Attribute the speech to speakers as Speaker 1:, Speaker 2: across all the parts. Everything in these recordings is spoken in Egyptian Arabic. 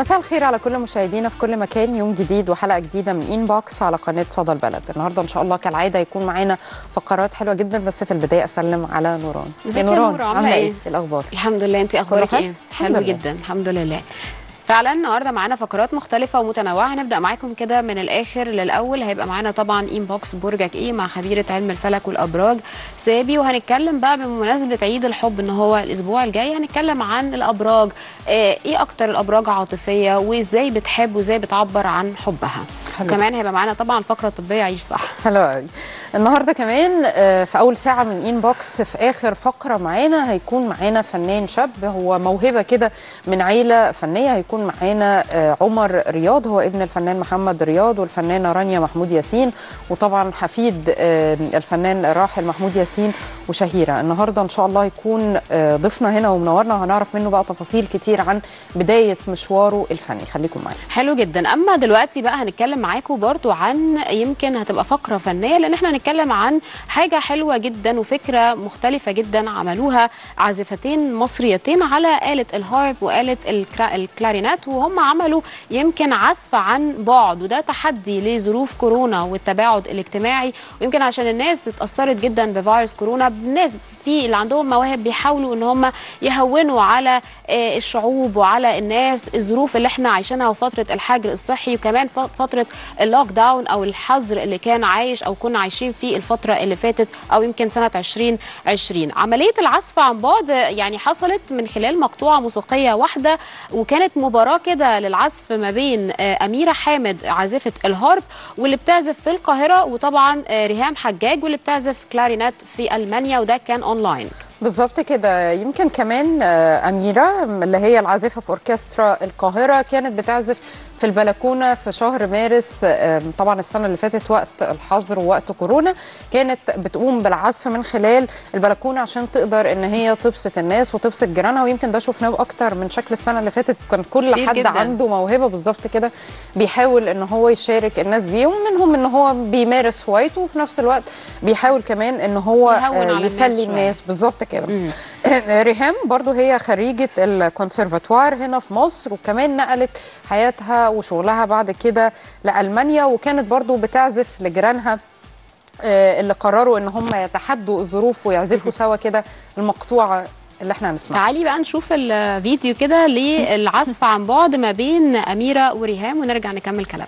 Speaker 1: مساء الخير على كل مشاهدينا في كل مكان يوم جديد وحلقه جديده من ان بوكس على قناه صدى البلد النهارده ان شاء الله كالعاده يكون معانا فقرات حلوه جدا بس في البدايه اسلم على نوران
Speaker 2: ازيك يا نور عامله ايه
Speaker 1: الاخبار
Speaker 2: الحمد لله انت اخبارك
Speaker 1: كله حلو؟
Speaker 2: ايه
Speaker 1: الحمد
Speaker 2: حلو
Speaker 1: لله.
Speaker 2: جدا الحمد لله فعلا النهارده معانا فقرات مختلفه ومتنوعه هنبدا معاكم كده من الاخر للاول هيبقى معانا طبعا ان بوكس برجك ايه مع خبيره علم الفلك والابراج سابي وهنتكلم بقى بمناسبه عيد الحب ان هو الاسبوع الجاي هنتكلم عن الابراج آه، ايه اكتر الابراج عاطفيه وازاي بتحب وازاي بتعبر عن حبها
Speaker 1: حلو.
Speaker 2: كمان هيبقى معانا طبعا فقره طبيه عيش صح
Speaker 1: حلو قوي النهارده كمان آه، في اول ساعه من ان بوكس في اخر فقره معانا هيكون معانا فنان شاب هو موهبه كده من عيله فنيه هيكون معانا آه، عمر رياض هو ابن الفنان محمد رياض والفنانه رانيا محمود ياسين وطبعا حفيد آه، الفنان الراحل محمود ياسين وشهيره النهارده ان شاء الله يكون آه، ضيفنا هنا ومنورنا وهنعرف منه بقى تفاصيل كتير عن بدايه مشواره الفني خليكم معانا
Speaker 2: حلو جدا اما دلوقتي بقى هنتكلم معاكم برضو عن يمكن هتبقى فقره فنيه لان احنا هنتكلم عن حاجه حلوه جدا وفكره مختلفه جدا عملوها عازفتين مصريتين على آلة الهارب وآلة الكرا- الكلارينات وهم عملوا يمكن عزف عن بعد وده تحدي لظروف كورونا والتباعد الاجتماعي ويمكن عشان الناس اتأثرت جدا بفيروس كورونا الناس في اللي عندهم مواهب بيحاولوا ان هم يهونوا على آه، الشعوب وعلى الناس الظروف اللي احنا عايشينها وفتره الحجر الصحي وكمان ف- فتره اللوك داون او الحظر اللي كان عايش او كنا عايشين فيه الفتره اللي فاتت او يمكن سنه 2020 عمليه العزف عن بعد آه، يعني حصلت من خلال مقطوعه موسيقيه واحده وكانت مباراه كده للعزف ما بين آه، اميره حامد عازفه الهارب واللي بتعزف في القاهره وطبعا آه، ريهام حجاج واللي بتعزف كلارينات في المانيا وده كان اونلاين
Speaker 1: بالظبط كده يمكن كمان آه، أميرة اللي هي العازفة في أوركسترا القاهرة كانت بتعزف في البلكونة في شهر مارس آه، طبعا السنة اللي فاتت وقت الحظر ووقت كورونا كانت بتقوم بالعزف من خلال البلكونة عشان تقدر ان هي تبسط الناس وتبسط جيرانها ويمكن ده شفناه اكتر من شكل السنة اللي فاتت كان كل
Speaker 2: كتير
Speaker 1: حد
Speaker 2: جداً.
Speaker 1: عنده موهبة بالظبط كده بيحاول ان هو يشارك الناس بيه ومنهم ان هو بيمارس هوايته وفي نفس الوقت بيحاول كمان ان هو
Speaker 2: يهون
Speaker 1: آه،
Speaker 2: على الناس
Speaker 1: يسلي
Speaker 2: شوية.
Speaker 1: الناس بالظبط كده ريهام برضو هي خريجة الكونسرفاتوار هنا في مصر وكمان نقلت حياتها وشغلها بعد كده لألمانيا وكانت برضو بتعزف لجيرانها آه، اللي قرروا ان هم يتحدوا الظروف ويعزفوا سوا كده المقطوعة اللي احنا هنسمعها
Speaker 2: تعالي بقى نشوف الفيديو كده للعزف عن بعد ما بين أميرة وريهام ونرجع نكمل كلام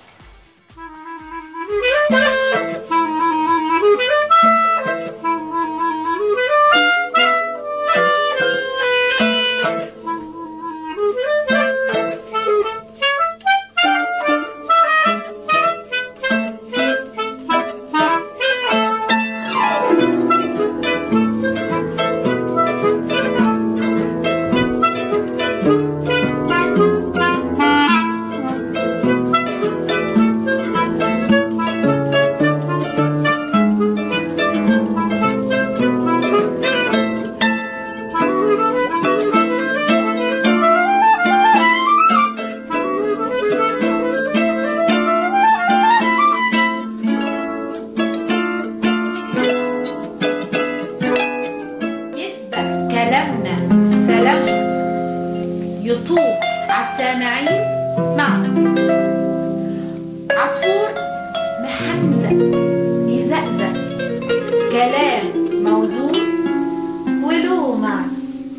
Speaker 3: يسبق كلامنا سلام يطوف على السامعين معنا عصفور محندق يزقزق كلام موزون وله معنى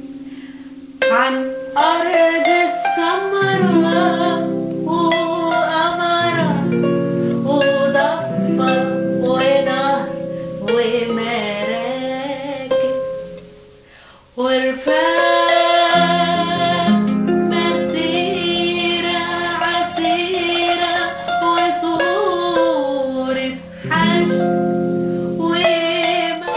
Speaker 3: عن أرض السمراء وقمرة وضفة ونهر ومراكب ورفاق مسيرة عسيرة وصورة حج وما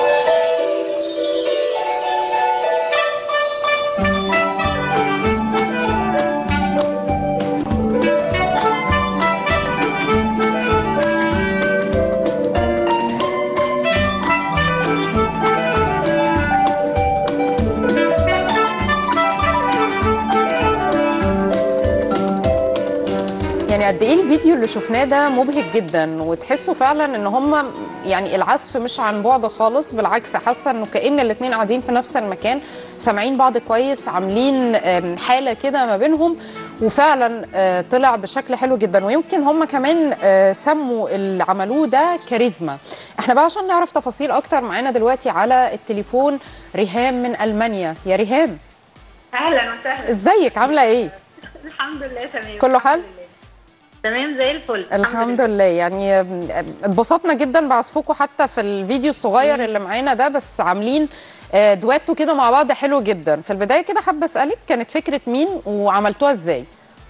Speaker 1: يعني قد ايه الفيديو اللي شفناه ده مبهج جدا وتحسوا فعلا ان هم يعني العزف مش عن بعد خالص بالعكس حاسه انه كان الاثنين قاعدين في نفس المكان سامعين بعض كويس عاملين آم، حاله كده ما بينهم وفعلا آه، طلع بشكل حلو جدا ويمكن هم كمان آه، سموا اللي عملوه ده كاريزما احنا بقى عشان نعرف تفاصيل اكتر معانا دلوقتي على التليفون ريهام من المانيا يا ريهام
Speaker 4: اهلا وسهلا
Speaker 1: ازيك عامله ايه
Speaker 4: الحمد لله تمام
Speaker 1: كله حل؟
Speaker 4: الحمد لله. تمام زي الفل
Speaker 1: الحمد لله يعني آم، اتبسطنا جدا بعزفكم حتى في الفيديو الصغير اللي معانا ده بس عاملين آه، دويتو كده مع بعض حلو جدا في البدايه كده حابه اسالك كانت فكره مين وعملتوها ازاي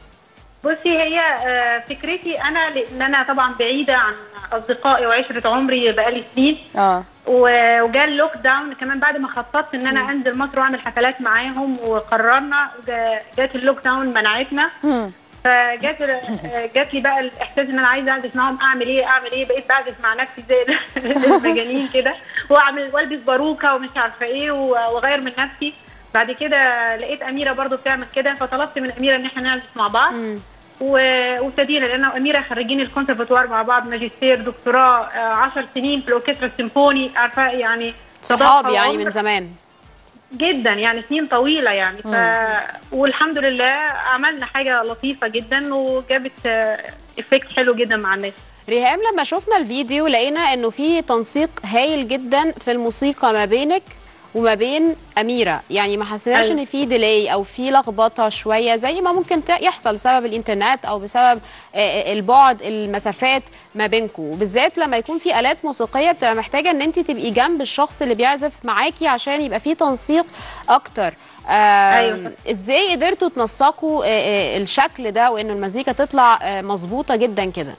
Speaker 4: بصي هي آه، فكرتي انا لان انا طبعا بعيده عن اصدقائي وعشره عمري بقالي سنين
Speaker 1: اه
Speaker 4: و- وجا اللوك داون كمان بعد ما خططت ان انا انزل مصر واعمل حفلات معاهم وقررنا وجا- جات اللوك داون منعتنا
Speaker 1: مم.
Speaker 4: فجات آه، جات لي بقى الاحساس ان انا عايزه اعزف معاهم اعمل ايه اعمل ايه بقيت بعزف مع نفسي زي المجانين كده واعمل والبس باروكه ومش عارفه ايه و- واغير من نفسي بعد كده لقيت اميره برضو بتعمل كده فطلبت من اميره ان احنا نعزف مع بعض و- وابتدينا لان أنا واميره خريجين الكونسرفتوار مع بعض ماجستير دكتوراه 10 سنين في الاوركسترا السيمفوني عارفه يعني
Speaker 2: صحاب
Speaker 4: صداقة
Speaker 2: يعني
Speaker 4: وعمر
Speaker 2: من زمان
Speaker 4: جدا يعني سنين طويله يعني ف... والحمد لله عملنا حاجه لطيفه جدا وجابت افكت حلو جدا مع الناس
Speaker 2: ريهام لما شفنا الفيديو لقينا انه في تنسيق هايل جدا في الموسيقى ما بينك وما بين اميره يعني ما حسيناش
Speaker 4: أيوة.
Speaker 2: ان في ديلي او في لخبطه شويه زي ما ممكن ت- يحصل بسبب الانترنت او بسبب آه، آه، البعد المسافات ما بينكم وبالذات لما يكون في الات موسيقيه بتبقى محتاجه ان انت تبقي جنب الشخص اللي بيعزف معاكي عشان يبقى في تنسيق اكتر آم،
Speaker 4: أيوة.
Speaker 2: ازاي قدرتوا تنسقوا آه، آه، الشكل ده وان المزيكا تطلع آه، مظبوطه جدا كده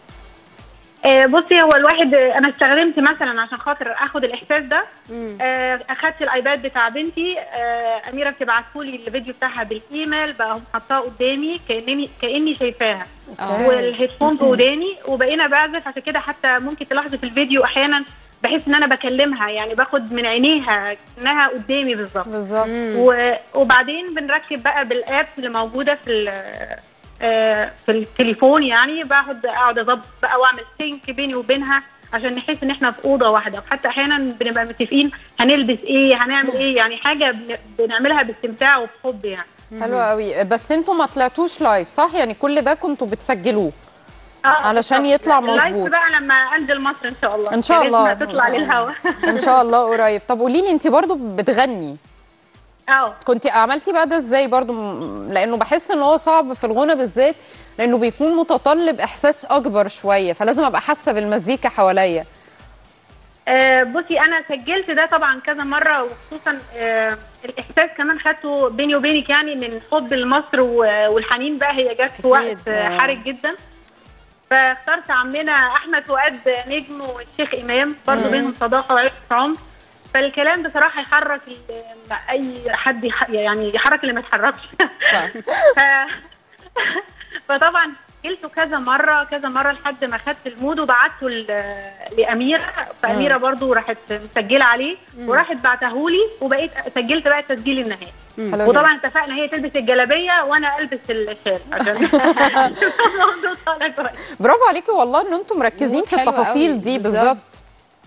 Speaker 4: آه، بصي هو الواحد آه، انا استخدمت مثلا عشان خاطر اخد الاحساس ده آه، اخدت الايباد بتاع بنتي آه، اميره بتبعته لي الفيديو بتاعها بالايميل بقى حاطاه قدامي كانني كاني شايفاها
Speaker 2: آه.
Speaker 4: والهيدفون في وداني وبقينا بعزف عشان كده حتى ممكن تلاحظي في الفيديو احيانا بحس ان انا بكلمها يعني باخد من عينيها انها قدامي بالظبط
Speaker 1: بالظبط
Speaker 4: و- وبعدين بنركب بقى بالاب اللي موجوده في ال- آه، في التليفون يعني بقعد اقعد اظبط بقى واعمل سينك بيني وبينها عشان نحس ان احنا في اوضه واحده وحتى احيانا بنبقى متفقين هنلبس ايه هنعمل ايه يعني حاجه بن- بنعملها باستمتاع وبحب يعني
Speaker 1: حلو قوي بس انتوا ما طلعتوش لايف صح يعني كل ده كنتوا بتسجلوه
Speaker 4: آه،
Speaker 1: علشان
Speaker 4: بالظبط.
Speaker 1: يطلع
Speaker 4: اللايف
Speaker 1: مظبوط.
Speaker 4: بقى لما انزل مصر ان شاء الله
Speaker 1: ان شاء الله
Speaker 4: لازم تطلع للهوا
Speaker 1: ان شاء الله قريب طب قولي لي انت برضو بتغني
Speaker 4: اه
Speaker 1: كنت عملتي بقى ده ازاي برضو م- لانه بحس ان هو صعب في الغنى بالذات لانه بيكون متطلب احساس اكبر شويه فلازم ابقى حاسه بالمزيكا حواليا
Speaker 4: آه، بصي انا سجلت ده طبعا كذا مره وخصوصا آه، الاحساس كمان خدته بيني وبينك يعني من حب لمصر و- والحنين بقى هي جت في
Speaker 2: أكيد،
Speaker 4: وقت
Speaker 2: آه.
Speaker 4: آه، حرج جدا فاخترت عمنا احمد فؤاد نجم والشيخ امام برضه بينهم صداقه وعشره عمر فالكلام بصراحه يحرك ال- اي حد يح- يعني يحرك اللي ما يتحركش ف... فطبعا سجلته كذا مره كذا مره لحد ما خدت المود وبعته ل- لاميره فاميره برضو راحت مسجله عليه وراحت بعتهولي وبقيت سجلت بقى التسجيل النهائي
Speaker 1: حلو جدا.
Speaker 4: وطبعا اتفقنا هي تلبس الجلابيه وانا البس الشال عشان الموضوع طالع كويس
Speaker 1: برافو عليكي والله ان انتم مركزين
Speaker 2: مود
Speaker 1: في
Speaker 2: حلو
Speaker 1: التفاصيل
Speaker 2: قوي،
Speaker 1: دي
Speaker 2: بالظبط.
Speaker 1: بالظبط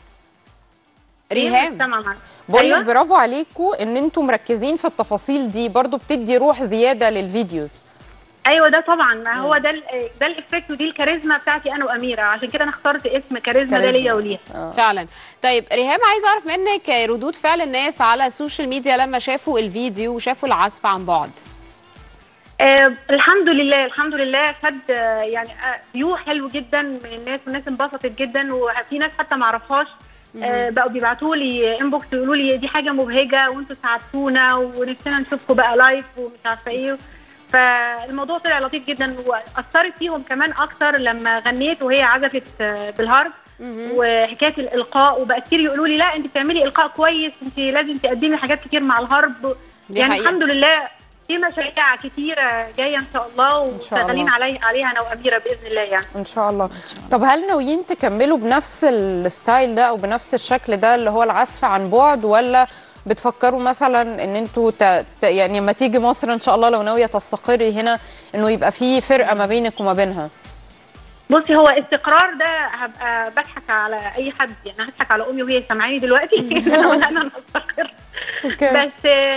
Speaker 2: ريهام
Speaker 4: سامعة معاك.
Speaker 1: بقول
Speaker 4: أيوة.
Speaker 1: لك برافو عليكم ان انتم مركزين في التفاصيل دي برضو بتدي روح زياده للفيديوز
Speaker 4: ايوه ده طبعا ما هو ده ال- ده الافكت ودي الكاريزما بتاعتي انا واميره عشان كده انا اخترت اسم كاريزما ده
Speaker 1: كاريزما.
Speaker 4: ليا وليها
Speaker 2: فعلا طيب ريهام عايز اعرف منك ردود فعل الناس على السوشيال ميديا لما شافوا الفيديو وشافوا العزف عن بعد
Speaker 4: آه الحمد لله الحمد لله خد آه، يعني آه، فيو حلو جدا من الناس والناس انبسطت جدا وفي ناس حتى ما اعرفهاش آه بقوا بيبعتوا لي انبوكس يقولوا لي دي حاجه مبهجه وانتوا ساعدتونا ونفسنا نشوفكم بقى لايف ومش عارفه ايه فالموضوع طلع لطيف جدا واثرت فيهم كمان اكتر لما غنيت وهي عزفت آه، بالهارب وحكايه الالقاء وبقى كتير يقولوا لي لا انت بتعملي القاء كويس انت لازم تقدمي حاجات كتير مع الهارب
Speaker 2: دي
Speaker 4: يعني
Speaker 2: حقيقة.
Speaker 4: الحمد لله في مشاريع كتيره جايه ان شاء الله
Speaker 1: شاء الله.
Speaker 4: وشغالين علي عليها انا واميره باذن الله يعني
Speaker 1: ان شاء الله طب هل ناويين تكملوا بنفس الستايل ده او بنفس الشكل ده اللي هو العزف عن بعد ولا بتفكروا مثلا ان انتوا ت... ت... يعني لما تيجي مصر ان شاء الله لو ناويه تستقري هنا انه يبقى في فرقه ما بينك وما بينها
Speaker 4: بصي هو استقرار ده هبقى بضحك على اي حد يعني هضحك على امي وهي سامعاني دلوقتي لو انا نستقر
Speaker 1: اوكي
Speaker 4: بس آه، هي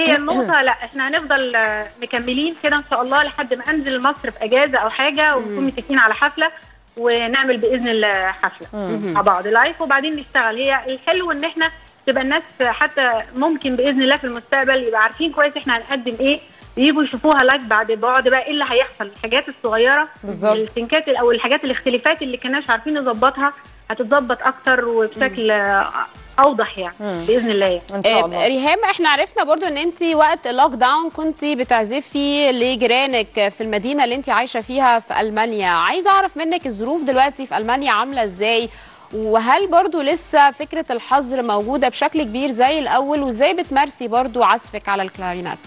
Speaker 4: هي النقطة لا احنا هنفضل آه، مكملين كده ان شاء الله لحد ما انزل مصر في اجازة او حاجة ونكون متفقين على حفلة ونعمل باذن الله حفلة مع بعض لايف وبعدين نشتغل هي الحلو ان احنا تبقى الناس حتى ممكن باذن الله في المستقبل يبقى عارفين كويس احنا هنقدم ايه يجوا يشوفوها لايف بعد بعد بقى ايه اللي هيحصل الحاجات الصغيره
Speaker 1: بالظبط.
Speaker 4: السنكات او الحاجات الاختلافات اللي كناش عارفين نظبطها هتتظبط اكتر وبشكل آه، اوضح يعني باذن الله يعني.
Speaker 1: ان شاء
Speaker 2: آه،
Speaker 1: الله
Speaker 2: ريهام احنا عرفنا برضو ان انت وقت اللوك داون كنت بتعزفي لجيرانك في المدينه اللي انت عايشه فيها في المانيا عايزه اعرف منك الظروف دلوقتي في المانيا عامله ازاي وهل برضو لسه فكره الحظر موجوده بشكل كبير زي الاول وازاي بتمارسي برضو عزفك على الكلارينات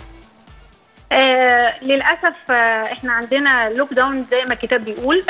Speaker 4: آه للاسف آه احنا عندنا لوك داون زي ما الكتاب بيقول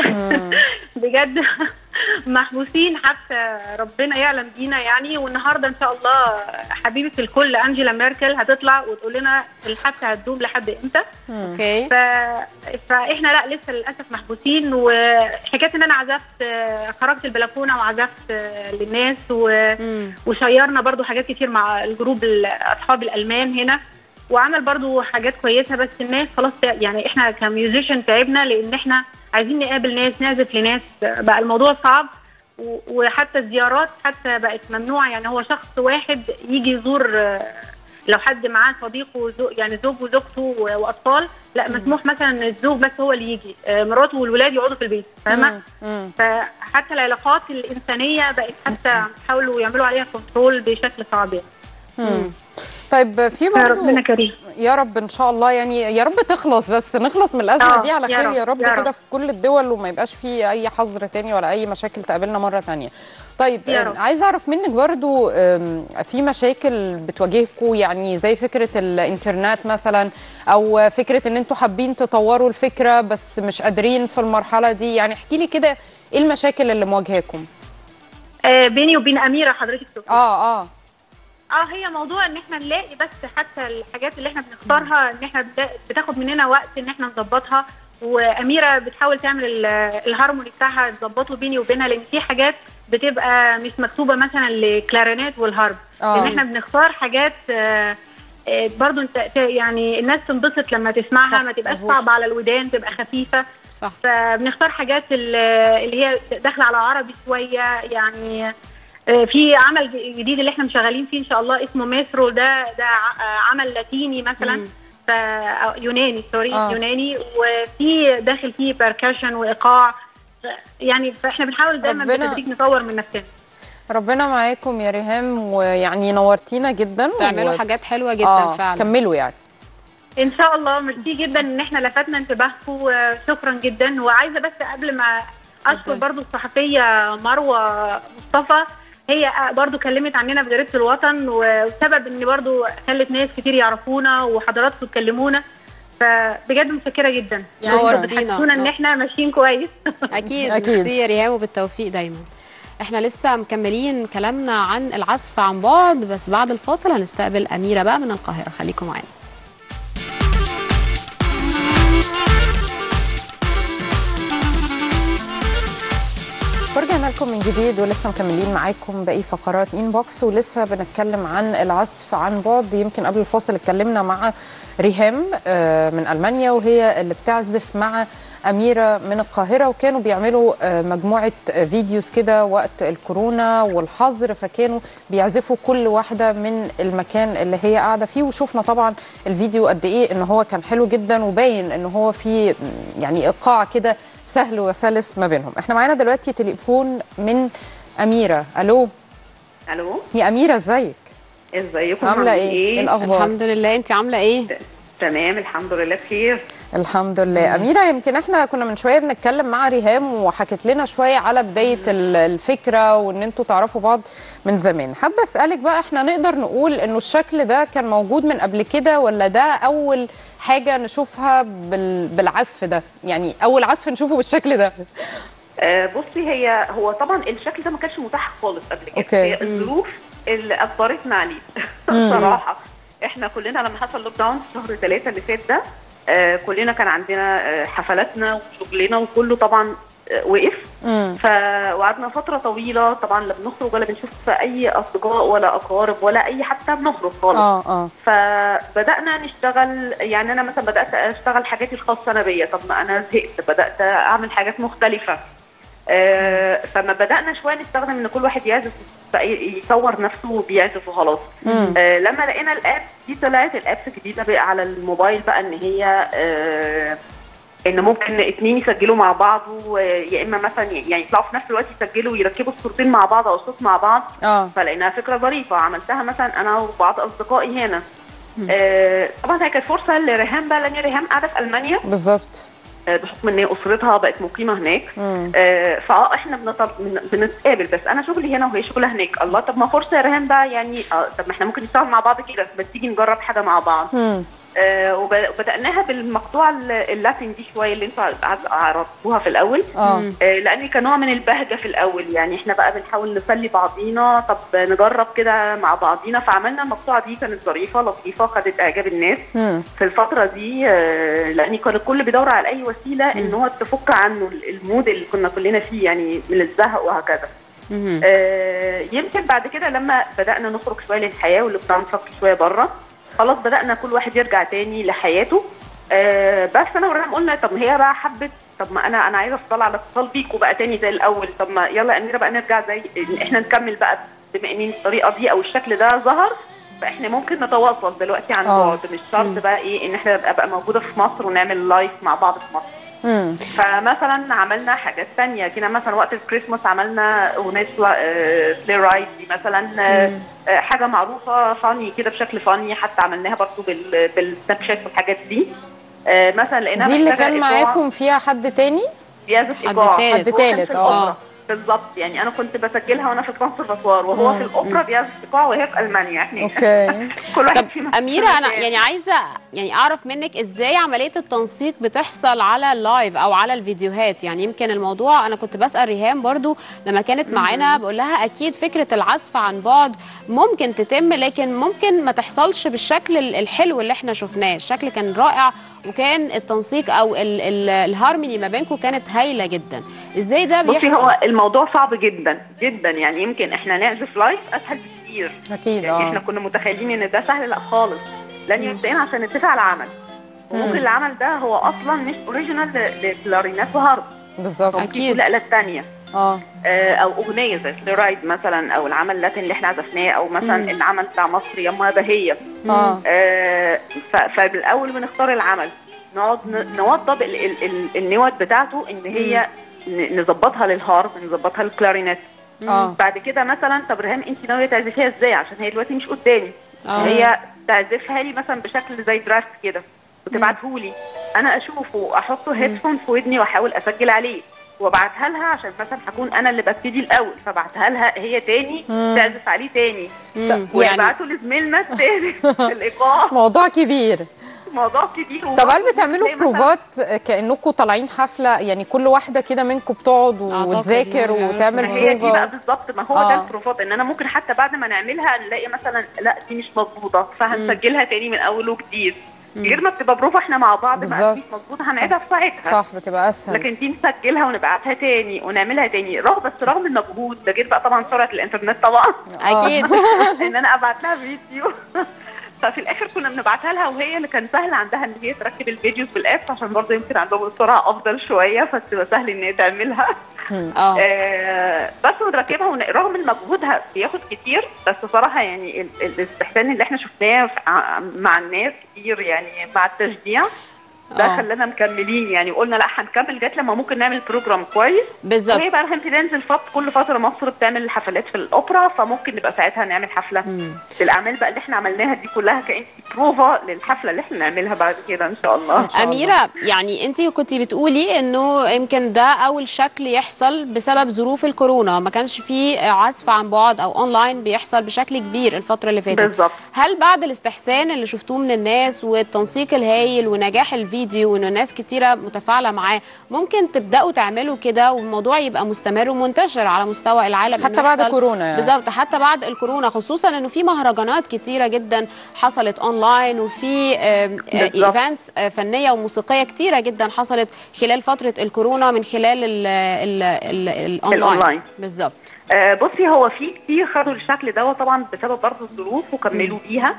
Speaker 4: بجد محبوسين حتى ربنا يعلم بينا يعني والنهارده ان شاء الله حبيبه الكل انجيلا ميركل هتطلع وتقول لنا الحفله هتدوم لحد امتى
Speaker 2: اوكي
Speaker 4: ف... فاحنا لا لسه للاسف محبوسين وحكايه ان انا عزفت آه، خرجت البلكونه وعزفت آه، للناس و...
Speaker 2: مم.
Speaker 4: وشيرنا برضو حاجات كتير مع الجروب ال- اصحاب الالمان هنا وعمل برضو حاجات كويسه بس الناس خلاص يعني احنا كميوزيشن تعبنا لان احنا عايزين نقابل ناس نعزف لناس بقى الموضوع صعب و- وحتى الزيارات حتى بقت ممنوعه يعني هو شخص واحد يجي يزور آه، لو حد معاه صديق وزو يعني زوج وزوجته و- واطفال لا مسموح مثلا ان الزوج بس هو اللي يجي آه، مراته والولاد يقعدوا في البيت فاهمه
Speaker 1: مم.
Speaker 4: فحتى العلاقات الانسانيه بقت حتى يحاولوا يعملوا عليها كنترول بشكل صعب يعني
Speaker 1: مم. طيب في
Speaker 4: يا
Speaker 1: برضه
Speaker 4: ربنا كريم
Speaker 1: يا رب ان شاء الله يعني يا رب تخلص بس نخلص من الازمه
Speaker 4: آه،
Speaker 1: دي على
Speaker 4: يا
Speaker 1: خير
Speaker 4: رب،
Speaker 1: يا رب
Speaker 4: يا
Speaker 1: كده
Speaker 4: رب.
Speaker 1: في كل الدول وما يبقاش في اي حظر تاني ولا اي مشاكل تقابلنا مره تانية طيب
Speaker 4: يا
Speaker 1: آم،
Speaker 4: رب.
Speaker 1: عايزه اعرف منك برضو آم، في مشاكل بتواجهكم يعني زي فكره الانترنت مثلا او فكره ان انتوا حابين تطوروا الفكره بس مش قادرين في المرحله دي يعني احكي لي كده ايه المشاكل اللي مواجهاكم
Speaker 4: آه بيني وبين اميره حضرتك تقولي.
Speaker 1: اه اه
Speaker 4: اه هي موضوع ان احنا نلاقي بس حتى الحاجات اللي احنا بنختارها ان احنا بدا- بتاخد مننا وقت ان احنا نظبطها واميره بتحاول تعمل ال- الهارموني بتاعها تظبطه بيني وبينها لان في حاجات بتبقى مش مكتوبه مثلا لكلارينات والهارب
Speaker 1: آه.
Speaker 4: لان احنا بنختار حاجات آه، آه، برضو انت ت- يعني الناس تنبسط لما تسمعها
Speaker 1: صح،
Speaker 4: ما تبقاش
Speaker 1: مظبوط.
Speaker 4: صعبه على الودان تبقى خفيفه
Speaker 2: صح
Speaker 4: فبنختار حاجات ال- اللي هي داخله على عربي شويه يعني آه، في عمل ج- جديد اللي احنا مشغلين فيه ان شاء الله اسمه ميسرو ده ده ع- آه، عمل لاتيني مثلا
Speaker 2: مم.
Speaker 4: ف أو يوناني سوري
Speaker 1: آه.
Speaker 4: يوناني وفي داخل فيه باركشن وايقاع ف- يعني فاحنا بنحاول دايما
Speaker 1: ربنا-
Speaker 4: بالتدريج نطور من نفسنا
Speaker 1: ربنا معاكم يا ريهام ويعني نورتينا جدا
Speaker 2: تعملوا
Speaker 1: و-
Speaker 2: حاجات حلوه جدا
Speaker 1: آه
Speaker 2: فعلا
Speaker 1: كملوا يعني
Speaker 4: ان شاء الله ميرسي جدا ان احنا لفتنا انتباهكم وشكرا جدا وعايزه بس قبل ما اشكر
Speaker 2: اتفضل.
Speaker 4: برضو الصحفيه مروه مصطفى هي برضو كلمت عننا في جريده الوطن وسبب ان برضو خلت ناس كتير يعرفونا وحضراتكم تكلمونا فبجد متشكره جدا
Speaker 2: نورتينا.
Speaker 4: بتحسسونا ان احنا ماشيين كويس
Speaker 2: اكيد
Speaker 1: أكيد.
Speaker 2: ميرسي يا ريهام وبالتوفيق دايما احنا لسه مكملين كلامنا عن العزف عن بعد بس بعد الفاصل هنستقبل اميره بقى من القاهره خليكم معانا
Speaker 1: ورجعنا لكم من جديد ولسه مكملين معاكم باقي فقرات انبوكس ولسه بنتكلم عن العزف عن بعد يمكن قبل الفاصل اتكلمنا مع ريهام آه، من المانيا وهي اللي بتعزف مع اميره من القاهره وكانوا بيعملوا آه، مجموعه آه، فيديوز كده وقت الكورونا والحظر فكانوا بيعزفوا كل واحده من المكان اللي هي قاعده فيه وشفنا طبعا الفيديو قد ايه ان هو كان حلو جدا وباين ان هو فيه يعني ايقاع كده سهل وسلس ما بينهم احنا معانا دلوقتي تليفون من اميره الو
Speaker 5: الو
Speaker 1: يا اميره ازيك
Speaker 5: ازيكم
Speaker 1: عامله
Speaker 5: عاملين
Speaker 1: ايه ايه الاخبار
Speaker 2: الحمد لله انت عامله ايه
Speaker 5: تمام الحمد لله بخير
Speaker 1: الحمد لله اميره يمكن احنا كنا من شويه بنتكلم مع ريهام وحكت لنا شويه على بدايه ال- الفكره وان انتوا تعرفوا بعض من زمان حابه اسالك بقى احنا نقدر نقول انه الشكل ده كان موجود من قبل كده ولا ده اول حاجه نشوفها بال- بالعزف ده يعني اول عزف نشوفه بالشكل ده
Speaker 5: آه بصي هي هو طبعا الشكل ده ما كانش متاح خالص قبل كده
Speaker 1: أوكي.
Speaker 5: هي الظروف اللي اجبرتنا عليه صراحه احنا كلنا لما حصل لوك داون في شهر ثلاثة اللي فات ده آه كلنا كان عندنا آه حفلاتنا وشغلنا وكله طبعا آه، وقف
Speaker 1: مم.
Speaker 5: ف وقعدنا فتره طويله طبعا لا بنخرج ولا بنشوف اي اصدقاء ولا اقارب ولا اي حتى بنخرج خالص
Speaker 1: اه اه
Speaker 5: فبدانا نشتغل يعني انا مثلا بدات اشتغل حاجاتي الخاصه انا بيا طب ما انا زهقت بدات اعمل حاجات مختلفه آه، فما بدانا شويه نستخدم ان كل واحد يعزف يصور نفسه بيعزف وخلاص
Speaker 1: مم.
Speaker 5: آه، لما لقينا الاب دي طلعت الابس الجديده بقى على الموبايل بقى ان هي آه، ان ممكن اتنين يسجلوا مع بعض و- يا اما مثلا يعني يطلعوا في نفس الوقت يسجلوا ويركبوا الصورتين مع بعض او الصوت مع بعض
Speaker 1: اه
Speaker 5: فلقيناها فكره ظريفه عملتها مثلا انا وبعض اصدقائي هنا آه طبعا هي كانت فرصه لريهام بقى لان ريهام قاعده في المانيا
Speaker 1: بالظبط
Speaker 5: آه بحكم ان هي اسرتها بقت مقيمه هناك
Speaker 1: مم.
Speaker 5: آه فاه احنا بنطل... بن- بنتقابل بس انا شغلي هنا وهي شغلها هناك الله طب ما فرصه يا ريهام بقى يعني آه طب ما احنا ممكن نشتغل مع بعض كده بس تيجي نجرب حاجه مع بعض
Speaker 1: مم.
Speaker 5: آه وب- وبدأناها بالمقطوعة ال- اللاتين دي شوية اللي انتوا عز- عرضتوها في الأول
Speaker 1: اه
Speaker 5: آه لأن كان نوع من البهجة في الأول يعني احنا بقى بنحاول نسلي بعضينا طب نجرب كده مع بعضينا فعملنا المقطوعة دي كانت ظريفة لطيفة خدت إعجاب الناس
Speaker 1: مم.
Speaker 5: في الفترة دي آه لأن كان الكل بيدور على أي وسيلة إن هو تفك عنه المود اللي كنا كلنا فيه يعني من الزهق وهكذا
Speaker 2: مهم.
Speaker 5: آه، يمكن بعد كده لما بدأنا نخرج شوية للحياة واللي نفكر شوية بره خلاص بدأنا كل واحد يرجع تاني لحياته آه، بس انا وريهام قلنا طب ما هي بقى حبت طب ما انا انا عايزه اتصل على اتصال بيكوا بقى تاني زي الاول طب ما يلا يا اميره بقى نرجع زي إن احنا نكمل بقى بما ان الطريقه دي او الشكل ده ظهر فاحنا ممكن نتواصل دلوقتي عن
Speaker 1: آه.
Speaker 5: بعد مش شرط بقى ايه ان احنا نبقى بقى موجوده في مصر ونعمل لايف مع بعض في مصر
Speaker 1: مم.
Speaker 5: فمثلا عملنا حاجات تانية جينا مثلا وقت الكريسماس عملنا اغنيه سلي رايد دي مثلا آه، آه، حاجه معروفه فاني كده بشكل فاني حتى عملناها برضو بال- بالسناب شات والحاجات دي آه، مثلا لقيناها
Speaker 1: دي اللي
Speaker 5: محتاجة
Speaker 1: كان
Speaker 5: إيقاع
Speaker 1: معاكم فيها حد تاني
Speaker 5: بيعزف
Speaker 2: حد
Speaker 5: ايقاع
Speaker 2: تالت.
Speaker 1: حد
Speaker 5: هو كان
Speaker 1: تالت،
Speaker 5: في
Speaker 1: آه.
Speaker 5: الأوبرا. بالظبط يعني انا كنت بسجلها وانا في الكونسرفاتوار وهو
Speaker 1: مم.
Speaker 5: في الاوبرا بيعزف ايقاع وهي في المانيا احنا
Speaker 1: اوكي
Speaker 5: كل واحد
Speaker 2: طب
Speaker 5: فينا في
Speaker 2: اميره انا
Speaker 5: مكان.
Speaker 2: يعني عايزه يعني اعرف منك ازاي عمليه التنسيق بتحصل على اللايف او على الفيديوهات يعني يمكن الموضوع انا كنت بسال ريهام برضو لما كانت معانا بقول لها اكيد فكره العزف عن بعد ممكن تتم لكن ممكن ما تحصلش بالشكل ال- الحلو اللي احنا شفناه الشكل كان رائع وكان التنسيق او ال- ال- الهارموني ما بينكم كانت هايله جدا ازاي ده
Speaker 5: بصي
Speaker 2: بيحصل
Speaker 5: هو الموضوع صعب جدا جدا يعني يمكن احنا نعزف لايف اسهل بكتير
Speaker 1: اكيد
Speaker 5: يعني احنا
Speaker 1: اه
Speaker 5: كنا متخيلين ان ده سهل لا خالص لان مبدئيا عشان نتفق على عمل وممكن
Speaker 1: مم.
Speaker 5: العمل ده هو اصلا مش اوريجينال
Speaker 2: أكيد.
Speaker 5: لكلارينات وهارب
Speaker 1: بالظبط
Speaker 2: أكيد.
Speaker 5: كل آلات تانية
Speaker 1: اه
Speaker 5: آه، او اغنيه زي سليرايد مثلا او العمل اللاتين اللي احنا عزفناه او مثلا
Speaker 2: مم.
Speaker 5: العمل بتاع مصر يما بهيه
Speaker 1: اه
Speaker 5: آه، ف- فبالاول بنختار العمل نقعد ن- نوضب ال- ال- ال- النوت بتاعته ان هي ن- نظبطها للهارب نظبطها للكلارينت
Speaker 1: اه
Speaker 5: بعد كده مثلا طب ريهام انت ناويه تعزفيها ازاي عشان هي دلوقتي مش قدامي
Speaker 2: آه.
Speaker 5: هي تعزفها لي مثلا بشكل زي درافت كده وتبعته لي انا اشوفه احطه هيدفون في ودني واحاول اسجل عليه وابعتها لها عشان مثلا هكون انا اللي ببتدي الاول فابعتها لها هي تاني
Speaker 1: مم.
Speaker 5: تعزف عليه تاني
Speaker 2: مم.
Speaker 1: يعني
Speaker 5: ويبعتوا لزميلنا التاني الايقاع
Speaker 1: موضوع كبير
Speaker 5: موضوع كبير
Speaker 1: طب هل بتعملوا
Speaker 5: زي مثلاً-
Speaker 1: بروفات كانكم طالعين حفله يعني كل واحده كده منكم بتقعد
Speaker 2: أعتقد
Speaker 1: وتذاكر
Speaker 2: يعني
Speaker 1: وتعمل
Speaker 5: ما هي دي بقى
Speaker 1: بروفا
Speaker 5: بالظبط ما هو
Speaker 1: آه.
Speaker 5: ده البروفات ان انا ممكن حتى بعد ما نعملها نلاقي مثلا لا دي مش مظبوطه فهنسجلها تاني من اول وجديد غير ما بتبقى بروفه احنا مع بعض ما
Speaker 1: بالظبط.
Speaker 5: مش مظبوطه هنعيدها في ساعتها
Speaker 1: صح بتبقى اسهل
Speaker 5: لكن دي نسجلها ونبعتها تاني ونعملها تاني رغم بس رغم المجهود ده غير بقى طبعا سرعه الانترنت طبعا
Speaker 2: اكيد
Speaker 5: ان انا ابعت لها فيديو ففي الاخر كنا بنبعتها لها وهي اللي كان سهل عندها ان هي تركب الفيديوز بالاب عشان برضه يمكن عندهم السرعه افضل شويه فتبقى سهل ان هي تعملها
Speaker 2: اه
Speaker 5: آه، بس ونركبها ون... رغم ان مجهودها بياخد كتير بس صراحه يعني ال- ال- الاستحسان اللي احنا شفناه في- ع- مع الناس كتير يعني مع التشجيع ده
Speaker 2: آه.
Speaker 5: خلانا مكملين يعني قلنا لا هنكمل لغايه لما ممكن نعمل بروجرام كويس
Speaker 2: بالظبط
Speaker 5: وهي بقى الحين بتنزل فط كل فتره مصر بتعمل حفلات في الاوبرا فممكن نبقى ساعتها نعمل حفله
Speaker 2: مم.
Speaker 5: الاعمال بقى اللي احنا عملناها دي كلها كانت بروفا للحفله اللي احنا نعملها بعد كده ان شاء الله
Speaker 1: إن شاء الله.
Speaker 2: أميرة يعني أنت كنت بتقولي إنه يمكن ده أول شكل يحصل بسبب ظروف الكورونا ما كانش فيه عزف عن بعد أو أونلاين بيحصل بشكل كبير الفترة اللي فاتت
Speaker 5: بالظبط
Speaker 2: هل بعد الاستحسان اللي شفتوه من الناس والتنسيق الهايل ونجاح الفيديو فيديو وان ناس كتيره متفاعله معاه ممكن تبداوا تعملوا كده والموضوع يبقى مستمر ومنتشر على مستوى العالم
Speaker 1: حتى
Speaker 2: إنه
Speaker 1: بعد
Speaker 2: يحصل-
Speaker 1: كورونا يعني.
Speaker 2: بالظبط حتى بعد الكورونا خصوصا انه في مهرجانات كتيره جدا حصلت اونلاين وفي
Speaker 5: بالظبط.
Speaker 2: ايفنتس فنيه وموسيقيه كتيره جدا حصلت خلال فتره الكورونا من خلال ال ال ال الاونلاين
Speaker 5: الأونلاين.
Speaker 2: بالظبط
Speaker 5: آه، بصي هو في كتير خدوا الشكل ده طبعا بسبب برضه الظروف وكملوا بيها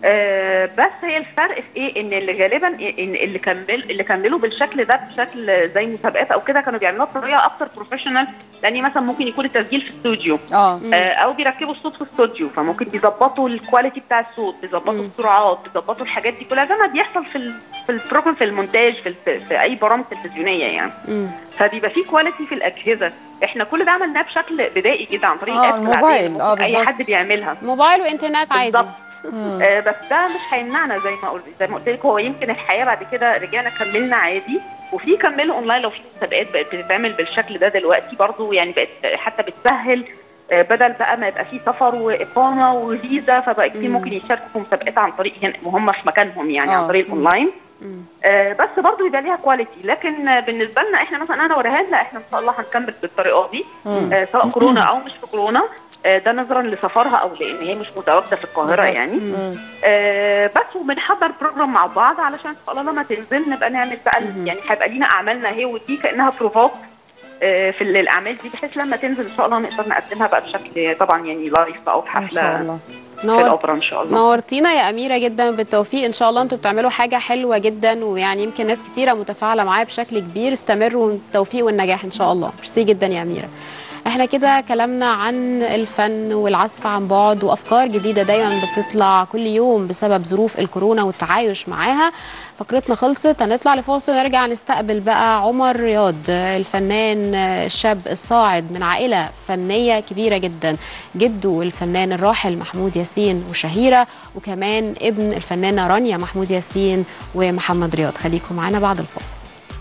Speaker 5: آه، بس هي الفرق في ايه ان اللي غالبا ان اللي كمل اللي كملوا بالشكل ده بشكل زي مسابقات او كده كانوا بيعملوها بطريقه اكتر بروفيشنال لان مثلا ممكن يكون التسجيل في استوديو
Speaker 1: اه
Speaker 5: آه، او بيركبوا الصوت في استوديو فممكن بيظبطوا الكواليتي بتاع الصوت بيظبطوا السرعات بيظبطوا الحاجات دي كلها زي ما بيحصل في ال- في البروجرام في المونتاج في, ال- في اي برامج تلفزيونيه يعني
Speaker 2: مم.
Speaker 5: فبيبقى في كواليتي في الاجهزه احنا كل ده عملناه بشكل بدائي كده عن طريق
Speaker 1: آه،
Speaker 5: الابس العادية
Speaker 1: الموبايل،
Speaker 5: اللي
Speaker 1: آه،
Speaker 5: ممكن اي
Speaker 1: بالظبط.
Speaker 5: حد بيعملها
Speaker 2: موبايل وانترنت عادي
Speaker 5: بالظبط آه بس ده مش هيمنعنا زي ما قلت زي ما قلت لك هو يمكن الحياه بعد كده رجعنا كملنا عادي وفي كملوا اونلاين لو في مسابقات بقت بتتعمل بالشكل ده دلوقتي برضو يعني بقت حتى بتسهل آه، بدل بقى ما يبقى في سفر واقامه وفيزا فبقى كتير ممكن يشاركوا في مسابقات عن طريق هنا وهم في مكانهم يعني
Speaker 1: آه.
Speaker 5: عن طريق الاونلاين آه، بس برضو يبقى ليها كواليتي لكن آه، بالنسبه لنا احنا مثلا انا ورهان لا احنا ان شاء الله هنكمل بالطريقه دي آه، سواء كورونا او مش في كورونا آه، ده نظرا لسفرها او لان هي مش متواجده في القاهره
Speaker 1: بالظبط.
Speaker 5: يعني آه، بس وبنحضر بروجرام مع بعض علشان ان شاء الله لما تنزل نبقى نعمل بقى ال- يعني هيبقى لينا اعمالنا هي ودي كانها بروفات آه، في ال- الاعمال دي بحيث لما تنزل ان شاء الله نقدر نقدمها بقى بشكل طبعا يعني لايف او في
Speaker 1: ان شاء
Speaker 5: حفله
Speaker 1: الله
Speaker 5: في
Speaker 2: نور
Speaker 5: الاوبرا ان شاء الله
Speaker 2: نورتينا يا أميرة جدا بالتوفيق إن شاء الله أنتوا بتعملوا حاجة حلوة جدا ويعني يمكن ناس كتيرة متفاعلة معايا بشكل كبير استمروا بالتوفيق والنجاح إن شاء الله ميرسي جدا يا أميرة احنا كده كلامنا عن الفن والعزف عن بعد وافكار جديده دايما بتطلع كل يوم بسبب ظروف الكورونا والتعايش معاها فقرتنا خلصت هنطلع لفاصل نرجع نستقبل بقى عمر رياض الفنان الشاب الصاعد من عائله فنيه كبيره جدا جده الفنان الراحل محمود ياسين وشهيره وكمان ابن الفنانه رانيا محمود ياسين ومحمد رياض خليكم معانا بعد الفاصل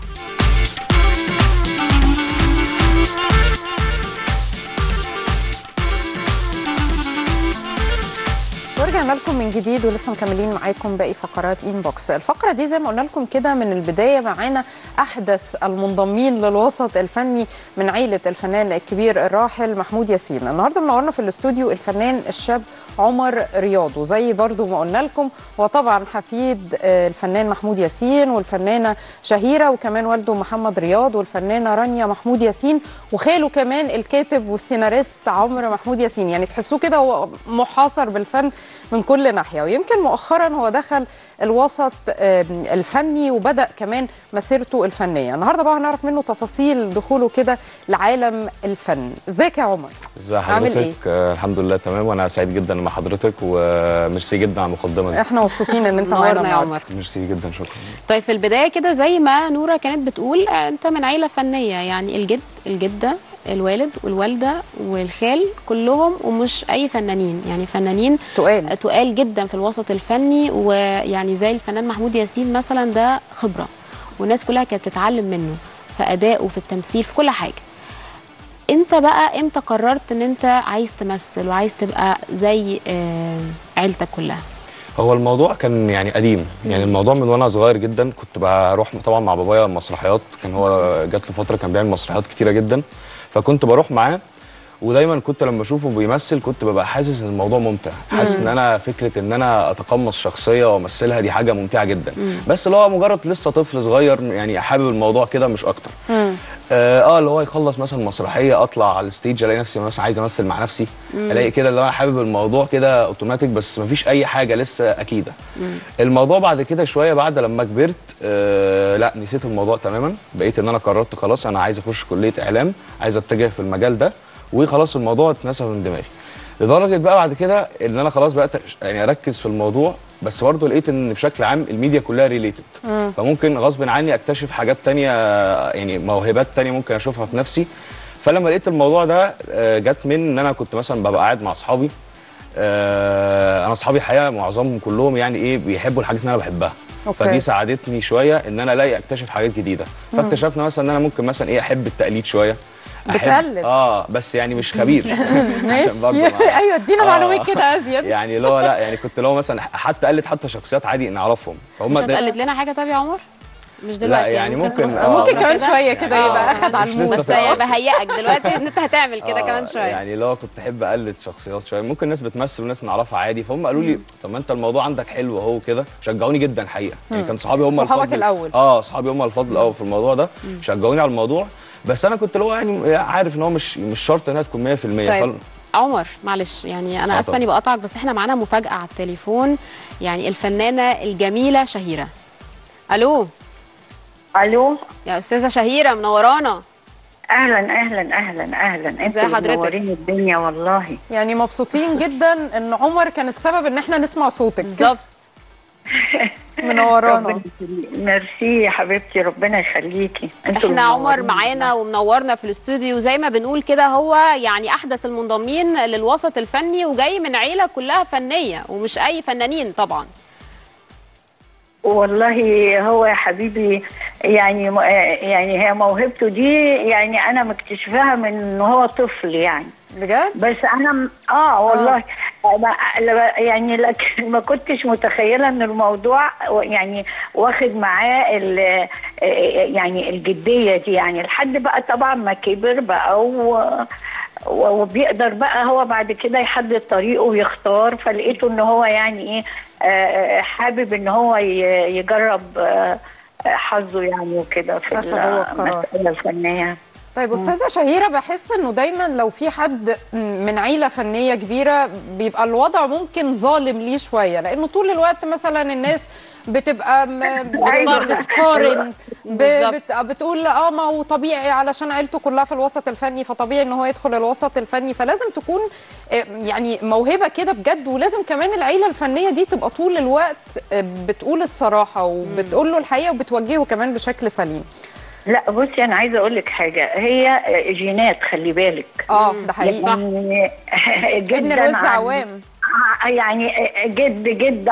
Speaker 1: ورجعنا لكم من جديد ولسه مكملين معاكم باقي فقرات انبوكس الفقره دي زي ما قلنا لكم كده من البدايه معانا احدث المنضمين للوسط الفني من عيله الفنان الكبير الراحل محمود ياسين النهارده منورنا في الاستوديو الفنان الشاب عمر رياض وزي برضو ما قلنا لكم هو طبعا حفيد آه، الفنان محمود ياسين والفنانه شهيره وكمان والده محمد رياض والفنانه رانيا محمود ياسين وخاله كمان الكاتب والسيناريست عمرو محمود ياسين يعني تحسوه كده هو محاصر بالفن من كل ناحيه ويمكن مؤخرا هو دخل الوسط آم، الفني وبدا كمان مسيرته الفنيه النهارده بقى هنعرف منه تفاصيل دخوله كده لعالم الفن ازيك يا عمر
Speaker 6: ازي
Speaker 1: عامل
Speaker 6: حضرتك
Speaker 1: إيه؟
Speaker 6: آه الحمد لله تمام وانا سعيد جدا مع حضرتك وميرسي جدا على المقدمه دي
Speaker 1: احنا مبسوطين ان انت معانا
Speaker 2: نورنا يا
Speaker 1: النهارده
Speaker 2: عمر
Speaker 6: ميرسي جدا شكرا
Speaker 2: طيب في البدايه كده زي ما نوره كانت بتقول آه، انت من عيله فنيه يعني الجد الجده الوالد والوالده والخال كلهم ومش اي فنانين يعني فنانين
Speaker 1: تقال
Speaker 2: تقال جدا في الوسط الفني ويعني زي الفنان محمود ياسين مثلا ده خبره والناس كلها كانت بتتعلم منه في ادائه في التمثيل في كل حاجه انت بقى امتى قررت ان انت عايز تمثل وعايز تبقى زي آه، عيلتك كلها
Speaker 6: هو الموضوع كان يعني قديم يعني الموضوع من وانا صغير جدا كنت بروح طبعا مع بابايا مسرحيات كان هو جات له فتره كان بيعمل مسرحيات كتيره جدا فكنت بروح معاه ودايما كنت لما اشوفه بيمثل كنت ببقى حاسس ان الموضوع ممتع حاسس ان انا فكره ان انا اتقمص شخصيه وامثلها دي حاجه ممتعه جدا بس اللي هو مجرد لسه طفل صغير يعني حابب الموضوع كده مش اكتر اه آه، اللي هو يخلص مثلا مسرحيه اطلع على الستيج الاقي نفسي مثلا عايز امثل مع نفسي الاقي كده اللي هو انا حابب الموضوع كده اوتوماتيك بس مفيش اي حاجه لسه اكيده الموضوع بعد كده شويه بعد لما كبرت آه لا نسيت الموضوع تماما بقيت ان انا قررت خلاص انا عايز اخش كليه اعلام عايز اتجه في المجال ده وخلاص الموضوع اتنسى من دماغي لدرجه بقى بعد كده ان انا خلاص بقيت يعني اركز في الموضوع بس برضه لقيت ان بشكل عام الميديا كلها ريليتد فممكن غصب عني اكتشف حاجات تانية يعني موهبات تانية ممكن اشوفها في نفسي فلما لقيت الموضوع ده آه، جت من ان انا كنت مثلا ببقى قاعد مع اصحابي آه، انا اصحابي الحقيقه معظمهم كلهم يعني ايه بيحبوا الحاجات اللي انا بحبها
Speaker 1: أوكي.
Speaker 6: فدي ساعدتني شويه ان انا الاقي اكتشف حاجات جديده فاكتشفنا مثلا ان انا ممكن مثلا ايه احب التقليد شويه أحب-
Speaker 1: بتقلد.
Speaker 6: اه بس يعني مش خبير عشان
Speaker 1: ماشي
Speaker 6: برضه ما-
Speaker 1: ايوه ادينا
Speaker 6: آه.
Speaker 1: معلومات كده ازيد
Speaker 6: يعني اللي هو لا يعني كنت اللي هو مثلا حتى قلد حتى شخصيات عادي نعرفهم فهم
Speaker 2: مش
Speaker 6: ده-
Speaker 2: هتقلد لنا حاجه طب يا عمر مش دلوقتي
Speaker 6: لا يعني ممكن
Speaker 2: نص
Speaker 6: آه،
Speaker 2: عمره
Speaker 1: ممكن كمان
Speaker 2: كده.
Speaker 1: شويه كده
Speaker 6: يعني
Speaker 1: يبقى
Speaker 6: آه،
Speaker 1: اخد على
Speaker 6: مش
Speaker 1: المود
Speaker 6: لسه
Speaker 2: بس
Speaker 6: في الأول.
Speaker 2: بهيئك دلوقتي ان انت هتعمل كده
Speaker 6: آه،
Speaker 2: كمان شويه
Speaker 6: يعني لو كنت احب اقلد شخصيات شويه ممكن ناس بتمثل وناس نعرفها عادي فهم قالوا لي طب ما انت الموضوع عندك حلو اهو كده شجعوني جدا حقيقه يعني كان صحابي هم
Speaker 1: صحابك
Speaker 6: الفضل
Speaker 1: الأول.
Speaker 6: اه صحابي هم الفضل الاول في الموضوع ده شجعوني على الموضوع بس انا كنت اللي هو يعني عارف ان هو مش مش شرط انها تكون 100%
Speaker 2: طيب
Speaker 6: فال-
Speaker 2: عمر معلش يعني انا
Speaker 6: آه
Speaker 2: اسفه
Speaker 6: طبعا.
Speaker 2: اني بقطعك بس احنا معانا مفاجاه على التليفون يعني الفنانه الجميله شهيره الو
Speaker 7: الو
Speaker 2: يا استاذه شهيره منورانا
Speaker 7: اهلا اهلا اهلا اهلا
Speaker 2: ازي
Speaker 7: انتوا
Speaker 2: حضرتك؟
Speaker 7: منورين الدنيا والله
Speaker 1: يعني مبسوطين جدا ان عمر كان السبب ان احنا نسمع صوتك
Speaker 2: بالظبط
Speaker 1: منورانا
Speaker 7: ربنا يخليك. ميرسي يا حبيبتي ربنا يخليكي انتوا
Speaker 2: احنا عمر
Speaker 7: منورين.
Speaker 2: معانا ومنورنا في الاستوديو زي ما بنقول كده هو يعني احدث المنضمين للوسط الفني وجاي من عيله كلها فنيه ومش اي فنانين طبعا
Speaker 7: والله هو يا حبيبي يعني م- يعني هي موهبته دي يعني انا مكتشفاها من هو طفل يعني
Speaker 1: بجد
Speaker 7: بس انا م- اه والله أنا ل- يعني لكن ما كنتش متخيله ان الموضوع يعني واخد معاه ال- يعني الجديه دي يعني لحد بقى طبعا ما كبر بقى و و- وبيقدر بقى هو بعد كده يحدد طريقه ويختار فلقيته ان هو يعني ايه آه، حابب ان هو ي- يجرب آه، حظه يعني وكده في
Speaker 1: أخد هو القرار.
Speaker 7: المسألة الفنية
Speaker 1: طيب استاذه شهيره بحس انه دايما لو في حد من عيله فنيه كبيره بيبقى الوضع ممكن ظالم ليه شويه لانه طول الوقت مثلا الناس بتبقى م-
Speaker 7: أيوة.
Speaker 1: بتقارن بتقارن ب-
Speaker 2: بالظبط.
Speaker 1: بت- بتقول اه ما هو طبيعي علشان عيلته كلها في الوسط الفني فطبيعي ان هو يدخل الوسط الفني فلازم تكون آه، يعني موهبه كده بجد ولازم كمان العيله الفنيه دي تبقى طول الوقت آه، بتقول الصراحه وبتقول له الحقيقه وبتوجهه كمان بشكل سليم
Speaker 7: لا بصي انا عايزه اقول لك حاجه هي جينات خلي بالك
Speaker 1: اه ده حقيقي
Speaker 7: يعني
Speaker 1: ابن
Speaker 7: جداً
Speaker 1: الوز
Speaker 7: عن-
Speaker 1: عوام
Speaker 7: يعني جد جد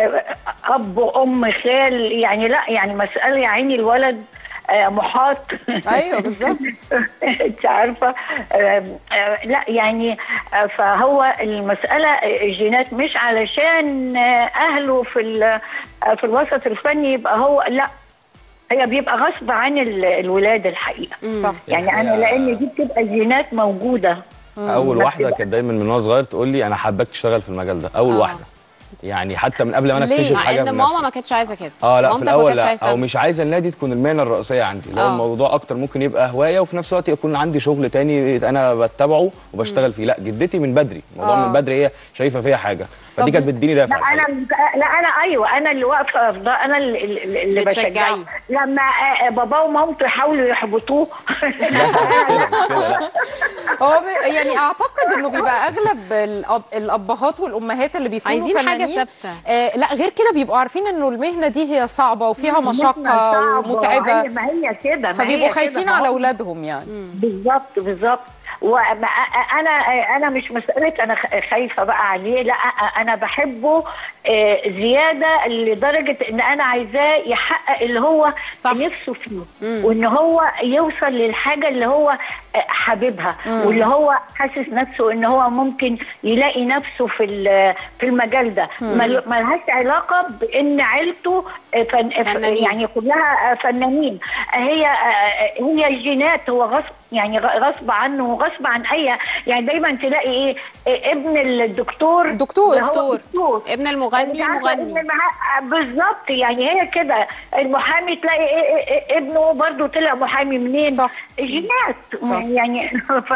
Speaker 7: اب ام خال يعني لا يعني مساله يا عيني الولد آه، محاط
Speaker 1: ايوه بالظبط
Speaker 7: انت عارفه آه، آه، لا يعني آه، فهو المساله الجينات مش علشان آه، اهله في ال- آه، في الوسط الفني يبقى هو لا هي بيبقى غصب عن ال- الولاد الحقيقه
Speaker 1: صح
Speaker 7: يعني انا
Speaker 6: هي-
Speaker 7: لان دي بتبقى جينات موجوده
Speaker 6: اول
Speaker 7: بس
Speaker 6: واحده
Speaker 7: بقى-
Speaker 6: كانت دايما من وانا صغير تقول لي انا حاباك تشتغل في المجال ده اول
Speaker 2: آه.
Speaker 6: واحده يعني حتى من قبل ما انا
Speaker 1: ليه؟
Speaker 6: اكتشف
Speaker 2: مع
Speaker 6: حاجه
Speaker 2: ان
Speaker 6: من
Speaker 2: ماما
Speaker 6: نفسي.
Speaker 2: ما كانتش عايزه كده
Speaker 6: اه لا في
Speaker 2: مامتك ما
Speaker 6: الاول
Speaker 2: كانتش
Speaker 6: لا
Speaker 2: عايزة
Speaker 6: او
Speaker 2: تعمل.
Speaker 6: مش عايزه النادي تكون المهنه الرئيسيه عندي لو
Speaker 2: آه.
Speaker 6: الموضوع اكتر ممكن يبقى هوايه وفي نفس الوقت يكون عندي شغل تاني انا بتبعه وبشتغل فيه لا جدتي من بدري الموضوع
Speaker 1: آه.
Speaker 6: من بدري هي شايفه فيها حاجه
Speaker 1: طب
Speaker 6: فدي كانت بتديني دافع
Speaker 7: لا انا
Speaker 6: الحقيقة.
Speaker 7: لا انا ايوه انا اللي واقفه في ده انا اللي, اللي اللي
Speaker 2: بتشجعيه.
Speaker 7: بشجعه لما آه، آه، باباه ومامته يحاولوا يحبطوه
Speaker 6: لا مش كده مش كده لا
Speaker 1: هو ب- يعني اعتقد انه بيبقى اغلب الأب الابهات والامهات اللي بيكونوا
Speaker 2: عايزين حاجة
Speaker 1: فنانين
Speaker 2: ثابتة.
Speaker 1: آه لا غير كده بيبقوا عارفين انه المهنه دي هي صعبه وفيها مشقه
Speaker 7: صعبة.
Speaker 1: ومتعبه
Speaker 7: هي- ما هي كده ما هي
Speaker 1: فبيبقوا
Speaker 7: كده.
Speaker 1: خايفين
Speaker 7: ما
Speaker 1: على
Speaker 7: هو-
Speaker 1: اولادهم يعني
Speaker 7: بالظبط بالظبط وانا انا مش مساله انا خ- خايفه بقى عليه لا انا بحبه آه، زياده لدرجه ان انا عايزاه يحقق اللي هو
Speaker 2: صح.
Speaker 7: نفسه فيه وان هو يوصل للحاجه اللي هو آه، حاببها واللي هو حاسس نفسه ان هو ممكن يلاقي نفسه في ال- في المجال ده مل- ملهاش علاقه بان عيلته آه، فن
Speaker 2: فنانين.
Speaker 7: يعني كلها آه، فنانين هي آه، هي الجينات هو غصب يعني غ- غصب عنه وغصب عن اي يعني دايما تلاقي ايه إيه، ابن الدكتور
Speaker 1: دكتور.
Speaker 7: ده هو
Speaker 2: دكتور.
Speaker 7: دكتور
Speaker 2: ابن المغني
Speaker 7: مش عارفة
Speaker 2: مغني.
Speaker 7: ابن المع- بالظبط يعني هي كده المحامي تلاقي إيه إيه إيه ابنه برضه طلع محامي منين
Speaker 1: صح.
Speaker 7: جينات
Speaker 1: صح.
Speaker 7: يعني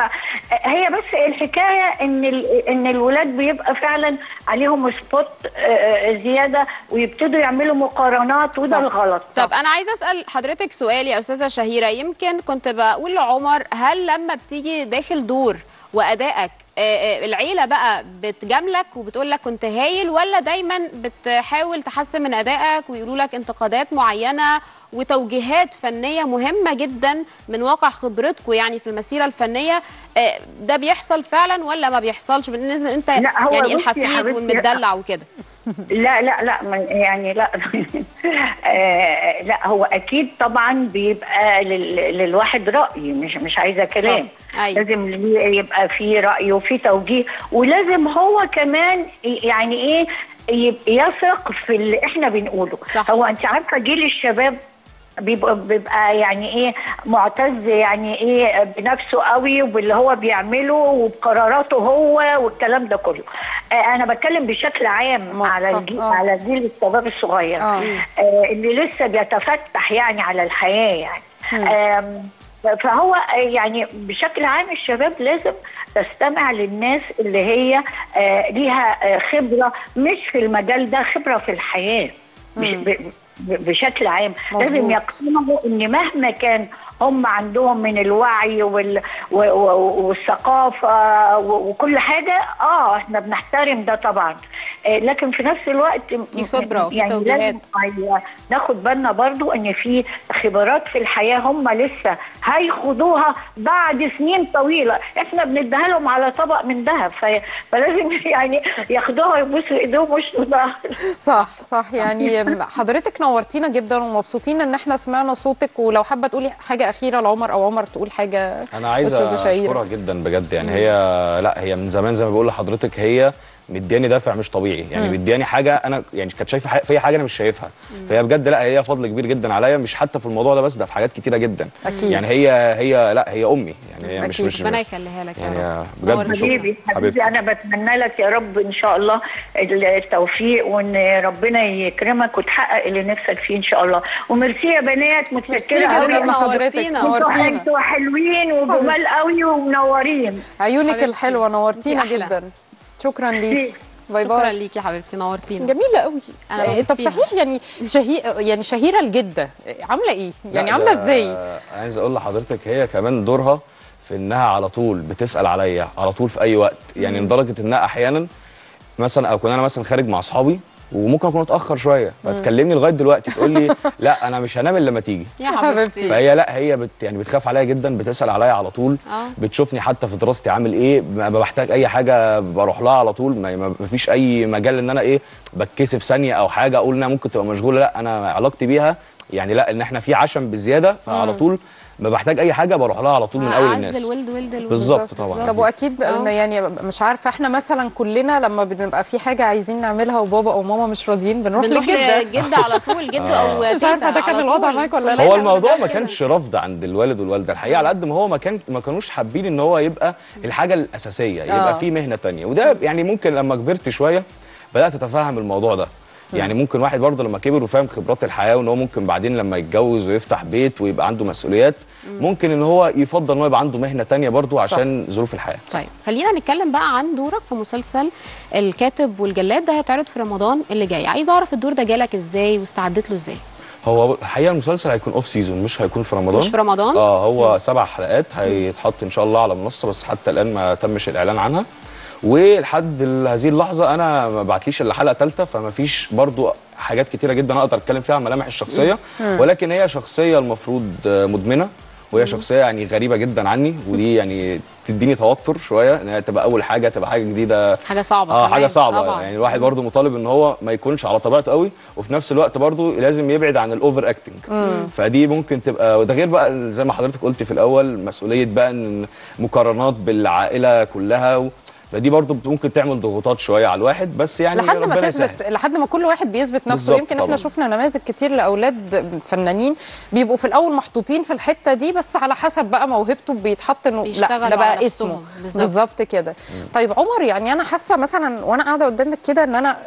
Speaker 7: فهي بس الحكايه ان ال- ان الولاد بيبقى فعلا عليهم سبوت آه، زياده ويبتدوا يعملوا مقارنات وده
Speaker 1: صح.
Speaker 7: الغلط
Speaker 2: طب انا عايزه اسال حضرتك سؤال يا استاذه شهيره يمكن كنت بقول لعمر هل لما بتيجي داخل دور وادائك آه، آه، العيله بقى بتجاملك وبتقول لك كنت هايل ولا دايما بتحاول تحسن من ادائك ويقولوا لك انتقادات معينه وتوجيهات فنيه مهمه جدا من واقع خبرتكم يعني في المسيره الفنيه آه، ده بيحصل فعلا ولا ما بيحصلش بالنسبه انت
Speaker 7: لا، هو
Speaker 2: يعني
Speaker 7: بصي يا
Speaker 2: الحفيد
Speaker 7: حبيبتي،
Speaker 2: والمدلع وكده
Speaker 7: لا لا لا ما- يعني لا آه، لا هو اكيد طبعا بيبقى لل- للواحد راي مش مش عايزه كلام
Speaker 2: صح. أيوة.
Speaker 7: لازم ليه يبقى في راي وفي توجيه ولازم هو كمان يعني ايه يبقى يثق في اللي احنا بنقوله
Speaker 2: صح.
Speaker 7: هو انت عارفه جيل الشباب بيبقى, بيبقى يعني ايه معتز يعني ايه بنفسه قوي وباللي هو بيعمله وبقراراته هو والكلام ده كله آه انا بتكلم بشكل عام
Speaker 1: ما-
Speaker 7: على
Speaker 1: صح،
Speaker 7: الجيل
Speaker 1: آه.
Speaker 7: على جيل الشباب الصغير
Speaker 1: آه.
Speaker 7: آه اللي لسه بيتفتح يعني على الحياه يعني آم، فهو يعني بشكل عام الشباب لازم تستمع للناس اللي هي آه، ليها آه، خبره مش في المجال ده خبره في الحياه مش ب- ب- بشكل عام
Speaker 1: مظبوط.
Speaker 7: لازم يقتنعوا ان مهما كان هم عندهم من الوعي وال... و... و... والثقافه و... وكل حاجه اه احنا بنحترم ده طبعا آه لكن في نفس الوقت
Speaker 2: في خبرة وفي
Speaker 7: يعني
Speaker 2: توجيهات.
Speaker 7: لازم أيوة، ناخد بالنا برضو ان في خبرات في الحياه هم لسه هيخوضوها بعد سنين طويله احنا بنديها لهم على طبق من ذهب ف... فلازم يعني ياخدوها يبوسوا ايديهم وش ظهر
Speaker 1: صح صح يعني حضرتك نورتينا جدا ومبسوطين ان احنا سمعنا صوتك ولو حابه تقولي حاجه اخيره لعمر او عمر تقول حاجه
Speaker 6: انا عايز
Speaker 1: أستاذة شهيرة.
Speaker 6: اشكرها جدا بجد يعني هي لا هي من زمان زي ما بقول لحضرتك هي مدياني دافع مش طبيعي يعني مدياني حاجه انا يعني كانت شايفه حاجة فيا حاجه انا مش شايفها فهي بجد لا هي فضل كبير جدا عليا مش حتى في الموضوع ده بس ده في حاجات كتيره جدا
Speaker 1: أكيد.
Speaker 6: يعني هي هي لا هي امي يعني هي مش
Speaker 1: أكيد.
Speaker 6: مش
Speaker 2: ربنا يخليها لك يا
Speaker 6: يعني
Speaker 2: رب
Speaker 6: بجد
Speaker 2: نورتينا.
Speaker 6: شكراً.
Speaker 7: حبيبي
Speaker 6: حبيبتي.
Speaker 7: حبيبي انا بتمنى لك يا رب ان شاء الله التوفيق وان ربنا يكرمك وتحقق اللي نفسك فيه ان شاء الله وميرسي يا بنات
Speaker 1: ميرسي
Speaker 7: متشكره
Speaker 1: جدا
Speaker 7: قوي
Speaker 1: لحضرتك
Speaker 2: نورتينا.
Speaker 7: انتوا
Speaker 1: نورتينا
Speaker 7: انتوا حلوين وجمال قوي ومنورين
Speaker 1: عيونك
Speaker 2: حبيبتي.
Speaker 1: الحلوه نورتينا
Speaker 2: أنتي أحلى.
Speaker 1: جدا شكرا ليك باي
Speaker 2: شكرا
Speaker 1: باي
Speaker 2: ليكي يا حبيبتي نورتينا
Speaker 1: جميله قوي
Speaker 2: أنا
Speaker 1: آه،
Speaker 2: بموت
Speaker 1: طب
Speaker 2: فيها.
Speaker 1: صحيح يعني شهي يعني شهيره الجده عامله ايه يعني
Speaker 6: لا،
Speaker 1: عامله
Speaker 6: ده
Speaker 1: ازاي
Speaker 6: عايز اقول لحضرتك هي كمان دورها في انها على طول بتسال عليا على طول في اي وقت يعني لدرجه انها احيانا مثلا اكون انا مثلا خارج مع اصحابي وممكن اكون اتاخر شويه فتكلمني لغايه دلوقتي تقول لي لا انا مش هنام الا لما تيجي
Speaker 2: يا
Speaker 1: حبيبتي.
Speaker 2: حبيبتي
Speaker 6: فهي لا هي بت يعني بتخاف عليا جدا بتسال عليا على طول
Speaker 2: اه
Speaker 6: بتشوفني حتى في دراستي عامل ايه ما بحتاج اي حاجه بروح لها على طول ما ما- ما فيش اي مجال ان انا ايه بتكسف ثانيه او حاجه اقول انها ممكن تبقى مشغوله لا انا علاقتي بيها يعني لا ان احنا في عشم بزياده فعلى طول ما بحتاج اي حاجه بروح لها على طول من اول
Speaker 2: عز
Speaker 6: الناس
Speaker 2: الولد ولد الولد
Speaker 6: بالظبط طبعا
Speaker 1: طب واكيد بقى
Speaker 2: آه.
Speaker 1: إن يعني مش عارفه احنا مثلا كلنا لما بنبقى في حاجه عايزين نعملها وبابا او ماما مش راضيين بنروح
Speaker 2: بنروح
Speaker 1: للجده
Speaker 2: للجده على طول جده او
Speaker 1: مش عارفة ده كان
Speaker 2: على
Speaker 1: الوضع
Speaker 2: طول.
Speaker 1: معاك ولا لا؟
Speaker 2: كلنا
Speaker 6: هو
Speaker 2: كنا
Speaker 6: الموضوع
Speaker 2: بنعمل
Speaker 6: ما
Speaker 2: كده.
Speaker 6: كانش رفض عند الوالد والوالده الحقيقه على قد ما هو ما كان ما كانوش حابين ان هو يبقى الحاجه الاساسيه يبقى
Speaker 1: آه.
Speaker 6: في مهنه تانية وده يعني ممكن لما كبرت شويه بدات اتفهم الموضوع ده يعني ممكن واحد برضه لما كبر وفاهم خبرات الحياه وان هو ممكن بعدين لما يتجوز ويفتح بيت ويبقى عنده مسؤوليات ممكن ان هو يفضل ان هو يبقى عنده مهنه تانية برضه عشان ظروف الحياه
Speaker 2: طيب خلينا نتكلم بقى عن دورك في مسلسل الكاتب والجلاد ده هيتعرض في رمضان اللي جاي عايز اعرف الدور ده جالك ازاي واستعدت له ازاي
Speaker 6: هو الحقيقه المسلسل هيكون اوف سيزون مش هيكون في رمضان
Speaker 2: مش في رمضان
Speaker 6: اه هو سبع حلقات هيتحط ان شاء الله على منصه بس حتى الان ما تمش الاعلان عنها ولحد ال- هذه اللحظه انا ما بعتليش الا حلقه ثالثه فما فيش برضو حاجات كتيره جدا اقدر اتكلم فيها عن ملامح الشخصيه ولكن هي شخصيه المفروض آه، مدمنه وهي شخصيه يعني غريبه جدا عني ودي يعني تديني توتر شويه ان هي تبقى اول حاجه تبقى حاجه جديده
Speaker 2: حاجه صعبه
Speaker 6: اه
Speaker 2: كمان.
Speaker 6: حاجه صعبه
Speaker 2: طبعا
Speaker 6: يعني الواحد برضو مطالب ان هو ما يكونش على طبيعته قوي وفي نفس الوقت برضو لازم يبعد عن الاوفر اكتنج فدي ممكن تبقى وده غير بقى زي ما حضرتك قلت في الاول مسؤوليه بقى ان مقارنات بالعائله كلها و... فدي برضو ممكن تعمل ضغوطات شويه على الواحد بس يعني
Speaker 1: لحد ما
Speaker 6: ربنا يسهل.
Speaker 1: تثبت لحد ما كل واحد بيثبت نفسه
Speaker 6: بالظبط
Speaker 1: يمكن احنا
Speaker 6: طبعاً.
Speaker 1: شفنا نماذج كتير لاولاد فنانين بيبقوا في الاول محطوطين في الحته دي بس على حسب بقى موهبته بيتحط انه لا
Speaker 2: بيشتغلوا
Speaker 1: ده بقى
Speaker 2: على
Speaker 1: اسمه
Speaker 2: نفسهم. بالظبط.
Speaker 1: بالظبط كده طيب عمر يعني انا حاسه مثلا وانا قاعده قدامك كده ان انا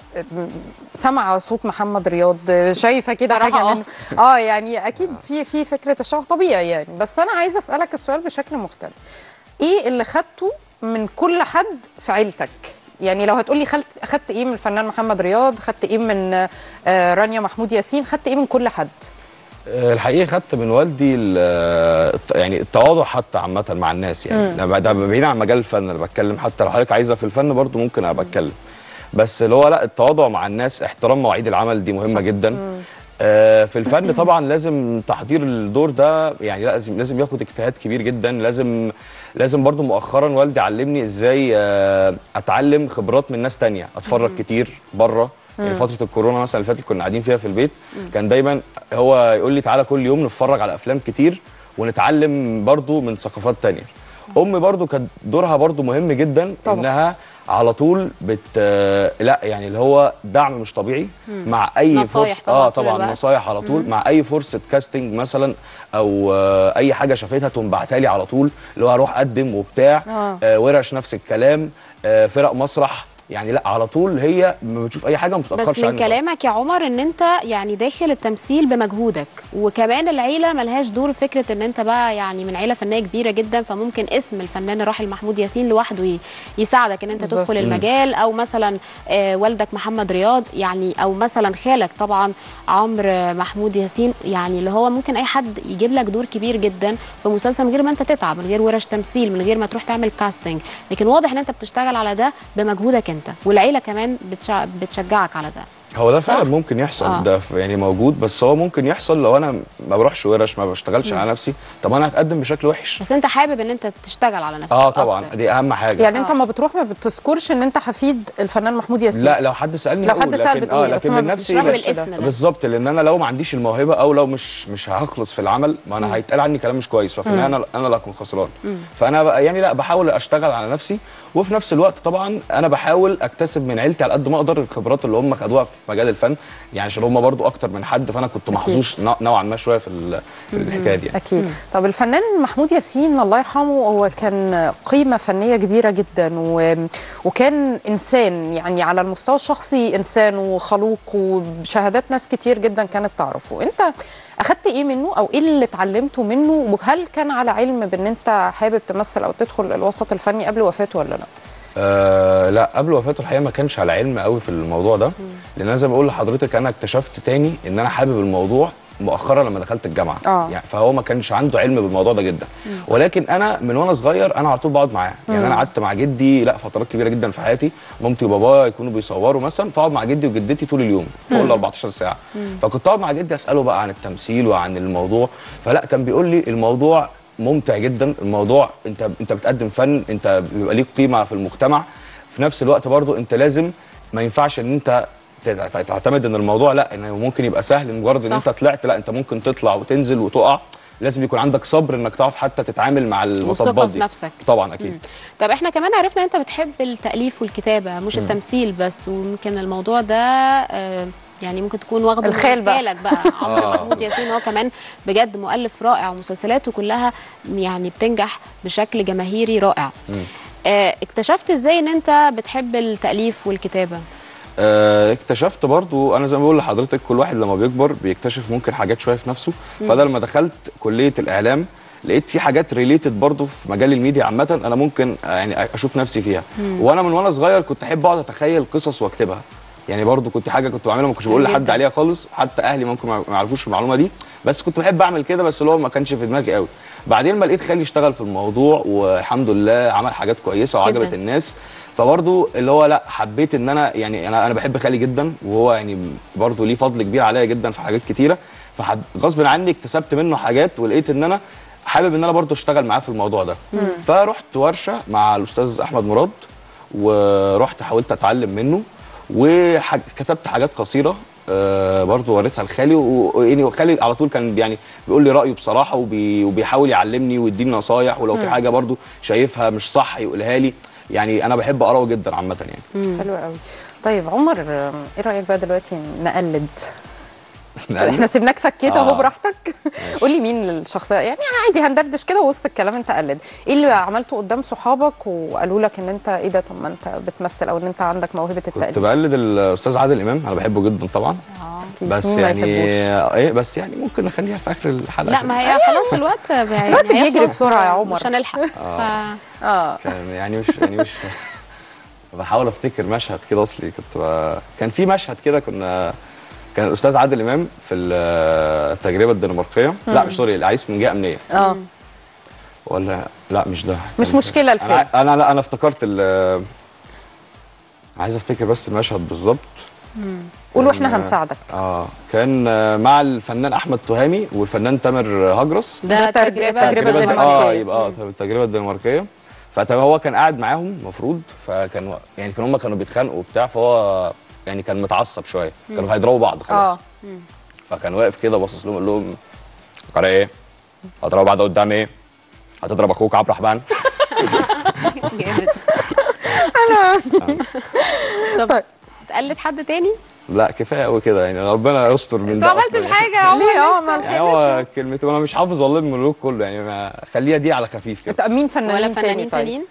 Speaker 1: سامعه صوت محمد رياض شايفه كده
Speaker 2: صراحة
Speaker 1: حاجه
Speaker 2: آه.
Speaker 1: منه اه يعني اكيد في في فكره الشبه طبيعي يعني بس انا عايزه اسالك السؤال بشكل مختلف ايه اللي خدته من كل حد في عيلتك يعني لو هتقولي خدت خدت ايه من الفنان محمد رياض خدت ايه من آه، رانيا محمود ياسين خدت ايه من كل حد
Speaker 6: آه، الحقيقه خدت من والدي ال- آه، الت- يعني التواضع حتى عامه مع الناس يعني ده ده بعيد عن مجال الفن انا بتكلم حتى لو حضرتك عايزه في الفن برضو ممكن ابقى اتكلم بس اللي هو لا التواضع مع الناس احترام مواعيد العمل دي مهمه جدا آه، في الفن طبعا لازم تحضير الدور ده يعني لازم لازم ياخد اجتهاد كبير جدا لازم لازم برضو مؤخرا والدي علمني ازاي آه، اتعلم خبرات من ناس تانية اتفرج كتير بره يعني فتره الكورونا مثلا اللي فاتت كنا قاعدين فيها في البيت كان دايما هو يقول لي تعالى كل يوم نتفرج على افلام كتير ونتعلم برضو من ثقافات تانية امي برضو كان دورها برضو مهم جدا
Speaker 1: طبعا.
Speaker 6: انها على طول بت لا يعني اللي هو دعم مش طبيعي مع اي
Speaker 2: نصايح
Speaker 6: فرصه
Speaker 2: طبعا
Speaker 6: اه
Speaker 2: طول
Speaker 6: طبعا
Speaker 2: الوقت.
Speaker 6: نصايح على طول مع اي فرصه كاستنج مثلا او آه، اي حاجه شافتها تقوم باعتها لي على طول اللي هو هروح اقدم وبتاع
Speaker 1: آه.
Speaker 6: آه ورش نفس الكلام آه فرق مسرح يعني لا على طول هي لما بتشوف اي حاجه ما بتتاخرش
Speaker 2: بس من
Speaker 6: عني خالص.
Speaker 2: كلامك يا عمر ان انت يعني داخل التمثيل بمجهودك وكمان العيله ملهاش دور في فكره ان انت بقى يعني من عيله فنيه كبيره جدا فممكن اسم الفنان الراحل محمود ياسين لوحده ي- يساعدك ان انت
Speaker 1: بالظبط.
Speaker 2: تدخل المجال او مثلا آه، والدك محمد رياض يعني او مثلا خالك طبعا عمرو محمود ياسين يعني اللي هو ممكن اي حد يجيب لك دور كبير جدا في مسلسل من غير ما انت تتعب من غير ورش تمثيل من غير ما تروح تعمل كاستنج لكن واضح ان انت بتشتغل على ده بمجهودك انت والعيله كمان بتشع- بتشجعك على ده
Speaker 6: هو ده
Speaker 2: صح؟
Speaker 6: فعلا ممكن يحصل
Speaker 2: آه.
Speaker 6: ده ف- يعني موجود بس هو ممكن يحصل لو انا ما بروحش ورش ما بشتغلش على نفسي طب انا هتقدم بشكل وحش
Speaker 2: بس انت حابب ان انت تشتغل على نفسك
Speaker 6: اه طبعا
Speaker 2: أكتر.
Speaker 6: دي اهم حاجه
Speaker 1: يعني انت ما بتروح ما بتذكرش ان انت حفيد الفنان محمود ياسين
Speaker 6: لا لو حد سالني
Speaker 1: لو
Speaker 6: هقول،
Speaker 1: حد سأل
Speaker 6: لكن-
Speaker 1: بتقول
Speaker 6: اه
Speaker 1: بس
Speaker 6: لكن
Speaker 1: ما
Speaker 6: من نفسي
Speaker 2: بتشرح
Speaker 1: بتشرحش
Speaker 2: بالاسم ده
Speaker 6: بالظبط لان انا لو ما عنديش الموهبه او لو مش مش هخلص في العمل ما انا هيتقال عني كلام مش كويس ففي النهايه انا انا اللي هكون خسران فانا بقى يعني لا بحاول اشتغل على نفسي وفي نفس الوقت طبعا انا بحاول اكتسب من عيلتي على قد ما اقدر الخبرات اللي هم خدوها في مجال الفن يعني عشان هم برضو اكتر من حد فانا كنت محظوظ نوع- نوعا ما شويه في ال- في الحكايه دي يعني.
Speaker 1: اكيد طب الفنان محمود ياسين الله يرحمه هو كان قيمه فنيه كبيره جدا و... وكان انسان يعني على المستوى الشخصي انسان وخلوق وبشهادات ناس كتير جدا كانت تعرفه انت اخدت ايه منه او ايه اللي اتعلمته منه وهل كان على علم بان انت حابب تمثل او تدخل الوسط الفني قبل وفاته ولا لا
Speaker 6: أه لا قبل وفاته الحقيقه ما كانش على علم قوي في الموضوع ده لان انا زي ما بقول لحضرتك انا اكتشفت تاني ان انا حابب الموضوع مؤخرا لما دخلت الجامعه
Speaker 1: آه.
Speaker 6: يعني فهو ما كانش عنده علم بالموضوع ده جدا ولكن انا من وانا صغير انا على طول بقعد معاه يعني انا قعدت مع جدي لا فترات كبيره جدا في حياتي مامتي وبابايا يكونوا بيصوروا مثلا فاقعد مع جدي وجدتي طول اليوم فوق ال 14 ساعه فكنت اقعد مع جدي اساله بقى عن التمثيل وعن الموضوع فلا كان بيقول لي الموضوع ممتع جدا الموضوع انت انت بتقدم فن انت بيبقى ليك قيمه في المجتمع في نفس الوقت برضو انت لازم ما ينفعش ان انت تع- تعتمد ان الموضوع لا انه ممكن يبقى سهل مجرد ان
Speaker 2: صح.
Speaker 6: انت طلعت لا انت ممكن تطلع وتنزل وتقع لازم يكون عندك صبر انك تعرف حتى تتعامل مع المطبات
Speaker 2: وثقة
Speaker 6: دي
Speaker 2: في نفسك.
Speaker 6: طبعا اكيد
Speaker 2: طب احنا كمان عرفنا ان انت بتحب التاليف والكتابه مش التمثيل بس ويمكن الموضوع ده آه، يعني ممكن تكون واخده من
Speaker 1: الخال بقى.
Speaker 2: خالك بقى عمرو
Speaker 6: آه.
Speaker 2: محمود ياسين هو كمان بجد مؤلف رائع ومسلسلاته كلها يعني بتنجح بشكل جماهيري رائع آه، اكتشفت ازاي ان انت بتحب التاليف والكتابه
Speaker 6: آه، اكتشفت برضو انا زي ما بقول لحضرتك كل واحد لما بيكبر بيكتشف ممكن حاجات شويه في نفسه فانا لما دخلت كليه الاعلام لقيت في حاجات ريليتد برضو في مجال الميديا عامه انا ممكن آه، يعني اشوف نفسي فيها وانا من وانا صغير كنت احب اقعد اتخيل قصص واكتبها يعني برضو كنت حاجه كنت بعملها ما كنتش بقول لحد
Speaker 2: جداً.
Speaker 6: عليها خالص حتى اهلي ممكن ما ما يعرفوش المعلومه دي بس كنت بحب اعمل كده بس اللي هو ما كانش في دماغي قوي بعدين ما لقيت خالي اشتغل في الموضوع والحمد لله عمل حاجات كويسه وعجبت
Speaker 2: جداً.
Speaker 6: الناس فبرضه اللي هو لا حبيت ان انا يعني انا انا بحب خالي جدا وهو يعني برضه ليه فضل كبير عليا جدا في حاجات كتيره فغصب عني اكتسبت منه حاجات ولقيت ان انا حابب ان انا برضه اشتغل معاه في الموضوع ده فرحت ورشه مع الاستاذ احمد مراد ورحت حاولت اتعلم منه وكتبت حاجات قصيره آه برضه وريتها لخالي و- ويعني خالي على طول كان يعني بيقول لي رايه بصراحه وبي وبيحاول يعلمني ويديني نصايح ولو في حاجه برضه شايفها مش صح يقولها لي يعني انا بحب اقراه جدا عامه يعني
Speaker 1: حلو قوي طيب عمر ايه رايك بقى دلوقتي نقلد احنا سيبناك فكيت اهو
Speaker 6: آه.
Speaker 1: براحتك قول لي مين الشخصيه يعني عادي هندردش كده وسط الكلام انت قلد ايه اللي عملته قدام صحابك وقالوا لك ان انت ايه ده طب ما انت بتمثل او ان انت عندك موهبه
Speaker 6: كنت
Speaker 1: التقليد
Speaker 6: بقلد الاستاذ عادل امام انا بحبه جدا طبعا
Speaker 1: أكيد.
Speaker 6: بس
Speaker 1: مين ما
Speaker 6: يعني
Speaker 1: يحبوش؟
Speaker 6: ايه بس يعني ممكن نخليها في اخر الحلقه
Speaker 2: لا ما هي خلاص الوقت يعني
Speaker 1: الوقت بيجري
Speaker 2: هيخلص
Speaker 1: بسرعة يا عمر.
Speaker 2: مش هنلحق ف...
Speaker 1: اه
Speaker 6: كان يعني مش يعني مش بحاول افتكر مشهد كده اصلي كنت ب... كان في مشهد كده كنا كان الاستاذ عادل امام في ال- التجربه الدنماركيه لا مش سوري العريس من جهه امنيه
Speaker 1: اه
Speaker 6: ولا لا مش ده
Speaker 1: مش
Speaker 6: كان-
Speaker 1: مشكلة الفيلم.
Speaker 6: انا انا لا انا افتكرت ال عايز افتكر بس المشهد بالظبط
Speaker 1: قول
Speaker 6: كان-
Speaker 1: واحنا هنساعدك
Speaker 6: اه كان آه، مع الفنان احمد تهامي والفنان تامر هجرس
Speaker 1: ده
Speaker 2: ده
Speaker 1: تج-
Speaker 2: تجربه
Speaker 1: التجربة
Speaker 6: الد-
Speaker 1: الدنماركية.
Speaker 6: اه يبقى اه التجربه الدنماركيه فتمام هو كان قاعد معاهم المفروض فكان يعني كانوا هم كانوا بيتخانقوا وبتاع فهو يعني كان متعصب شويه كانوا هيضربوا بعض خلاص
Speaker 1: اه
Speaker 6: فكان واقف كده باصص لهم قال لهم قال ايه هتضربوا بعض قدام ايه هتضرب اخوك عبد الرحمن
Speaker 2: جامد طب
Speaker 1: طيب.
Speaker 2: تقلد حد تاني؟
Speaker 6: لا كفايه قوي كده يعني ربنا يستر من
Speaker 2: انت
Speaker 6: ده
Speaker 2: ما عملتش
Speaker 6: أصلاً.
Speaker 2: حاجه يا عمر
Speaker 1: ليه اه
Speaker 2: لسه.
Speaker 1: ما
Speaker 6: يعني
Speaker 1: لحقناش
Speaker 6: هو كلمتين وانا مش حافظ والله المونولوج كله يعني ما خليها دي على خفيف كده
Speaker 1: طب مين
Speaker 2: ولا
Speaker 1: فنانين تاني
Speaker 2: فنانين
Speaker 1: طيب
Speaker 2: تانيين؟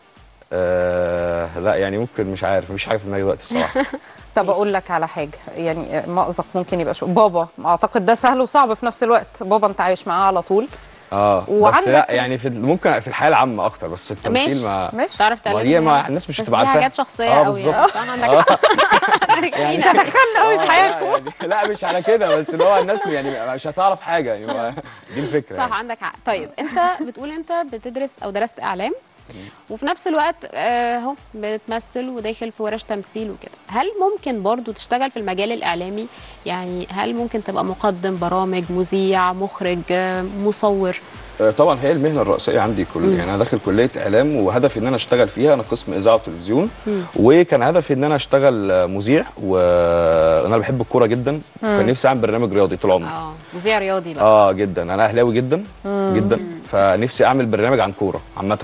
Speaker 6: آه لا يعني ممكن مش عارف مفيش حاجه في دماغي دلوقتي الصراحه
Speaker 1: طب اقول لك على حاجه يعني مأزق ممكن يبقى شو بابا اعتقد ده سهل وصعب في نفس الوقت بابا انت عايش معاه على طول
Speaker 6: اه بس
Speaker 1: وعندك-
Speaker 6: لا يعني في ممكن في الحياه العامه اكتر بس التمثيل
Speaker 2: ماشي.
Speaker 6: ما
Speaker 1: ماشي
Speaker 2: تعرف
Speaker 6: ما
Speaker 2: تقلد
Speaker 6: دي ما
Speaker 2: يعني؟
Speaker 6: الناس مش
Speaker 2: بس
Speaker 6: هتبقى
Speaker 2: دي
Speaker 6: عارفاها
Speaker 2: حاجات شخصيه
Speaker 6: آه،
Speaker 2: قوي
Speaker 6: بالظبط.
Speaker 2: يعني طبعا عندك حق
Speaker 6: يعني
Speaker 1: دخلنا قوي في
Speaker 6: آه،
Speaker 1: حياتكم
Speaker 6: لا, يعني لا مش على كده بس اللي هو الناس يعني مش هتعرف حاجه يعني هو دي الفكره
Speaker 2: صح
Speaker 6: يعني.
Speaker 2: عندك حق طيب انت بتقول انت بتدرس او درست اعلام وفي نفس الوقت آه، اهو بتمثل وداخل في ورش تمثيل وكده هل ممكن برضو تشتغل في المجال الاعلامي يعني هل ممكن تبقى مقدم برامج مذيع مخرج آه، مصور
Speaker 6: آه، طبعا هي المهنه الرئيسيه عندي كل يعني انا داخل كليه اعلام وهدفي ان انا اشتغل فيها انا قسم اذاعه وتلفزيون وكان هدفي ان انا اشتغل آه، مذيع وانا بحب الكوره جدا كان نفسي اعمل برنامج رياضي طول عمري
Speaker 2: اه مذيع رياضي بقى
Speaker 6: اه جدا انا اهلاوي جدا جدا فنفسي اعمل برنامج عن كوره عامه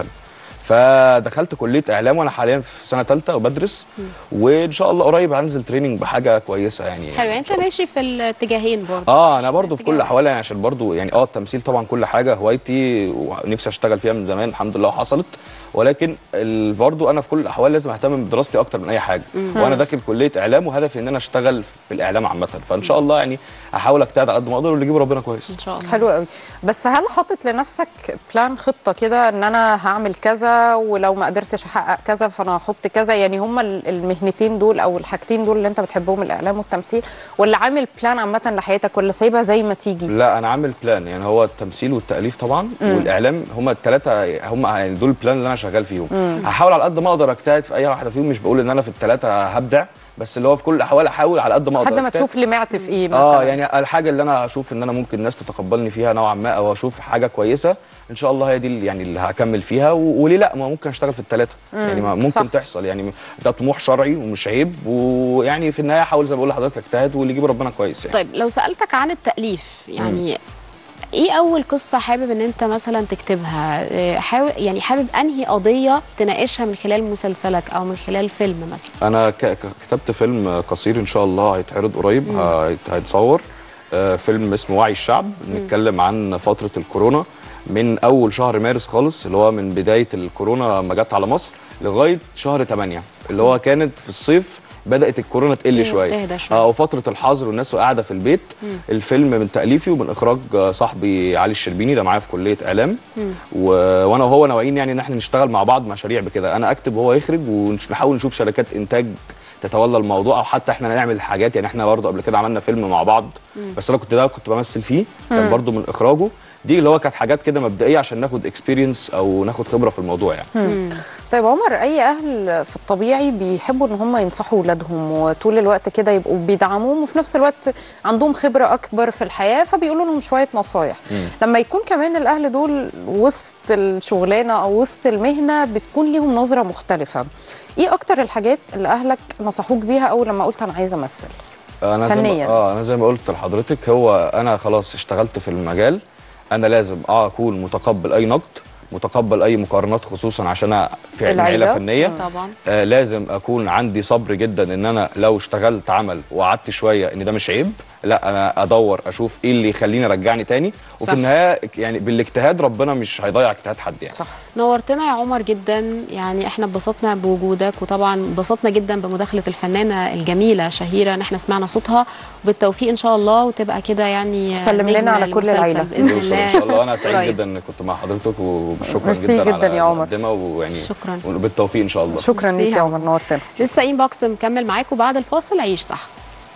Speaker 6: فدخلت كليه اعلام وانا حاليا في سنه ثالثه وبدرس وان شاء الله قريب هنزل تريننج بحاجه كويسه يعني
Speaker 2: حلو يعني انت ماشي في الاتجاهين برضو
Speaker 6: اه
Speaker 2: مش
Speaker 6: انا برضو في كل
Speaker 2: اتجاه.
Speaker 6: الاحوال يعني عشان برضو يعني اه التمثيل طبعا كل حاجه هوايتي ونفسي اشتغل فيها من زمان الحمد لله وحصلت ولكن ال- برضو انا في كل الاحوال لازم اهتم بدراستي اكتر من اي حاجه وانا داخل كليه اعلام وهدفي ان انا اشتغل في الاعلام عامه فان شاء الله يعني احاول اجتهد على قد ما اقدر واللي يجيب ربنا كويس
Speaker 2: ان شاء الله
Speaker 1: حلو قوي بس هل حاطط لنفسك بلان خطه كده ان انا هعمل كذا ولو ما قدرتش احقق كذا فانا هحط كذا يعني هما ال- المهنتين دول او الحاجتين دول اللي انت بتحبهم الاعلام والتمثيل ولا عامل بلان عامه لحياتك ولا سايبها زي ما تيجي
Speaker 6: لا انا عامل بلان يعني هو التمثيل والتاليف طبعا والاعلام هما الثلاثه هما يعني دول البلان اللي انا شغال فيهم هحاول على قد ما اقدر اجتهد في اي واحده فيهم مش بقول ان انا في الثلاثه هبدع بس اللي هو في كل الاحوال احاول على قد ما اقدر
Speaker 1: لحد ما
Speaker 6: أجتهد.
Speaker 1: تشوف لمعت في ايه مثلا
Speaker 6: اه يعني الحاجه اللي انا اشوف ان انا ممكن الناس تتقبلني فيها نوعا ما او اشوف حاجه كويسه ان شاء الله هي دي اللي- يعني اللي هكمل فيها و- وليه لا ما ممكن اشتغل في الثلاثه يعني ما ممكن
Speaker 1: صح.
Speaker 6: صح. تحصل يعني ده طموح شرعي ومش عيب ويعني في النهايه احاول زي ما بقول لحضرتك اجتهد واللي يجيب ربنا كويس يعني
Speaker 2: طيب لو سالتك عن التاليف يعني ايه اول قصه حابب ان انت مثلا تكتبها إيه حاول يعني حابب انهي قضيه تناقشها من خلال مسلسلك او من خلال فيلم مثلا
Speaker 6: انا ك- ك- كتبت فيلم قصير ان شاء الله هيتعرض قريب هيت- هيتصور آه، فيلم اسمه وعي الشعب بنتكلم عن فتره الكورونا من اول شهر مارس خالص اللي هو من بدايه الكورونا لما جت على مصر لغايه شهر 8 اللي هو كانت في الصيف بدات الكورونا تقل
Speaker 2: إيه،
Speaker 6: شويه
Speaker 2: تهدى شوية.
Speaker 6: اه وفتره الحظر والناس قاعده في البيت الفيلم من تاليفي ومن اخراج آه، صاحبي علي الشربيني ده معايا في كليه اعلام و... وانا وهو ناويين يعني ان احنا نشتغل مع بعض مشاريع بكده انا اكتب وهو يخرج ونحاول نشوف شركات انتاج تتولى الموضوع او حتى احنا نعمل حاجات يعني احنا برضه قبل كده عملنا فيلم مع بعض بس انا كنت ده كنت بمثل فيه كان برضه من اخراجه دي اللي هو كانت حاجات كده مبدئيه عشان ناخد اكسبيرينس او ناخد خبره في الموضوع يعني
Speaker 1: طيب عمر اي اهل في الطبيعي بيحبوا ان هم ينصحوا اولادهم وطول الوقت كده يبقوا بيدعموهم وفي نفس الوقت عندهم خبره اكبر في الحياه فبيقولوا لهم شويه نصايح لما يكون كمان الاهل دول وسط الشغلانه او وسط المهنه بتكون ليهم نظره مختلفه ايه اكتر الحاجات اللي اهلك نصحوك بيها اول لما قلت انا عايزه امثل
Speaker 6: انا زي
Speaker 1: فنياً.
Speaker 6: ما اه انا زي ما قلت لحضرتك هو انا خلاص اشتغلت في المجال انا لازم اه اكون متقبل اي نقد متقبل اي مقارنات خصوصا عشان انا في
Speaker 1: العيلة.
Speaker 6: عيله فنيه
Speaker 2: طبعا
Speaker 6: آه لازم اكون عندي صبر جدا ان انا لو اشتغلت عمل وقعدت شويه ان ده مش عيب لا انا ادور اشوف ايه اللي يخليني يرجعني تاني وفي
Speaker 1: صح.
Speaker 6: النهايه يعني بالاجتهاد ربنا مش هيضيع اجتهاد حد يعني
Speaker 1: صح
Speaker 2: نورتنا يا عمر جدا يعني احنا اتبسطنا بوجودك وطبعا اتبسطنا جدا بمداخله الفنانه الجميله شهيره ان احنا سمعنا صوتها وبالتوفيق ان شاء الله وتبقى كده يعني
Speaker 1: سلم لنا
Speaker 2: نجم
Speaker 1: على كل
Speaker 2: المسلسل
Speaker 1: العيلة.
Speaker 2: باذن
Speaker 6: يوصل ان شاء الله
Speaker 2: الله
Speaker 6: وانا سعيد
Speaker 2: قريب.
Speaker 6: جدا ان كنت مع حضرتك وشكرا
Speaker 1: ميرسي
Speaker 6: جدا,
Speaker 1: جداً
Speaker 6: على
Speaker 1: يا عمر.
Speaker 6: المقدمه ويعني
Speaker 2: شكراً.
Speaker 6: وبالتوفيق ان شاء الله
Speaker 1: شكرا
Speaker 2: ميرسي
Speaker 1: ليك
Speaker 2: يا
Speaker 1: يا عمر نورتنا
Speaker 2: لسه انبوكس مكمل معاكم بعد الفاصل عيش صح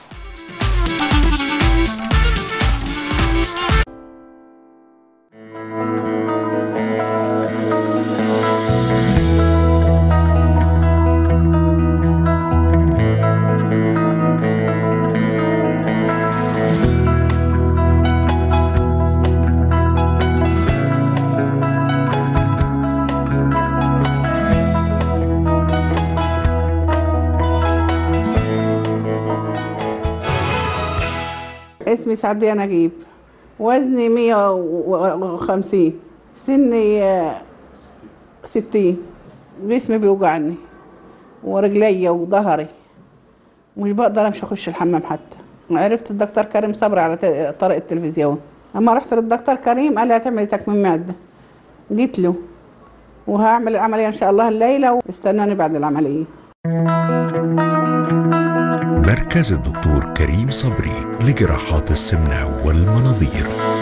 Speaker 8: اسمي سعدية نجيب وزني 150 سني آه، ستين جسمي بيوجعني ورجلي وظهري مش بقدر امشي اخش الحمام حتى عرفت الدكتور كريم صبري على ت- طريق التلفزيون اما رحت للدكتور كريم قال لي هتعملي تكميم معده جيت له وهعمل العمليه ان شاء الله الليله واستناني بعد العمليه
Speaker 9: مركز الدكتور كريم صبري لجراحات السمنة والمناظير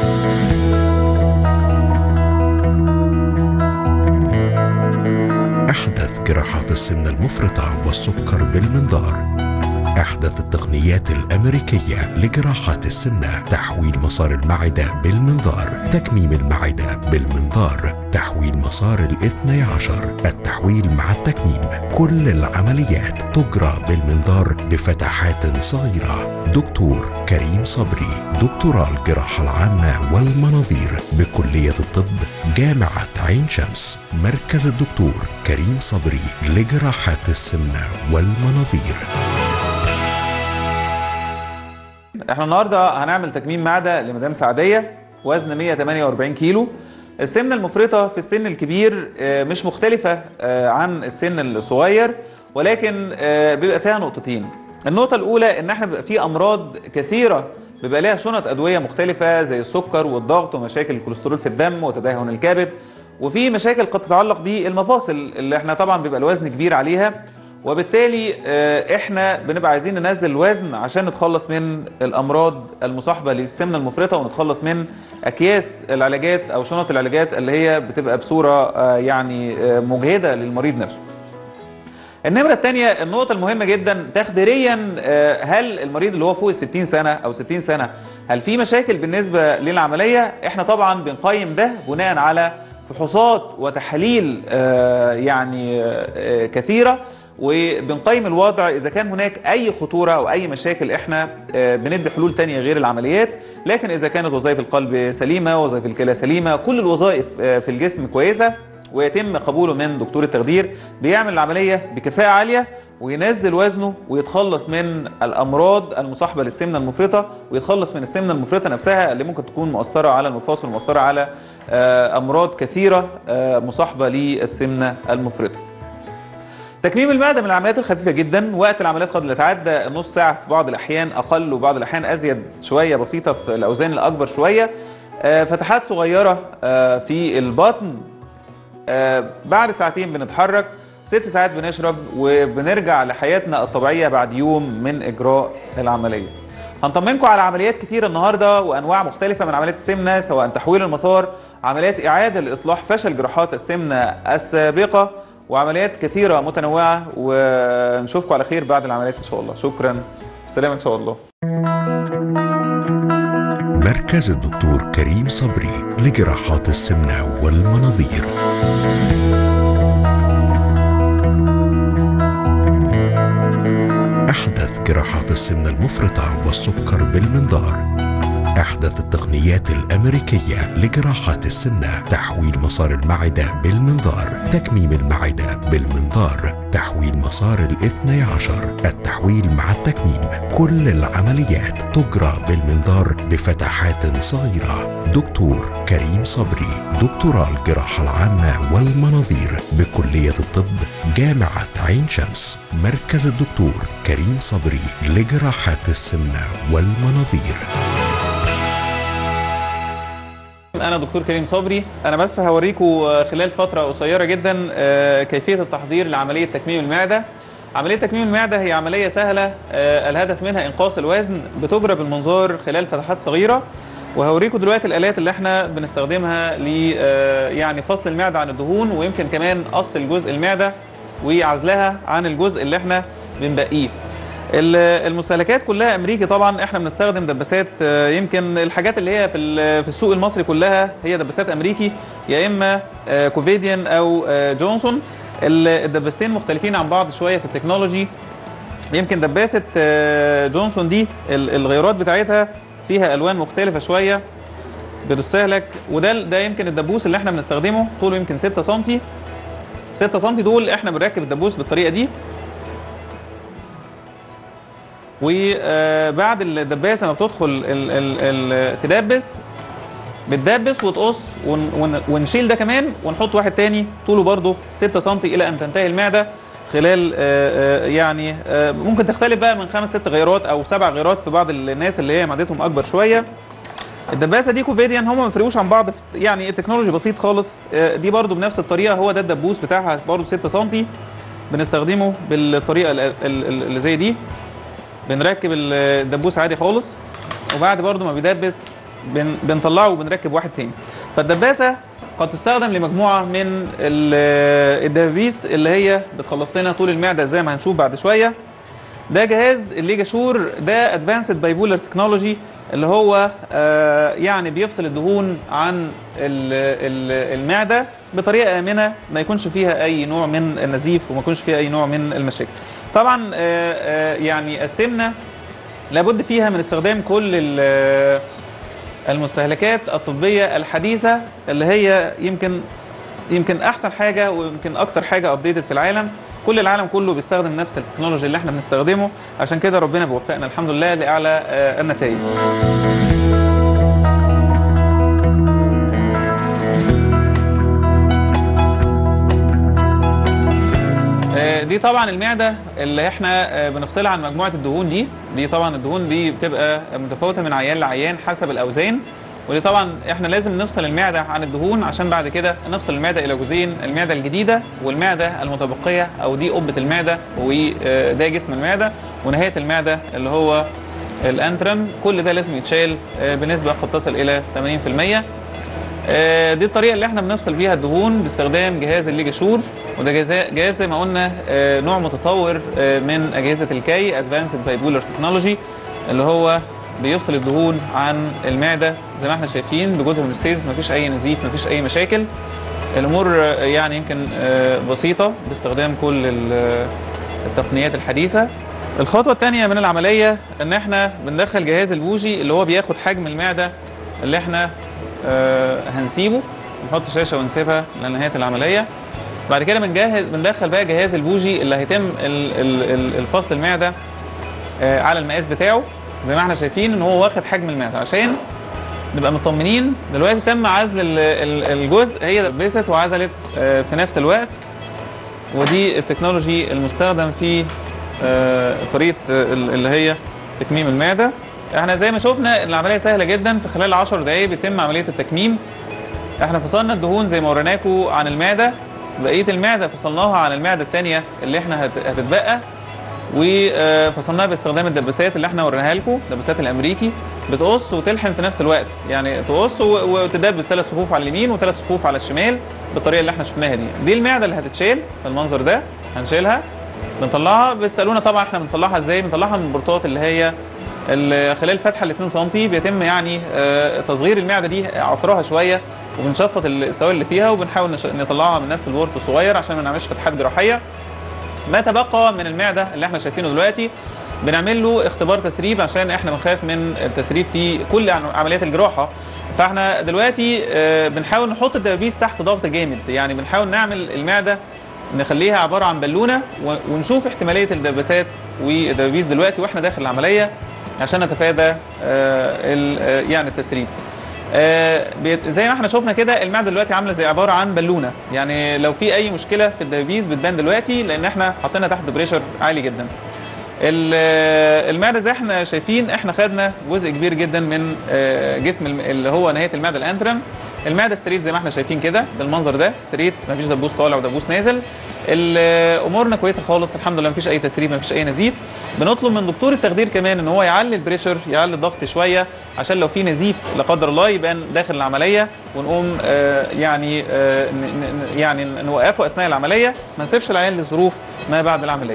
Speaker 9: أحدث جراحات السمنة المفرطة والسكر بالمنظار أحدث التقنيات الأمريكية لجراحات السمنة تحويل مسار المعدة بالمنظار تكميم المعدة بالمنظار تحويل مسار الاثني عشر التحويل مع التكميم كل العمليات تجرى بالمنظار بفتحات صغيرة دكتور كريم صبري دكتوراه الجراحة العامة والمناظير بكلية الطب جامعة عين شمس مركز الدكتور كريم صبري لجراحات السمنة والمناظير
Speaker 10: احنا النهارده هنعمل تكميم معده لمدام سعديه وزن 148 كيلو السمنه المفرطه في السن الكبير آه، مش مختلفه آه، عن السن الصغير ولكن آه، بيبقى فيها نقطتين النقطه الاولى ان احنا بيبقى في امراض كثيره بيبقى ليها شنط ادويه مختلفه زي السكر والضغط ومشاكل الكوليسترول في الدم وتدهن الكبد وفي مشاكل قد تتعلق بالمفاصل اللي احنا طبعا بيبقى الوزن كبير عليها وبالتالي آه، احنا بنبقى عايزين ننزل الوزن عشان نتخلص من الامراض المصاحبه للسمنه المفرطه ونتخلص من اكياس العلاجات او شنط العلاجات اللي هي بتبقى بصوره آه، يعني آه، مجهده للمريض نفسه. النمرة الثانية النقطة المهمة جدا تخديريا آه، هل المريض اللي هو فوق ال 60 سنة أو 60 سنة هل في مشاكل بالنسبة للعملية؟ احنا طبعا بنقيم ده بناء على فحوصات وتحاليل آه، يعني آه، آه، كثيرة وبنقيم الوضع اذا كان هناك اي خطوره او اي مشاكل احنا آه، بندي حلول تانية غير العمليات لكن اذا كانت وظائف القلب سليمه وظائف الكلى سليمه كل الوظائف آه، في الجسم كويسه ويتم قبوله من دكتور التخدير بيعمل العمليه بكفاءه عاليه وينزل وزنه ويتخلص من الامراض المصاحبه للسمنه المفرطه ويتخلص من السمنه المفرطه نفسها اللي ممكن تكون مؤثره على المفاصل ومؤثره على آه، امراض كثيره آه، مصاحبه للسمنه المفرطه تكميم المعده من العمليات الخفيفه جدا وقت العمليات قد يتعدى نص ساعه في بعض الاحيان اقل وبعض الاحيان ازيد شويه بسيطه في الاوزان الاكبر شويه آه، فتحات صغيره آه، في البطن آه، بعد ساعتين بنتحرك ست ساعات بنشرب وبنرجع لحياتنا الطبيعيه بعد يوم من اجراء العمليه هنطمنكم على عمليات كتير النهارده وانواع مختلفه من عمليات السمنه سواء تحويل المسار عمليات اعاده لاصلاح فشل جراحات السمنه السابقه وعمليات كثيره متنوعه ونشوفكم على خير بعد العمليات ان شاء الله شكرا سلام ان شاء الله
Speaker 9: مركز الدكتور كريم صبري لجراحات السمنة والمناظير أحدث جراحات السمنة المفرطة والسكر بالمنظار أحدث التقنيات الأمريكية لجراحات السمنة تحويل مسار المعدة بالمنظار تكميم المعدة بالمنظار تحويل مسار الاثني عشر التحويل مع التكميم كل العمليات تجرى بالمنظار بفتحات صغيرة دكتور كريم صبري دكتوراه الجراحة العامة والمناظير بكلية الطب جامعة عين شمس مركز الدكتور كريم صبري لجراحات السمنة والمناظير
Speaker 10: انا دكتور كريم صبري انا بس هوريكم خلال فتره قصيره جدا آه، كيفيه التحضير لعمليه تكميم المعده عمليه تكميم المعده هي عمليه سهله آه، الهدف منها انقاص الوزن بتجرى بالمنظار خلال فتحات صغيره وهوريكم دلوقتي الالات اللي احنا بنستخدمها ل آه، يعني فصل المعده عن الدهون ويمكن كمان قص الجزء المعده وعزلها عن الجزء اللي احنا بنبقيه ال- المستهلكات كلها امريكي طبعا احنا بنستخدم دباسات آه، يمكن الحاجات اللي هي في ال- في السوق المصري كلها هي دباسات امريكي يا اما آه، كوفيديان او آه، جونسون ال- الدباستين مختلفين عن بعض شويه في التكنولوجي يمكن دباسه آه، جونسون دي ال- الغيارات بتاعتها فيها الوان مختلفه شويه بتستهلك وده ده يمكن الدبوس اللي احنا بنستخدمه طوله يمكن 6 سم 6 سم دول احنا بنركب الدبوس بالطريقه دي وبعد الدباسه ما بتدخل ال ال ال تدبس بتدبس وتقص ون ون ونشيل ده كمان ونحط واحد تاني طوله برضه 6 سم الى ان تنتهي المعده خلال آه، آه، يعني آه، ممكن تختلف بقى من خمس ست غيرات او سبع غيرات في بعض الناس اللي هي معدتهم اكبر شويه الدباسه دي كوفيديان هم ما فرقوش عن بعض في- يعني التكنولوجي بسيط خالص آه، دي برضو بنفس الطريقه هو ده الدبوس بتاعها برضو 6 سم بنستخدمه بالطريقه ال- ال- ال- اللي زي دي بنركب ال- الدبوس عادي خالص وبعد برضو ما بيدبس بن بنطلعه وبنركب واحد تاني فالدباسه قد تستخدم لمجموعه من ال- الدبابيس اللي هي بتخلص لنا طول المعده زي ما هنشوف بعد شويه ده جهاز الليجا شور ده ادفانسد بايبولر تكنولوجي اللي هو آه، يعني بيفصل الدهون عن ال- ال- المعده بطريقه امنه ما يكونش فيها اي نوع من النزيف وما يكونش فيها اي نوع من المشاكل. طبعا آه، آه، يعني السمنه لابد فيها من استخدام كل ال- المستهلكات الطبيه الحديثه اللي هي يمكن يمكن احسن حاجه ويمكن اكتر حاجه ابديتد في العالم كل العالم كله بيستخدم نفس التكنولوجي اللي احنا بنستخدمه عشان كده ربنا بيوفقنا الحمد لله لاعلى آه، النتائج آه، دي طبعا المعده اللي احنا آه، بنفصلها عن مجموعه الدهون دي دي طبعا الدهون دي بتبقى متفاوته من عيان لعيان حسب الاوزان ودي طبعا احنا لازم نفصل المعده عن الدهون عشان بعد كده نفصل المعده الى جزئين المعده الجديده والمعده المتبقيه او دي قبه المعده وده جسم المعده ونهايه المعده اللي هو الانترم كل ده لازم يتشال آه، بنسبه قد تصل الى 80% آه، دي الطريقه اللي احنا بنفصل بيها الدهون باستخدام جهاز الليجا شور وده جهاز جهاز زي ما قلنا آه، نوع متطور آه، من اجهزه الكي ادفانسد بايبولر تكنولوجي اللي هو بيفصل الدهون عن المعده زي ما احنا شايفين بجود هوموستيز مفيش اي نزيف مفيش اي مشاكل الامور آه، يعني يمكن آه، بسيطه باستخدام كل ال- التقنيات الحديثه الخطوه الثانيه من العمليه ان احنا بندخل جهاز البوجي اللي هو بياخد حجم المعده اللي احنا آه، هنسيبه نحط شاشه ونسيبها لنهايه العمليه بعد كده بنجهز بندخل بقى جهاز البوجي اللي هيتم ال- ال- ال- الفصل المعده آه، على المقاس بتاعه زي ما احنا شايفين ان هو واخد حجم المعده عشان نبقى مطمنين دلوقتي تم عزل ال- ال- الجزء هي لبست وعزلت آه، في نفس الوقت ودي التكنولوجي المستخدم في آه، طريقه آه، ال- اللي هي تكميم المعده احنا زي ما شفنا العمليه سهله جدا في خلال 10 دقائق بيتم عمليه التكميم احنا فصلنا الدهون زي ما وريناكم عن المعده بقيه المعده فصلناها عن المعده الثانيه اللي احنا هت- هتتبقى وفصلناها باستخدام الدباسات اللي احنا وريناها لكم الدباسات الامريكي بتقص وتلحم في نفس الوقت يعني تقص و- وتدبس ثلاث صفوف على اليمين وثلاث صفوف على الشمال بالطريقه اللي احنا شفناها دي دي المعده اللي هتتشال في المنظر ده هنشيلها بنطلعها بتسالونا طبعا احنا بنطلعها ازاي بنطلعها من البورتات اللي هي ال- خلال فتحه ال 2 سم بيتم يعني آه، تصغير المعده دي عصرها شويه وبنشفط السوائل اللي فيها وبنحاول نش- نطلعها من نفس البورت الصغير عشان ما نعملش فتحات جراحيه ما تبقى من المعده اللي احنا شايفينه دلوقتي بنعمل له اختبار تسريب عشان احنا بنخاف من التسريب في كل عن- عمليات الجراحه فاحنا دلوقتي آه، بنحاول نحط الدبابيس تحت ضغط جامد يعني بنحاول نعمل المعده نخليها عباره عن بالونه و- ونشوف احتماليه الدباسات والدبابيس دلوقتي واحنا داخل العمليه عشان نتفادى آه، ال- آه، يعني التسريب آه، بيت- زي ما احنا شفنا كده المعده دلوقتي عامله زي عباره عن بالونه يعني لو في اي مشكله في الدبابيس بتبان دلوقتي لان احنا حاطينها تحت بريشر عالي جدا ال- آه، المعده زي احنا شايفين احنا خدنا جزء كبير جدا من آه، جسم الم- اللي هو نهايه المعده الانترم المعده ستريت زي ما احنا شايفين كده بالمنظر ده ستريت مفيش دبوس طالع ودبوس نازل ال- آه، امورنا كويسه خالص الحمد لله مفيش اي تسريب مفيش اي نزيف بنطلب من دكتور التخدير كمان ان هو يعلي البريشر يعلي الضغط شويه عشان لو في نزيف لا قدر الله يبان داخل العمليه ونقوم آه، يعني آه، ن- ن- يعني نوقفه اثناء العمليه ما نسيبش العيان لظروف ما بعد العمليه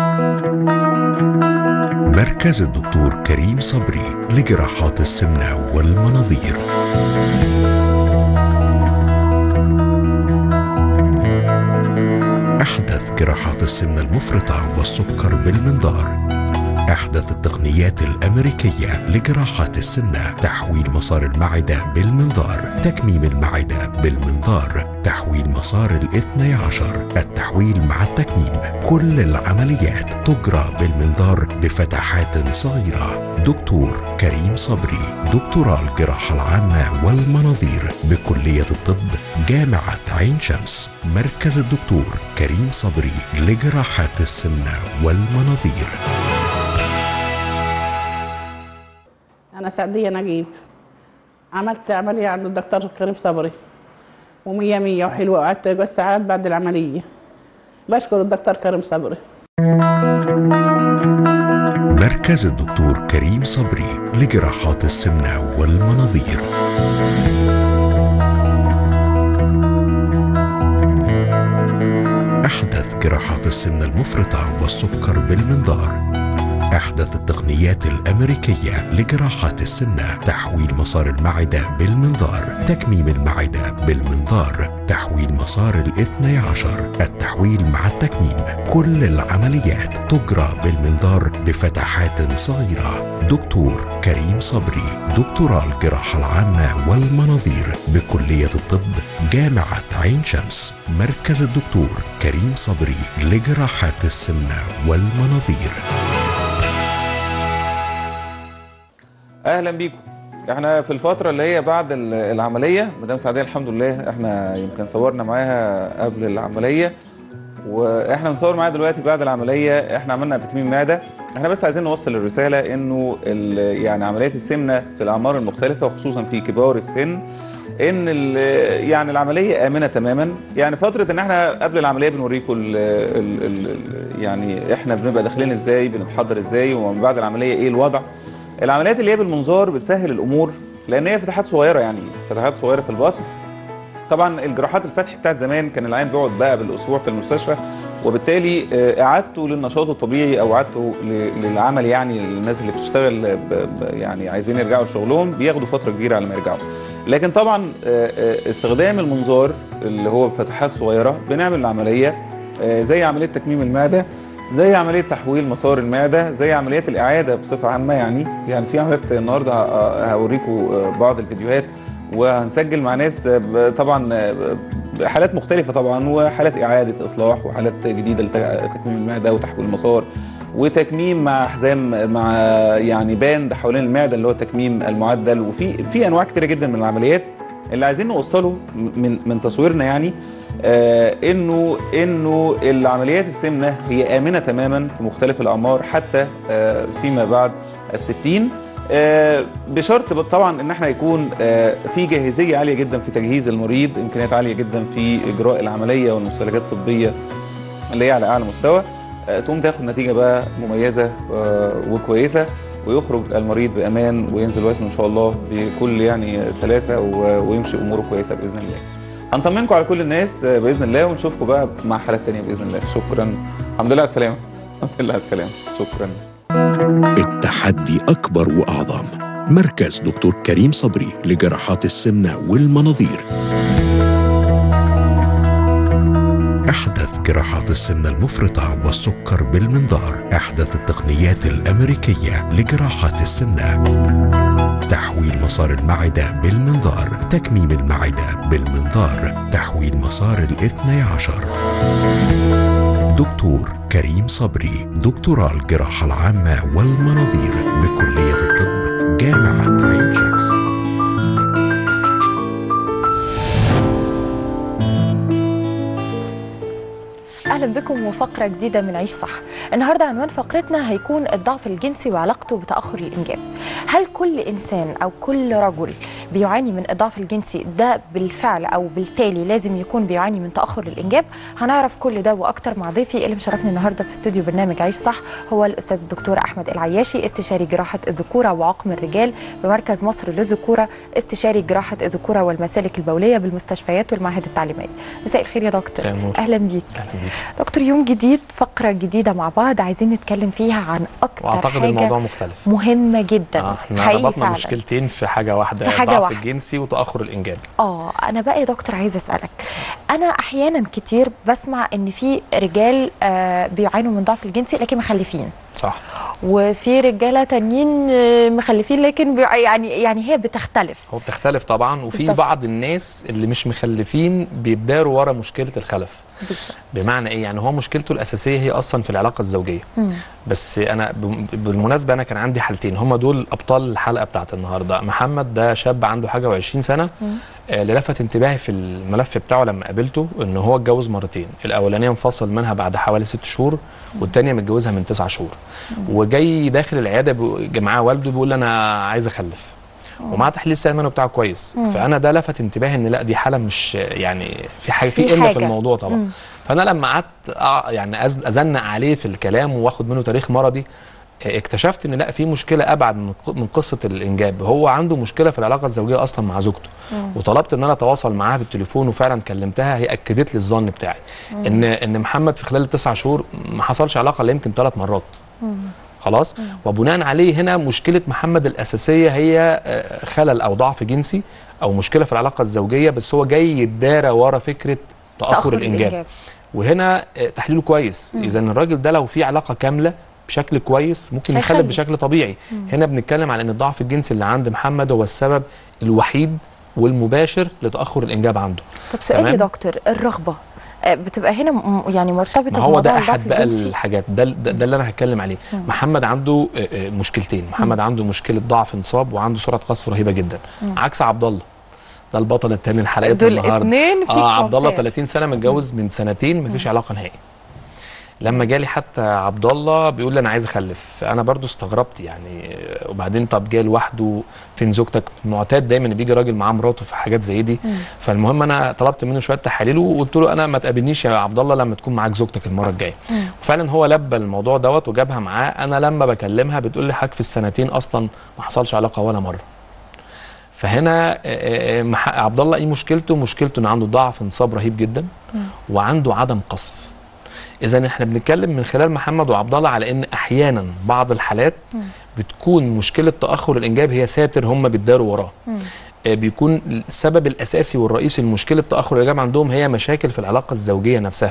Speaker 9: مركز الدكتور كريم صبري لجراحات السمنة والمناظير أحدث جراحات السمنة المفرطة والسكر بالمنظار أحدث التقنيات الأمريكية لجراحات السمنة تحويل مسار المعدة بالمنظار تكميم المعدة بالمنظار تحويل مسار الاثني عشر التحويل مع التكميم كل العمليات تجرى بالمنظار بفتحات صغيرة دكتور كريم صبري دكتوراه الجراحة العامة والمناظير بكلية الطب جامعة عين شمس مركز الدكتور كريم صبري لجراحات السمنة والمناظير
Speaker 8: انا سعديه نجيب عملت عمليه عند الدكتور كريم صبري ومية مية وحلوه وقعدت جوز ساعات بعد العمليه بشكر الدكتور كريم صبري
Speaker 9: مركز الدكتور كريم صبري لجراحات السمنة والمناظير أحدث جراحات السمنة المفرطة والسكر بالمنظار أحدث التقنيات الأمريكية لجراحات السمنة تحويل مسار المعدة بالمنظار تكميم المعدة بالمنظار تحويل مسار الاثني عشر التحويل مع التكميم كل العمليات تجرى بالمنظار بفتحات صغيرة دكتور كريم صبري دكتوراه الجراحة العامة والمناظير بكلية الطب جامعة عين شمس مركز الدكتور كريم صبري لجراحات السمنة والمناظير
Speaker 10: اهلا بيكم احنا في الفتره اللي هي بعد ال- العمليه مدام سعديه الحمد لله احنا يمكن صورنا معاها قبل العمليه واحنا بنصور معاها دلوقتي بعد العمليه احنا عملنا تكميم معده احنا بس عايزين نوصل الرساله انه ال- يعني عمليات السمنه في الاعمار المختلفه وخصوصا في كبار السن ان ال- يعني العمليه امنه تماما يعني فتره ان احنا قبل العمليه بنوريكم ال ال ال يعني احنا بنبقى داخلين ازاي بنتحضر ازاي ومن بعد العمليه ايه الوضع العمليات اللي هي بالمنظار بتسهل الامور لان هي فتحات صغيره يعني فتحات صغيره في البطن طبعا الجراحات الفتح بتاعت زمان كان العين بيقعد بقى بالاسبوع في المستشفى وبالتالي آه، اعادته للنشاط الطبيعي او اعادته ل- للعمل يعني الناس اللي بتشتغل ب- ب- يعني عايزين يرجعوا لشغلهم بياخدوا فتره كبيره على ما يرجعوا لكن طبعا آه، آه، استخدام المنظار اللي هو بفتحات صغيره بنعمل العمليه آه، زي عمليه تكميم المعده زي عمليه تحويل مسار المعده زي عمليات الاعاده بصفه عامه يعني يعني في عمليات النهارده ه- هوريكم بعض الفيديوهات وهنسجل مع ناس ب- طبعا ب- حالات مختلفه طبعا وحالات اعاده اصلاح وحالات جديده لتكميم المعده وتحويل المسار وتكميم مع حزام مع يعني باند حوالين المعده اللي هو التكميم المعدل وفي في انواع كتيره جدا من العمليات اللي عايزين نوصله من من تصويرنا يعني آه انه انه العمليات السمنه هي امنه تماما في مختلف الاعمار حتى آه فيما بعد الستين آه بشرط بط- طبعا ان احنا يكون آه في جاهزيه عاليه جدا في تجهيز المريض امكانيات عاليه جدا في اجراء العمليه والمستلزمات الطبيه اللي هي على اعلى مستوى آه، تقوم تاخد نتيجه بقى مميزه آه، وكويسه ويخرج المريض بامان وينزل وزنه ان شاء الله بكل يعني سلاسه و- ويمشي اموره كويسه باذن الله. هنطمنكم على كل الناس آه، باذن الله ونشوفكم بقى مع حالات تانية باذن الله شكرا الحمد لله على السلامه الحمد لله على السلامه شكرا
Speaker 9: التحدي أكبر وأعظم مركز دكتور كريم صبري لجراحات السمنة والمناظير أحدث جراحات السمنة المفرطة والسكر بالمنظار أحدث التقنيات الأمريكية لجراحات السمنة تحويل مسار المعدة بالمنظار تكميم المعدة بالمنظار تحويل مسار الاثني عشر دكتور كريم صبري دكتوراه الجراحة العامة والمناظير بكلية الطب جامعة عين شمس
Speaker 11: اهلا بكم وفقره جديده من عيش صح النهارده عنوان فقرتنا هيكون الضعف الجنسي وعلاقته بتاخر الانجاب هل كل انسان او كل رجل بيعاني من الضعف الجنسي ده بالفعل او بالتالي لازم يكون بيعاني من تاخر الانجاب هنعرف كل ده واكتر مع ضيفي اللي مشرفني النهارده في استوديو برنامج عيش صح هو الاستاذ الدكتور احمد العياشي استشاري جراحه الذكوره وعقم الرجال بمركز مصر للذكوره استشاري جراحه الذكوره والمسالك البوليه بالمستشفيات والمعاهد التعليميه مساء الخير يا دكتور
Speaker 12: مساء النور.
Speaker 11: اهلا بيك
Speaker 12: اهلا بيك
Speaker 11: دكتور يوم جديد فقرة جديدة مع بعض عايزين نتكلم فيها عن أكتر
Speaker 12: واعتقد
Speaker 11: حاجة
Speaker 12: الموضوع مختلف
Speaker 11: مهمة جدا
Speaker 12: آه، احنا
Speaker 11: حقيقي
Speaker 12: ربطنا
Speaker 11: فعلا.
Speaker 12: مشكلتين في حاجه واحده
Speaker 11: في حاجة
Speaker 12: الضعف
Speaker 11: واحدة.
Speaker 12: الجنسي وتاخر الانجاب
Speaker 11: اه انا بقى يا دكتور عايزه اسالك انا احيانا كتير بسمع ان في رجال آه، بيعانوا من ضعف الجنسي لكن مخلفين
Speaker 12: صح
Speaker 11: وفي رجاله تانيين آه، مخلفين لكن بيع- يعني يعني هي بتختلف
Speaker 12: هو بتختلف طبعا وفي
Speaker 11: بالظبط.
Speaker 12: بعض الناس اللي مش مخلفين بيتداروا ورا مشكله الخلف
Speaker 11: بالظبط.
Speaker 12: بمعنى ايه يعني هو مشكلته الاساسيه هي اصلا في العلاقه الزوجيه
Speaker 11: مم.
Speaker 12: بس انا ب- بالمناسبه انا كان عندي حالتين هم دول ابطال الحلقه بتاعت النهارده محمد ده شاب عنده حاجه و20 سنه آه، اللي لفت انتباهي في الملف بتاعه لما قابلته ان هو اتجوز مرتين الاولانيه انفصل منها بعد حوالي ست شهور والتانيه متجوزها من تسعة شهور وجاي داخل العياده بيقول- معاه والده بيقول لي انا عايز اخلف ومع تحليل السيمن بتاعه كويس
Speaker 11: مم.
Speaker 12: فانا ده لفت انتباهي ان لا دي حاله مش يعني في حاجه
Speaker 11: في
Speaker 12: في قله في
Speaker 11: حاجة.
Speaker 12: الموضوع طبعا
Speaker 11: مم.
Speaker 12: فانا لما قعدت أع- يعني أز- ازنق عليه في الكلام واخد منه تاريخ مرضي آه، اكتشفت ان لا في مشكله ابعد من ق- من قصه الانجاب هو عنده مشكله في العلاقه الزوجيه اصلا مع زوجته وطلبت ان انا اتواصل معاها بالتليفون وفعلا كلمتها هي اكدت لي الظن بتاعي ان ان محمد في خلال التسع شهور ما حصلش علاقه الا يمكن ثلاث مرات خلاص وبناء عليه هنا مشكله محمد الاساسيه هي آه، خلل او ضعف جنسي او مشكله في العلاقه الزوجيه بس هو جاي يتدارى ورا فكره تاخر, الانجاب وهنا آه، تحليله كويس اذا الراجل ده لو في علاقه كامله بشكل كويس ممكن يخلف
Speaker 11: هيخلف.
Speaker 12: بشكل طبيعي هنا بنتكلم على ان الضعف الجنسي اللي عند محمد هو السبب الوحيد والمباشر لتاخر الانجاب عنده
Speaker 11: طب سؤال يا
Speaker 12: تمام؟
Speaker 11: دكتور الرغبه آه، بتبقى هنا م- يعني مرتبطه
Speaker 12: ما هو ده
Speaker 11: بموضوع
Speaker 12: احد
Speaker 11: الضعف
Speaker 12: بقى
Speaker 11: الجنسي؟
Speaker 12: الحاجات ده, ده, ده اللي انا هتكلم عليه محمد عنده آه، آه، مشكلتين محمد عنده مشكله ضعف انصاب وعنده سرعه قذف رهيبه جدا عكس عبد الله ده البطل الثاني لحلقتنا
Speaker 11: دول
Speaker 12: النهارده
Speaker 11: اتنين في
Speaker 12: اه عبد الله
Speaker 11: compare.
Speaker 12: 30 سنه متجوز من سنتين مفيش علاقه نهائي لما جالي حتى عبد الله بيقول لي انا عايز اخلف انا برضو استغربت يعني آه، وبعدين طب جاي لوحده فين زوجتك معتاد دايما إن بيجي راجل معاه مراته في حاجات زي دي فالمهم انا طلبت منه شويه تحاليل وقلت له انا ما تقابلنيش يا عبد الله لما تكون معاك زوجتك المره الجايه وفعلا هو لبى الموضوع دوت وجابها معاه انا لما بكلمها بتقول لي حضرتك في السنتين اصلا ما حصلش علاقه ولا مره فهنا آه، آه، مح- عبد الله ايه مشكلته مشكلته ان عنده ضعف انصاب رهيب جدا وعنده عدم قصف اذا احنا بنتكلم من خلال محمد وعبد الله على ان احيانا بعض الحالات بتكون مشكله تاخر الانجاب هي ساتر هم بيتداروا وراه آه، بيكون السبب الاساسي والرئيسي لمشكله تاخر الانجاب عندهم هي مشاكل في العلاقه الزوجيه نفسها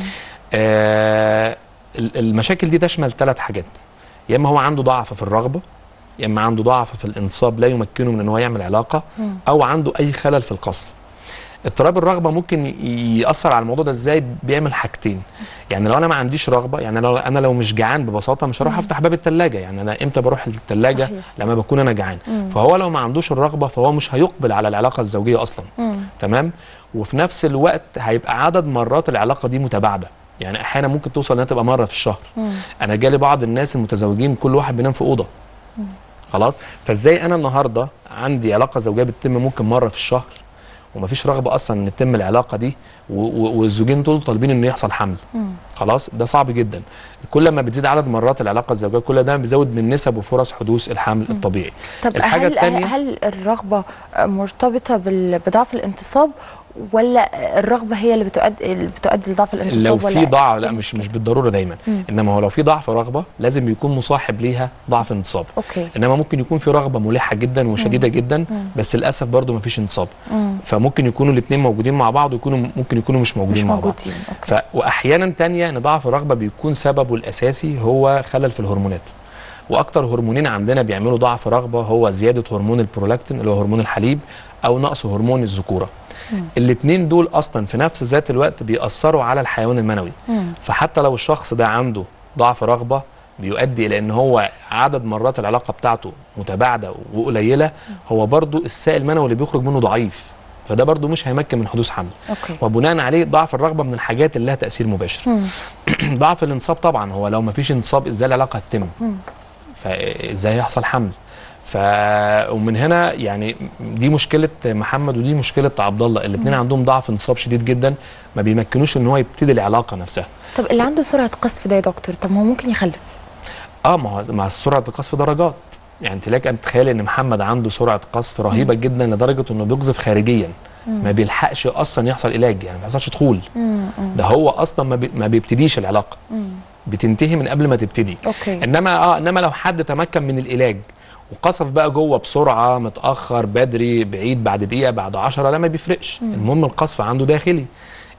Speaker 12: آه ال- المشاكل دي تشمل ثلاث حاجات يا اما هو عنده ضعف في الرغبه يا اما عنده ضعف في الانصاب لا يمكنه من ان هو يعمل علاقه او عنده اي خلل في القصف اضطراب الرغبه ممكن ي- ياثر على الموضوع ده ازاي بيعمل حاجتين يعني لو انا ما عنديش رغبه يعني لو انا لو مش جعان ببساطه مش هروح افتح باب الثلاجه يعني انا امتى بروح الثلاجه
Speaker 11: صحيح.
Speaker 12: لما بكون انا جعان فهو لو ما عندوش الرغبه فهو مش هيقبل على العلاقه الزوجيه اصلا تمام وفي نفس الوقت هيبقى عدد مرات العلاقه دي متباعده يعني احيانا ممكن توصل انها تبقى مره في الشهر انا جالي بعض الناس المتزوجين كل واحد بينام في اوضه خلاص فازاي انا النهارده عندي علاقه زوجيه بتتم ممكن مره في الشهر ومفيش رغبه اصلا ان تتم العلاقه دي و- و- والزوجين دول طالبين انه يحصل حمل خلاص ده صعب جدا كل ما بتزيد عدد مرات العلاقه الزوجيه كل ده بيزود من نسب وفرص حدوث الحمل الطبيعي
Speaker 11: طب
Speaker 12: الحاجة
Speaker 11: هل
Speaker 12: التانية-
Speaker 11: هل الرغبه مرتبطه بال- بضعف الانتصاب ولا الرغبه هي اللي بتؤدي اللي بتؤدي لضعف الانتصاب
Speaker 12: لو
Speaker 11: ولا
Speaker 12: في ضعف لا مش مش بالضروره دايما
Speaker 11: مم.
Speaker 12: انما هو لو في ضعف رغبه لازم يكون مصاحب ليها ضعف انتصاب
Speaker 11: اوكي
Speaker 12: انما ممكن يكون في رغبه ملحه جدا وشديده جدا بس للاسف برضو مفيش انتصاب
Speaker 11: مم.
Speaker 12: فممكن يكونوا الاثنين موجودين مع بعض ويكونوا ممكن يكونوا مش موجودين
Speaker 11: مش
Speaker 12: مع بعض
Speaker 11: موجودين اوكي
Speaker 12: ف... واحيانا تانية ان ضعف الرغبه بيكون سببه الاساسي هو خلل في الهرمونات واكتر هرمونين عندنا بيعملوا ضعف رغبه هو زياده هرمون البرولاكتين اللي هو هرمون الحليب او نقص هرمون الذكوره الاثنين دول اصلا في نفس ذات الوقت بيأثروا على الحيوان المنوي
Speaker 11: مم.
Speaker 12: فحتى لو الشخص ده عنده ضعف رغبه بيؤدي الى ان هو عدد مرات العلاقه بتاعته متباعده وقليله هو برضو السائل المنوي اللي بيخرج منه ضعيف فده برضو مش هيمكن من حدوث حمل
Speaker 11: اوكي
Speaker 12: وبناء عليه ضعف الرغبه من الحاجات اللي لها تاثير مباشر
Speaker 11: مم.
Speaker 12: ضعف الانصاب طبعا هو لو ما فيش انصاب ازاي العلاقه هتتم
Speaker 11: مم.
Speaker 12: فازاي يحصل حمل ف ومن هنا يعني دي مشكله محمد ودي مشكله عبد الله الاثنين عندهم ضعف انصاب شديد جدا ما بيمكنوش ان هو يبتدي العلاقه نفسها
Speaker 11: طب اللي عنده سرعه قذف ده يا دكتور طب ما هو ممكن يخلف
Speaker 12: اه ما هو مع سرعه القذف درجات يعني انت لك ان تتخيل ان محمد عنده سرعه قذف رهيبه جدا لدرجه انه بيقذف خارجيا ما بيلحقش اصلا يحصل علاج يعني ما بيحصلش دخول
Speaker 11: مم. مم.
Speaker 12: ده هو اصلا ما, بي ما بيبتديش العلاقه
Speaker 11: مم.
Speaker 12: بتنتهي من قبل ما تبتدي
Speaker 11: اوكي
Speaker 12: انما اه انما لو حد تمكن من العلاج وقصف بقى جوه بسرعه متاخر بدري بعيد بعد دقيقه بعد عشرة لا ما بيفرقش المهم القصف عنده داخلي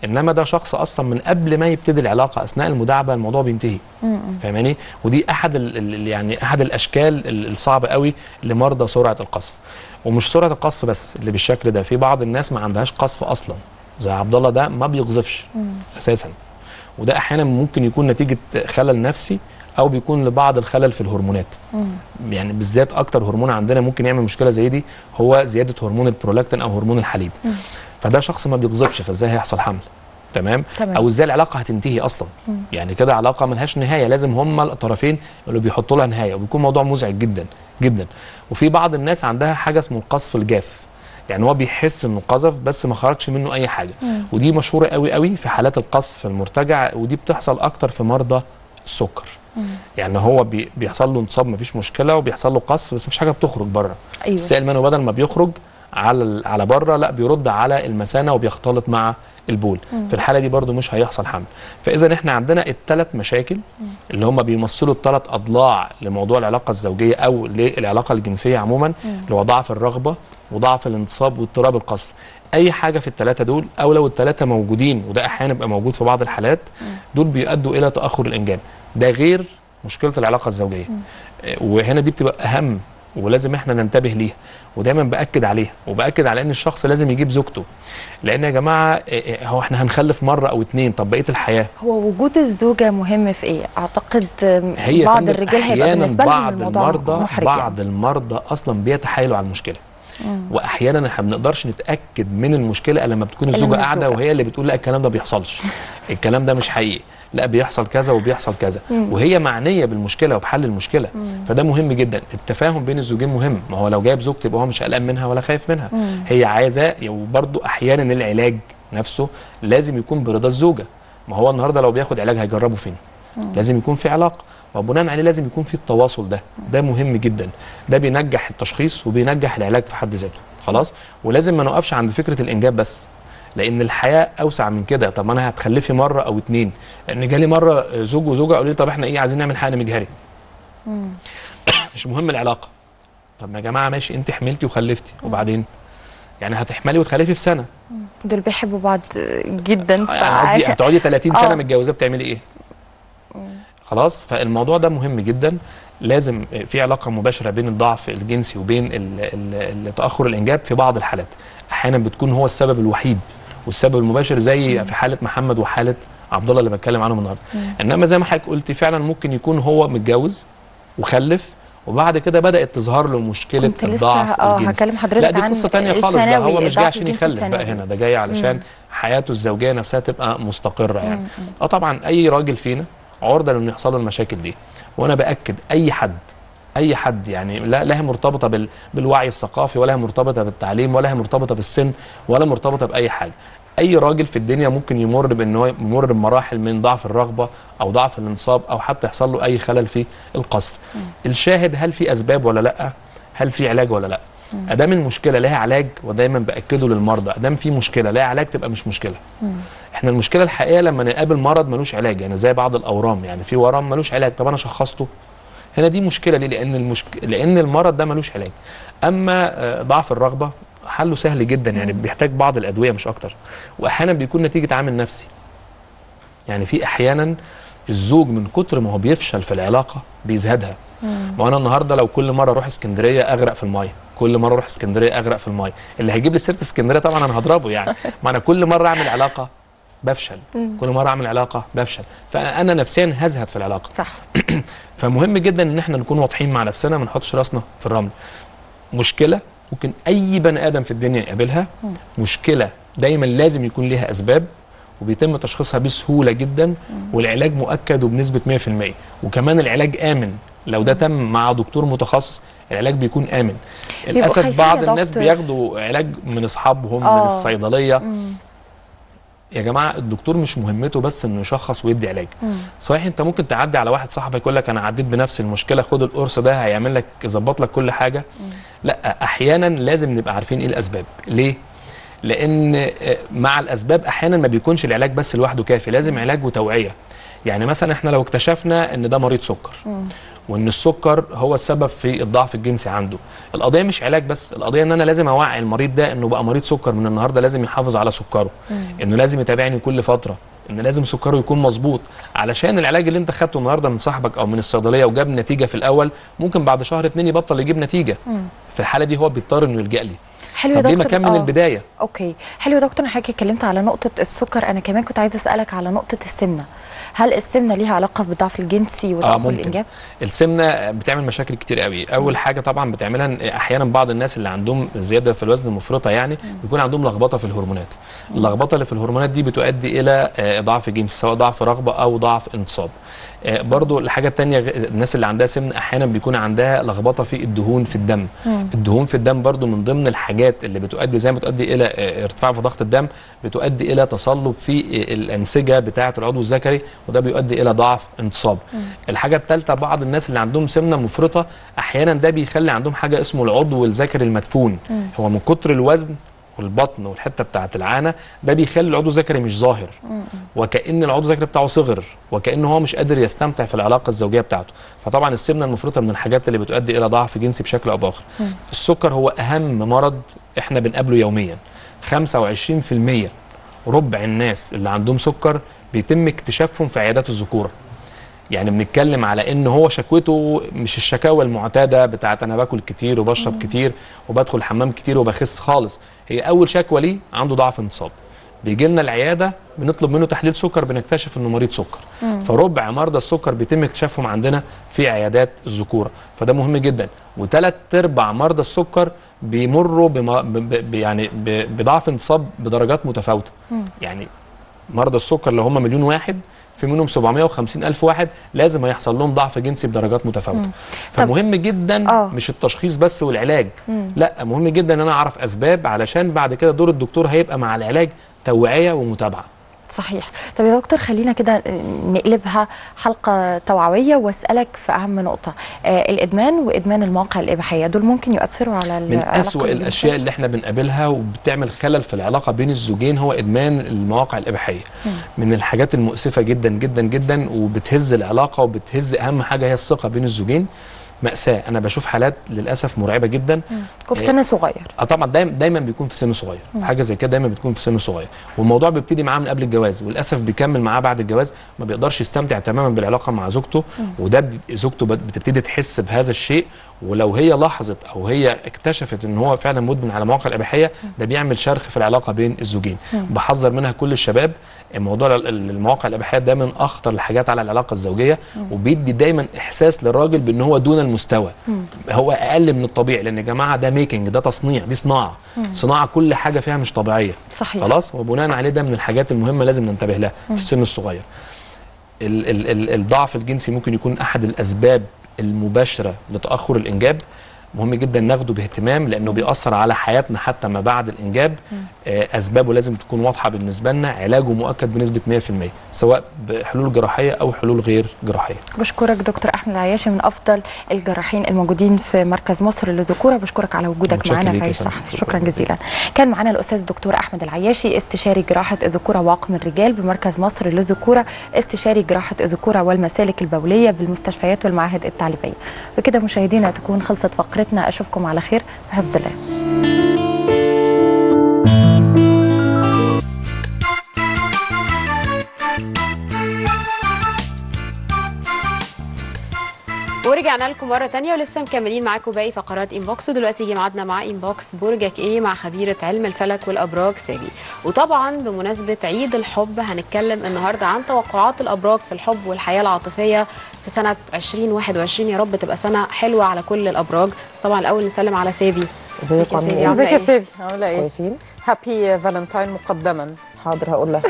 Speaker 12: انما ده شخص اصلا من قبل ما يبتدي العلاقه اثناء المداعبه الموضوع بينتهي فاهماني ودي احد ال ال يعني احد الاشكال ال- الصعبه قوي لمرضى سرعه القذف ومش سرعه القذف بس اللي بالشكل ده في بعض الناس ما عندهاش قذف اصلا زي عبد الله ده ما بيقذفش اساسا وده احيانا ممكن يكون نتيجه خلل نفسي او بيكون لبعض الخلل في الهرمونات يعني بالذات اكتر هرمون عندنا ممكن يعمل مشكله زي دي هو زياده هرمون البرولاكتين او هرمون الحليب فده شخص ما بيقذفش فازاي هيحصل حمل تمام
Speaker 11: تمام.
Speaker 12: او ازاي العلاقه هتنتهي اصلا يعني كده علاقه ملهاش نهايه لازم هما الطرفين اللي بيحطوا لها نهايه وبيكون موضوع مزعج جدا جدا وفي بعض الناس عندها حاجه اسمه القذف الجاف يعني هو بيحس انه قذف بس ما خرجش منه اي حاجه ودي مشهوره قوي قوي في حالات القذف المرتجع ودي بتحصل اكتر في مرضى السكر يعني هو بي بيحصل له انصاب مفيش مشكله وبيحصل له قذف بس مفيش حاجه بتخرج بره
Speaker 11: أيوة.
Speaker 12: السائل المنوي بدل ما بيخرج على ال- على بره لا بيرد على المثانه وبيختلط مع البول في الحاله دي برضو مش هيحصل حمل فاذا احنا عندنا الثلاث مشاكل اللي هم بيمثلوا الثلاث اضلاع لموضوع العلاقه الزوجيه او للعلاقه الجنسيه عموما اللي هو ضعف الرغبه وضعف الانتصاب واضطراب القذف اي حاجه في الثلاثه دول او لو الثلاثه موجودين وده احيانا بيبقى موجود في بعض الحالات دول بيؤدوا الى تاخر الانجاب ده غير مشكله العلاقه الزوجيه آه، وهنا دي بتبقى اهم ولازم احنا ننتبه ليها ودايما باكد عليها وباكد على ان الشخص لازم يجيب زوجته لان يا جماعه آه، آه، هو احنا هنخلف مره او اتنين طب بقيه الحياه
Speaker 11: هو وجود الزوجة مهم في ايه؟ اعتقد آم،
Speaker 12: هي يا
Speaker 11: بعض
Speaker 12: فندم
Speaker 11: الرجال هيبقى
Speaker 12: أحياناً
Speaker 11: بالنسبة لهم
Speaker 12: بعض
Speaker 11: الموضوع
Speaker 12: المرضى
Speaker 11: محرج
Speaker 12: بعض
Speaker 11: يعني.
Speaker 12: المرضى اصلا بيتحايلوا على المشكله واحيانا احنا ما بنقدرش نتاكد من المشكله الا لما بتكون
Speaker 11: إلا
Speaker 12: الزوجه
Speaker 11: من
Speaker 12: قاعده
Speaker 11: الزوجة.
Speaker 12: وهي اللي بتقول لا الكلام ده بيحصلش الكلام ده مش حقيقي لا بيحصل كذا وبيحصل كذا وهي معنيه بالمشكله وبحل المشكله فده مهم جدا التفاهم بين الزوجين مهم ما هو لو جايب زوجته يبقى هو مش قلقان منها ولا خايف منها هي عايزاه وبرده احيانا العلاج نفسه لازم يكون برضا الزوجه ما هو النهارده لو بياخد علاج هيجربه فين لازم يكون في علاقه وبناء عليه لازم يكون في التواصل ده ده مهم جدا ده بينجح التشخيص وبينجح العلاج في حد ذاته خلاص ولازم ما نوقفش عند فكره الانجاب بس لان الحياه اوسع من كده طب ما انا هتخلفي مره او اتنين لان جالي مره زوج وزوجه قالوا لي طب احنا ايه عايزين نعمل حقن مجهري مش مهم العلاقه طب ما يا جماعه ماشي انت حملتي وخلفتي وبعدين يعني هتحملي وتخلفي في سنه
Speaker 11: دول بيحبوا بعض جدا
Speaker 12: يعني قصدي
Speaker 11: فعارف-
Speaker 12: هتقعدي 30 سنه
Speaker 11: آه.
Speaker 12: متجوزه بتعملي ايه؟ خلاص فالموضوع ده مهم جدا لازم في علاقه مباشره بين الضعف الجنسي وبين ال- ال- ال- تاخر الانجاب في بعض الحالات احيانا بتكون هو السبب الوحيد والسبب المباشر زي في حاله محمد وحاله عبد الله اللي بتكلم عنهم النهارده انما زي ما حضرتك قلتي فعلا ممكن يكون هو متجوز وخلف وبعد كده بدات تظهر له مشكله
Speaker 11: كنت لسه
Speaker 12: الضعف
Speaker 11: اه
Speaker 12: الجنسي
Speaker 11: هكلم حضرتك
Speaker 12: لا دي
Speaker 11: عن
Speaker 12: قصه تانية خالص ده
Speaker 11: الثانوي،
Speaker 12: هو مش جاي
Speaker 11: الضعف
Speaker 12: عشان
Speaker 11: الجنسي
Speaker 12: يخلف بقى
Speaker 11: الثانوي.
Speaker 12: هنا ده جاي علشان حياته الزوجيه نفسها تبقى مستقره يعني اه طبعا اي راجل فينا عرضه انه يحصل له المشاكل دي وانا باكد اي حد اي حد يعني لا لا هي مرتبطه بال بالوعي الثقافي ولا هي مرتبطه بالتعليم ولا هي مرتبطه بالسن ولا مرتبطه باي حاجه اي راجل في الدنيا ممكن يمر بان هو يمر بمراحل من ضعف الرغبه او ضعف الانصاب او حتى يحصل له اي خلل في القذف الشاهد هل في اسباب ولا لا هل في علاج ولا لا ادام المشكله لها علاج ودايما باكده للمرضى ادام في مشكله لها علاج تبقى مش مشكله احنا المشكله الحقيقيه لما نقابل مرض ملوش علاج يعني زي بعض الاورام يعني في ورم ملوش علاج طب انا شخصته هنا دي مشكله ليه لان المشك... لان المرض ده ملوش علاج اما آه، ضعف الرغبه حله سهل جدا يعني بيحتاج بعض الادويه مش اكتر واحيانا بيكون نتيجه عامل نفسي يعني في احيانا الزوج من كتر ما هو بيفشل في العلاقه بيزهدها ما انا النهارده لو كل مره اروح اسكندريه اغرق في المايه كل مره اروح اسكندريه اغرق في المايه اللي هيجيب لي سيره اسكندريه طبعا انا هضربه يعني ما انا كل مره اعمل علاقه بفشل كل مره اعمل علاقه بفشل فانا نفسيا هزهد في العلاقه
Speaker 11: صح
Speaker 12: فمهم جدا ان احنا نكون واضحين مع نفسنا ما نحطش راسنا في الرمل مشكله ممكن اي بني ادم في الدنيا يقابلها مشكله دايما لازم يكون ليها اسباب وبيتم تشخيصها بسهوله جدا والعلاج مؤكد وبنسبه 100% وكمان العلاج امن لو ده تم مع دكتور متخصص العلاج بيكون امن للاسف
Speaker 11: خايفين
Speaker 12: بعض
Speaker 11: يا
Speaker 12: الناس
Speaker 11: دكتور.
Speaker 12: بياخدوا علاج من اصحابهم
Speaker 11: آه.
Speaker 12: من الصيدليه
Speaker 11: مم.
Speaker 12: يا جماعه الدكتور مش مهمته بس انه يشخص ويدي علاج صحيح انت ممكن تعدي على واحد صاحبك يقول لك انا عديت بنفس المشكله خد القرص ده هيعمل لك يظبط لك كل حاجه لا احيانا لازم نبقى عارفين ايه الاسباب ليه لان آه، مع الاسباب احيانا ما بيكونش العلاج بس لوحده كافي لازم علاج وتوعيه يعني مثلا احنا لو اكتشفنا ان ده مريض سكر وان السكر هو السبب في الضعف الجنسي عنده القضيه مش علاج بس القضيه ان انا لازم اوعي المريض ده انه بقى مريض سكر من النهارده لازم يحافظ على سكره انه لازم يتابعني كل فتره ان لازم سكره يكون مظبوط علشان العلاج اللي انت خدته النهارده من صاحبك او من الصيدليه وجاب نتيجه في الاول ممكن بعد شهر اتنين يبطل يجيب نتيجه في الحاله دي هو بيضطر انه يلجا لي
Speaker 11: حلو يا
Speaker 12: طب ليه ما
Speaker 11: دكتور.
Speaker 12: كان من
Speaker 11: آه.
Speaker 12: البدايه
Speaker 11: اوكي حلو يا دكتور حضرتك اتكلمت على نقطه السكر انا كمان كنت عايزه اسالك على نقطه السمنه هل السمنه ليها علاقه بالضعف الجنسي وتاخر
Speaker 12: ممكن.
Speaker 11: الانجاب
Speaker 12: السمنه بتعمل مشاكل كتير قوي اول حاجه طبعا بتعملها إن احيانا بعض الناس اللي عندهم زياده في الوزن مفرطه يعني بيكون عندهم لخبطه في الهرمونات اللخبطه اللي في الهرمونات دي بتؤدي الى آه، ضعف جنسي سواء ضعف رغبه او ضعف انتصاب آه، برضو الحاجه الثانيه الناس اللي عندها سمنه احيانا بيكون عندها لخبطه في الدهون في الدم الدهون في الدم برضو من ضمن الحاجات اللي بتؤدي زي ما بتؤدي الى آه، ارتفاع في ضغط الدم بتؤدي الى تصلب في آه، الانسجه بتاعه العضو الذكري وده بيؤدي الى ضعف انتصاب الحاجه الثالثه بعض الناس اللي عندهم سمنه مفرطه احيانا ده بيخلي عندهم حاجه اسمه العضو الذكري المدفون هو من كتر الوزن والبطن والحته بتاعه العانه ده بيخلي العضو الذكري مش ظاهر وكأن العضو الذكري بتاعه صغر وكأنه هو مش قادر يستمتع في العلاقه الزوجيه بتاعته فطبعا السمنه المفرطه من الحاجات اللي بتؤدي الى ضعف جنسي بشكل او باخر السكر هو اهم مرض احنا بنقابله يوميا 25% ربع الناس اللي عندهم سكر بيتم اكتشافهم في عيادات الذكوره يعني بنتكلم على ان هو شكوته مش الشكاوى المعتاده بتاعت انا باكل كتير وبشرب كتير وبدخل الحمام كتير وبخس خالص هي اول شكوى ليه عنده ضعف انتصاب بيجي لنا العياده بنطلب منه تحليل سكر بنكتشف انه مريض سكر فربع مرضى السكر بيتم اكتشافهم عندنا في عيادات الذكوره فده مهم جدا وثلاث ارباع مرضى السكر بيمروا بما ب ب يعني ب بضعف انتصاب بدرجات متفاوته يعني مرضى السكر اللي هم مليون واحد في منهم 750 ألف واحد لازم هيحصل لهم ضعف جنسي بدرجات متفاوتة فمهم جدا
Speaker 11: آه.
Speaker 12: مش التشخيص بس والعلاج لا مهم جدا ان انا اعرف اسباب علشان بعد كده دور الدكتور هيبقى مع العلاج توعية ومتابعة
Speaker 11: صحيح طب يا دكتور خلينا كده نقلبها حلقة توعوية واسألك في أهم نقطة آه الإدمان وإدمان المواقع الإباحية دول ممكن يؤثروا على
Speaker 12: من
Speaker 11: العلاقة
Speaker 12: أسوأ
Speaker 11: الجنسية؟
Speaker 12: الأشياء اللي احنا بنقابلها وبتعمل خلل في العلاقة بين الزوجين هو إدمان المواقع الإباحية من الحاجات المؤسفة جدا جدا جدا وبتهز العلاقة وبتهز أهم حاجة هي الثقة بين الزوجين مأساة أنا بشوف حالات للأسف مرعبة جدا
Speaker 11: وفي سن صغير
Speaker 12: اه طبعا دايما دايما بيكون في سن صغير حاجه زي كده دايما بتكون في سن صغير والموضوع بيبتدي معاه من قبل الجواز وللاسف بيكمل معاه بعد الجواز ما بيقدرش يستمتع تماما بالعلاقه مع زوجته وده بي- زوجته بت- بتبتدي تحس بهذا الشيء ولو هي لاحظت او هي اكتشفت ان هو فعلا مدمن على مواقع الاباحيه ده بيعمل شرخ في العلاقه بين الزوجين بحذر منها كل الشباب موضوع ال- ال- المواقع الاباحيه ده من اخطر الحاجات على العلاقه الزوجيه وبيدي دايما احساس للراجل بان هو دون المستوى هو اقل من الطبيعي لان يا جماعه ده ميكنج ده تصنيع دي صناعه صناعه كل حاجه فيها مش طبيعيه
Speaker 11: صحيح
Speaker 12: خلاص وبناء عليه ده من الحاجات المهمه لازم ننتبه لها في السن الصغير ال ال ال الضعف الجنسي ممكن يكون احد الاسباب المباشره لتاخر الانجاب مهم جدا ناخده باهتمام لانه بيأثر على حياتنا حتى ما بعد الانجاب آه، اسبابه لازم تكون واضحه بالنسبه لنا علاجه مؤكد بنسبه 100% سواء بحلول جراحيه او حلول غير جراحيه
Speaker 11: بشكرك دكتور أحمد العياشي من أفضل الجراحين الموجودين في مركز مصر للذكورة بشكرك على وجودك
Speaker 12: متشكر
Speaker 11: معنا
Speaker 12: ليك
Speaker 11: في
Speaker 12: يا
Speaker 11: عيش
Speaker 12: فندم.
Speaker 11: صح
Speaker 12: شكراً
Speaker 11: شكرا جزيلا كان معنا الأستاذ الدكتور أحمد العياشي استشاري جراحة الذكورة وعقم الرجال بمركز مصر للذكورة استشاري جراحة الذكورة والمسالك البولية بالمستشفيات والمعاهد التعليمية بكده مشاهدينا تكون خلصت فقرتنا أشوفكم على خير في حفظ الله
Speaker 2: ورجعنا لكم مره تانية ولسه مكملين معاكم باقي فقرات انبوكس ودلوقتي يجي ميعادنا مع انبوكس برجك ايه مع خبيره علم الفلك والابراج سالي وطبعا بمناسبه عيد الحب هنتكلم النهارده عن توقعات الابراج في الحب والحياه العاطفيه في سنه 2021 يا رب تبقى سنه حلوه على كل الابراج بس طبعا الاول نسلم على سيفي
Speaker 13: ازيكم
Speaker 2: ازيك
Speaker 13: عاملين
Speaker 2: يا سيفي
Speaker 13: ايه؟
Speaker 1: ازيك يا
Speaker 2: إيه؟
Speaker 1: سيفي عامله ايه
Speaker 13: كويسين
Speaker 1: هابي فالنتاين مقدما
Speaker 13: حاضر هقول لها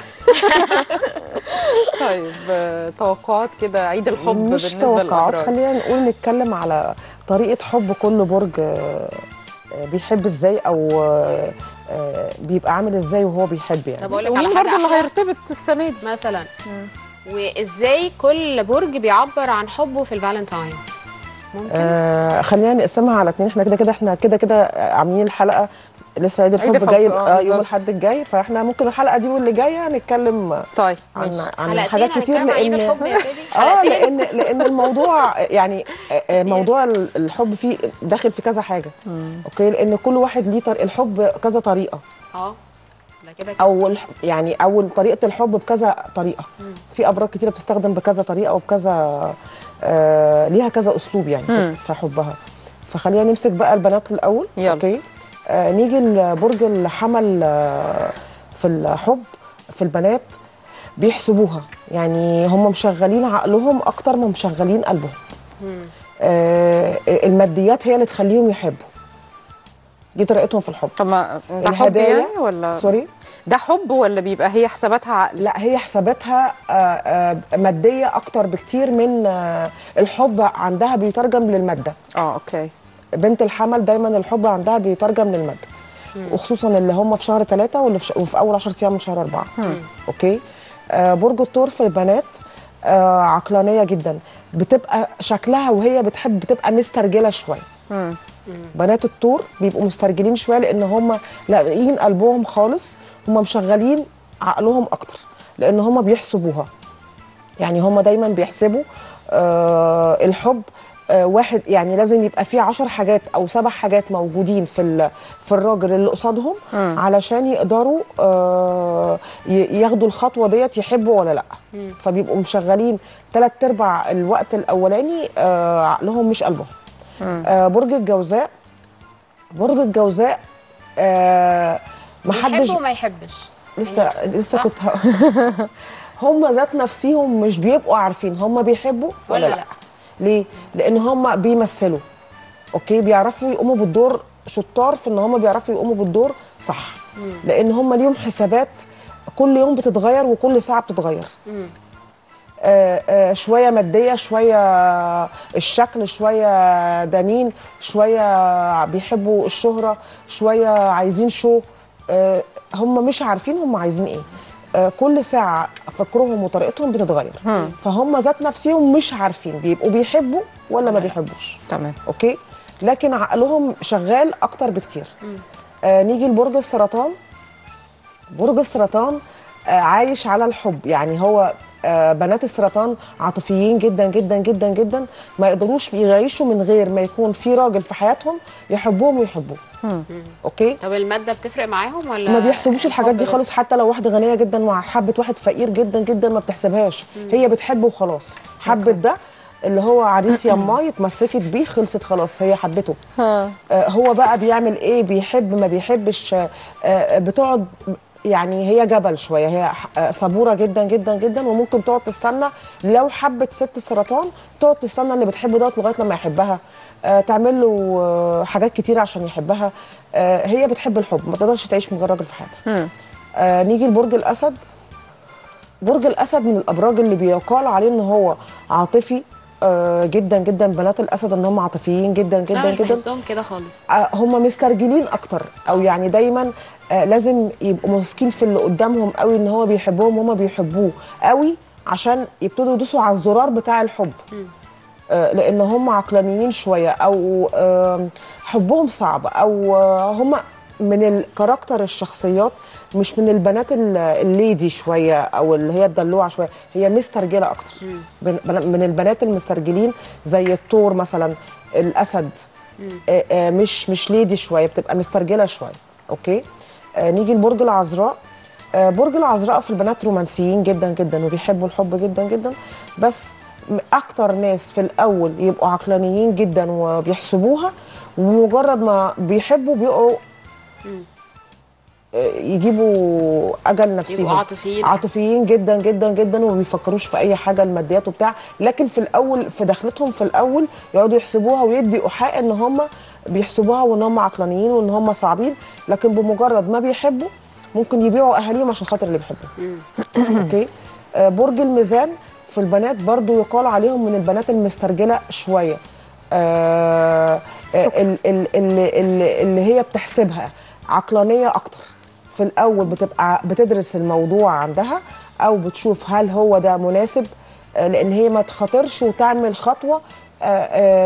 Speaker 1: طيب آه، توقعات كده عيد الحب
Speaker 13: مش
Speaker 1: بالنسبه
Speaker 13: توقعات
Speaker 1: للابراج
Speaker 13: خلينا نقول نتكلم على طريقه حب كل برج آه، آه، بيحب ازاي او آه، آه، بيبقى عامل ازاي وهو بيحب يعني
Speaker 2: طب اقول لك على
Speaker 1: ومين
Speaker 2: حاجه
Speaker 1: برضه اللي
Speaker 2: أحلى؟
Speaker 1: هيرتبط السنه دي
Speaker 2: مثلا وازاي كل برج بيعبر عن حبه في الفالنتاين ممكن
Speaker 13: آه خلينا نقسمها على اتنين احنا كده كده احنا كده كده عاملين الحلقه لسه عيد
Speaker 1: عيد
Speaker 13: الحب
Speaker 1: الحب،
Speaker 13: جاي
Speaker 1: آه،
Speaker 13: آه يوم
Speaker 1: بالظبط.
Speaker 13: الاحد الجاي فاحنا ممكن الحلقه دي واللي جايه هنتكلم
Speaker 1: طيب
Speaker 13: عن
Speaker 1: ماشي.
Speaker 13: عن
Speaker 2: حلقتين
Speaker 13: حاجات كتير
Speaker 2: هنتكلم عن عيد
Speaker 13: لان
Speaker 2: الحب يا سيدي.
Speaker 13: اه
Speaker 2: حلقتين.
Speaker 13: لان لان الموضوع يعني آه، آه، موضوع ال- الحب فيه داخل في كذا حاجه اوكي لان كل واحد ليه طريق الحب كذا طريقه
Speaker 2: اه ده كده كده
Speaker 13: او الح- يعني او طريقه الحب بكذا طريقه في ابراج كتيره بتستخدم بكذا طريقه وبكذا آه ليها كذا اسلوب يعني في- في حبها فخلينا نمسك بقى البنات الاول
Speaker 1: يلا.
Speaker 13: اوكي آه نيجي لبرج الحمل آه في الحب في البنات بيحسبوها يعني هم مشغلين عقلهم اكتر ما مشغلين قلبهم آه الماديات هي اللي تخليهم يحبوا دي طريقتهم في الحب
Speaker 1: طب ما ده حب
Speaker 13: الهدايا-
Speaker 1: يعني ولا
Speaker 13: سوري
Speaker 1: ده حب ولا بيبقى هي حساباتها عقل
Speaker 13: لا هي حساباتها آه، آه، ماديه اكتر بكتير من آه، الحب عندها بيترجم للماده
Speaker 1: اه اوكي
Speaker 13: بنت الحمل دايما الحب عندها بيترجم للماده وخصوصا اللي هم في شهر ثلاثة واللي في, ش... وفي اول 10 ايام من شهر أربعة اوكي آه برج الثور في البنات آه عقلانيه جدا بتبقى شكلها وهي بتحب بتبقى مسترجله شويه بنات الطور بيبقوا مسترجلين شويه لان هم لاقيين قلبهم خالص هم مشغلين عقلهم اكتر لان هم بيحسبوها يعني هم دايما بيحسبوا آه الحب آه واحد يعني لازم يبقى فيه عشر حاجات او سبع حاجات موجودين في ال- في الراجل اللي قصادهم علشان يقدروا آه ي- ياخدوا الخطوه ديت يحبوا ولا لا فبيبقوا مشغلين ثلاث ارباع الوقت الاولاني آه عقلهم مش قلبهم آه برج الجوزاء برج الجوزاء آه محدش
Speaker 2: يحب وما يحبش
Speaker 13: لسه لسه كنت ه- هم ذات نفسهم مش بيبقوا عارفين هم بيحبوا ولا,
Speaker 2: ولا
Speaker 13: لا.
Speaker 2: لا.
Speaker 13: ليه؟ لان هم بيمثلوا اوكي بيعرفوا يقوموا بالدور شطار في ان هم بيعرفوا يقوموا بالدور صح لان هم ليهم حسابات كل يوم بتتغير وكل ساعه بتتغير آه آه شويه ماديه شويه الشكل شويه ده مين شويه بيحبوا الشهره شويه عايزين شو آه هم مش عارفين هم عايزين ايه آه كل ساعه فكرهم وطريقتهم بتتغير فهم ذات نفسهم مش عارفين بيبقوا بيحبوا ولا ما بيحبوش
Speaker 1: تمام
Speaker 13: اوكي لكن عقلهم شغال اكتر بكتير آه نيجي لبرج السرطان برج السرطان آه عايش على الحب يعني هو آه بنات السرطان عاطفيين جدا جدا جدا جدا ما يقدروش يعيشوا من غير ما يكون في راجل في حياتهم يحبهم ويحبوه اوكي
Speaker 2: طب الماده بتفرق معاهم ولا
Speaker 13: ما بيحسبوش الحاجات دي
Speaker 2: الحب
Speaker 13: خالص حتى لو واحده غنيه جدا وحبت واحد فقير جدا جدا ما بتحسبهاش هي بتحبه وخلاص حبت ده اللي هو عريس يما اتمسكت بيه خلصت خلاص هي حبته آه هو بقى بيعمل ايه بيحب ما بيحبش آه آه بتقعد يعني هي جبل شويه هي آه، صبوره جدا جدا جدا وممكن تقعد تستنى لو حبت ست السرطان تقعد تستنى اللي بتحبه دوت لغايه لما يحبها آه، تعمل له آه، حاجات كتير عشان يحبها آه، هي بتحب الحب ما تقدرش تعيش من غير راجل في حياتها آه، نيجي لبرج الاسد برج الاسد من الابراج اللي بيقال عليه ان هو عاطفي آه، جدا جدا بنات الاسد ان هم عاطفيين جدا
Speaker 2: بس أنا
Speaker 13: جدا
Speaker 2: مش
Speaker 13: جدا
Speaker 2: بحسهم كده خالص
Speaker 13: آه، هم مسترجلين اكتر او يعني دايما آه، لازم يبقوا ماسكين في اللي قدامهم قوي ان هو بيحبهم وهم بيحبوه قوي عشان يبتدوا يدوسوا على الزرار بتاع الحب آه، لان هم عقلانيين شويه او آه، حبهم صعب او آه، هم من الكاركتر الشخصيات مش من البنات ال- الليدي شويه او اللي هي الدلوعه شويه هي مسترجله اكتر بن- بن- من البنات المسترجلين زي الثور مثلا الاسد آه، آه، مش مش ليدي شويه بتبقى مسترجله شويه اوكي آه، نيجي لبرج العذراء آه، برج العذراء في البنات رومانسيين جدا جدا وبيحبوا الحب جدا جدا بس م- اكتر ناس في الاول يبقوا عقلانيين جدا وبيحسبوها ومجرد ما بيحبوا بيبقوا آه، يجيبوا اجل نفسهم
Speaker 2: يبقوا عاطفيين.
Speaker 13: عاطفيين جدا جدا جدا وما بيفكروش في اي حاجه الماديات وبتاع لكن في الاول في دخلتهم في الاول يقعدوا يحسبوها ويدي ايحاء ان هم بيحسبوها وان هم عقلانيين وان هم صعبين لكن بمجرد ما بيحبوا ممكن يبيعوا اهاليهم عشان خاطر اللي بيحبوا اوكي آه، برج الميزان في البنات برضو يقال عليهم من البنات المسترجله شويه آه آه، ال- ال- ال- ال- اللي هي بتحسبها عقلانيه اكتر في الاول بتبقى بتدرس الموضوع عندها او بتشوف هل هو ده مناسب آه، لان هي ما تخاطرش وتعمل خطوه آه، آم،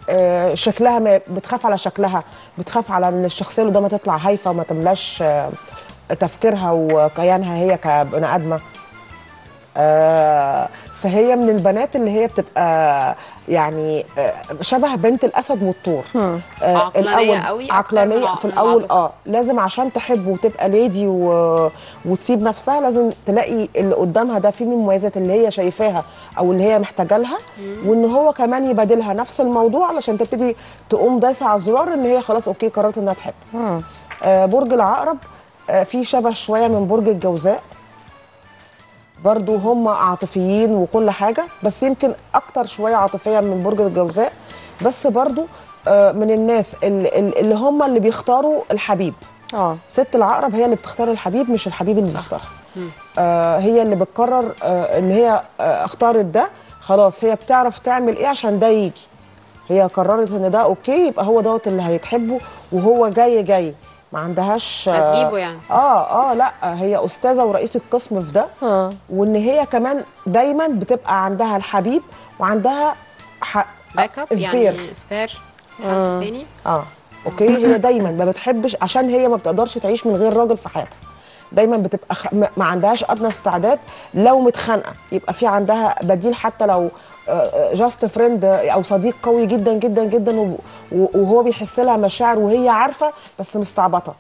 Speaker 13: آه، شكلها ما بتخاف على شكلها بتخاف على ان الشخصيه اللي قدامها تطلع هايفه وما تملاش آه، تفكيرها وكيانها هي كبني ادمه آه، فهي من البنات اللي هي بتبقى يعني آه، شبه بنت الاسد والطور آه،
Speaker 2: عقلانية قوي أكتر من
Speaker 13: عقلانيه
Speaker 2: ع-
Speaker 13: في
Speaker 2: من
Speaker 13: الاول
Speaker 2: عاطفة.
Speaker 13: اه لازم عشان تحب وتبقى ليدي و... وتسيب نفسها لازم تلاقي اللي قدامها ده فيه من المميزات اللي هي شايفاها او اللي هي محتاجه لها وان هو كمان يبادلها نفس الموضوع علشان تبتدي تقوم دايسه على الزرار ان هي خلاص اوكي قررت انها تحب آه برج العقرب آه في شبه شويه من برج الجوزاء برضو هم عاطفيين وكل حاجة بس يمكن أكتر شوية عاطفية من برج الجوزاء بس برضو آه، من الناس اللي, اللي هم اللي بيختاروا الحبيب
Speaker 1: اه
Speaker 13: ست العقرب هي اللي بتختار الحبيب مش الحبيب اللي بيختارها آه هي اللي بتقرر آه ان هي آه اختارت ده خلاص هي بتعرف تعمل ايه عشان ده يجي هي قررت ان ده اوكي يبقى هو دوت اللي هيتحبه وهو جاي جاي ما عندهاش آه،
Speaker 2: هتجيبه يعني.
Speaker 13: اه اه لا هي استاذه ورئيس القسم في ده
Speaker 1: اه
Speaker 13: وان هي كمان دايما بتبقى عندها الحبيب وعندها ح...
Speaker 2: باك اب
Speaker 13: سبير
Speaker 2: يعني سبير حد تاني
Speaker 13: اه اوكي هي دايما ما بتحبش عشان هي ما بتقدرش تعيش من غير راجل في حياتها دايما بتبقى خ... ما ما عندهاش ادنى استعداد لو متخانقه يبقى في عندها بديل حتى لو جاست فريند او صديق قوي جدا جدا جدا و- و- وهو بيحس لها مشاعر وهي عارفه بس مستعبطه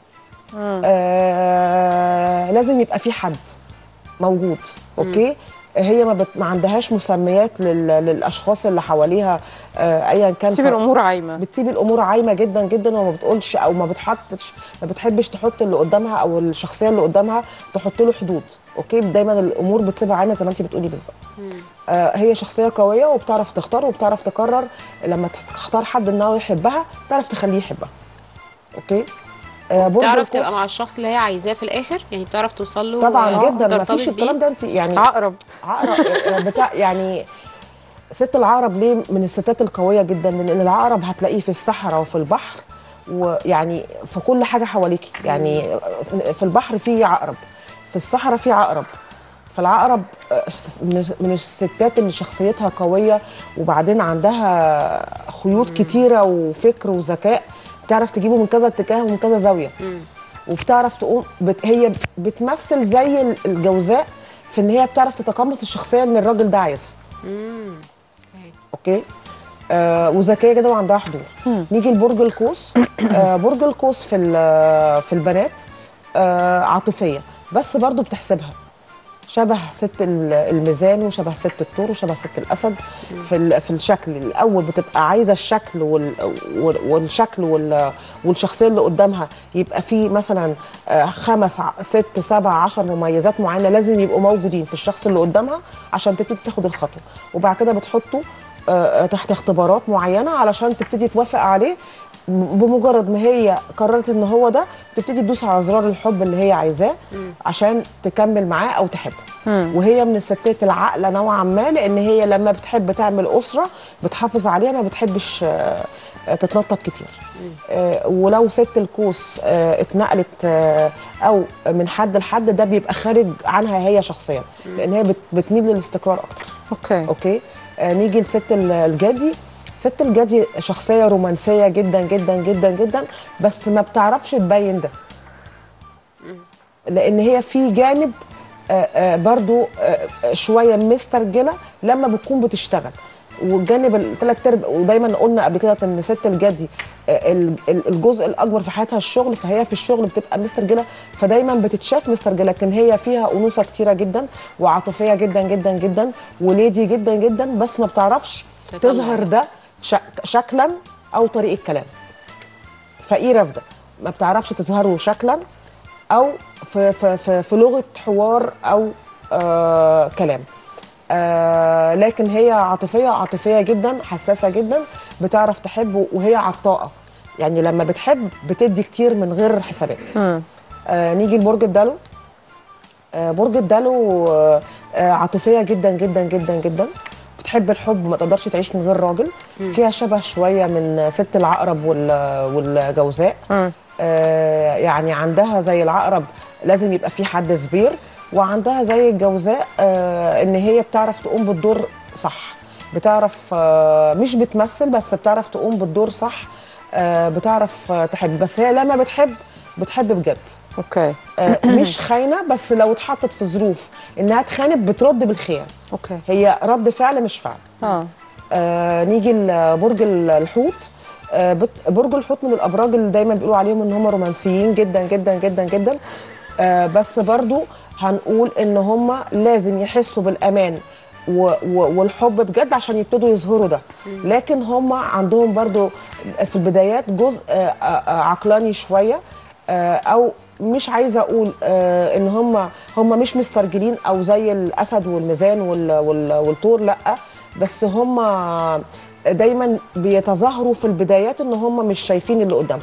Speaker 13: آه لازم يبقى في حد موجود اوكي هي ما, بت... ما عندهاش مسميات لل... للاشخاص اللي حواليها آه ايا كان
Speaker 1: تسيب
Speaker 13: ف-
Speaker 1: الامور عايمه
Speaker 13: بتسيب الامور عايمه جدا جدا وما بتقولش او ما بتحطش ما بتحبش تحط اللي قدامها او الشخصيه اللي قدامها تحط له حدود اوكي دايما الامور بتسيبها عايمه زي ما انت بتقولي بالظبط آه هي شخصيه قويه وبتعرف تختار وبتعرف تقرر لما تختار حد ان هو يحبها تعرف تخليه يحبها اوكي آه برج
Speaker 2: بتعرف
Speaker 13: القوس-
Speaker 2: تبقى مع الشخص اللي هي عايزاه في الاخر يعني بتعرف توصل له
Speaker 13: طبعا
Speaker 2: آه،
Speaker 13: جدا ما
Speaker 2: ترتبط
Speaker 13: فيش
Speaker 2: بيه؟
Speaker 13: الكلام ده انت يعني
Speaker 1: عقرب
Speaker 13: عقرب آه، بتاع يعني ست العقرب ليه من الستات القويه جدا لان العقرب هتلاقيه في الصحراء وفي البحر ويعني في كل حاجه حواليكي يعني في البحر في عقرب في الصحراء في عقرب فالعقرب آه، من من الستات اللي شخصيتها قويه وبعدين عندها خيوط كتيره وفكر وذكاء بتعرف تجيبه من كذا اتجاه ومن كذا زاويه وبتعرف تقوم بت هي بتمثل زي ال- الجوزاء في ان هي بتعرف تتقمص الشخصيه اللي الراجل ده عايزها اوكي آه وذكيه كده وعندها حضور نيجي لبرج القوس آه برج القوس في ال- في البنات آه عاطفيه بس برضو بتحسبها شبه ست ال- الميزان وشبه ست الثور وشبه ست الاسد في ال- في الشكل الاول بتبقى عايزه الشكل وال وال- والشكل وال والشخصيه اللي قدامها يبقى في مثلا آه، خمس ع- ست سبع عشر مميزات معينه لازم يبقوا موجودين في الشخص اللي قدامها عشان تبتدي تاخد الخطوه وبعد كده بتحطه آه، آه، تحت اختبارات معينه علشان تبتدي توافق عليه م- بمجرد ما هي قررت ان هو ده تبتدي تدوس على زرار الحب اللي هي عايزاه عشان تكمل معاه او تحبه وهي من الستات العاقله نوعا ما لان هي لما بتحب تعمل اسره بتحافظ عليها ما بتحبش آه، آه، تتنطط كتير آه، ولو ست القوس آه، اتنقلت آه، او من حد لحد ده بيبقى خارج عنها هي شخصيا لان هي بت- بتميل للاستقرار اكتر
Speaker 1: اوكي
Speaker 13: اوكي آه نيجي لست ال- الجدي ست الجدي شخصيه رومانسيه جدا جدا جدا جدا بس ما بتعرفش تبين ده لان هي في جانب آه، آه، برضو آه، آه، شويه مسترجله لما بتكون بتشتغل والجانب الثلاث ارباع ودايما قلنا قبل كده ان ست الجدي آه، ال- ال- الجزء الاكبر في حياتها الشغل فهي في الشغل بتبقى مسترجله فدايما بتتشاف مسترجله لكن هي فيها انوثه كتيره جدا وعاطفيه جدا جدا جدا وليدي جدا جدا بس ما بتعرفش
Speaker 2: تطلع
Speaker 13: تظهر
Speaker 2: ده.
Speaker 13: ده شك- شكلا او طريقه كلام فقيره في ده ما بتعرفش تظهره شكلا او في في في, في لغه حوار او آه كلام آه لكن هي عاطفيه عاطفيه جدا حساسه جدا بتعرف تحب وهي عطاءه يعني لما بتحب بتدي كتير من غير حسابات آه نيجي لبرج الدلو آه برج الدلو آه آه عاطفيه جدا جدا جدا جدا بتحب الحب ما تقدرش تعيش من غير راجل فيها شبه شويه من ست العقرب وال- والجوزاء آه يعني عندها زي العقرب لازم يبقى في حد سبير وعندها زي الجوزاء آه ان هي بتعرف تقوم بالدور صح بتعرف آه، مش بتمثل بس بتعرف تقوم بالدور صح آه، بتعرف آه، تحب بس هي لما بتحب بتحب بجد
Speaker 1: اوكي
Speaker 13: آه، مش خاينه بس لو اتحطت في ظروف انها تخانب بترد بالخير
Speaker 1: اوكي
Speaker 13: هي رد فعل مش فعل
Speaker 1: اه
Speaker 13: آه نيجي لبرج ال- الحوت آه بت- برج الحوت من الابراج اللي دايما بيقولوا عليهم ان هم رومانسيين جدا جدا جدا جدا آه بس برضو هنقول ان هم لازم يحسوا بالامان و و والحب بجد عشان يبتدوا يظهروا ده لكن هم عندهم برضو في البدايات جزء آه آه آه عقلاني شويه آه او مش عايزه اقول آه ان هم هم مش مسترجلين او زي الاسد والميزان وال وال والطور لا بس هم دايما بيتظاهروا في البدايات ان هم مش شايفين اللي قدامهم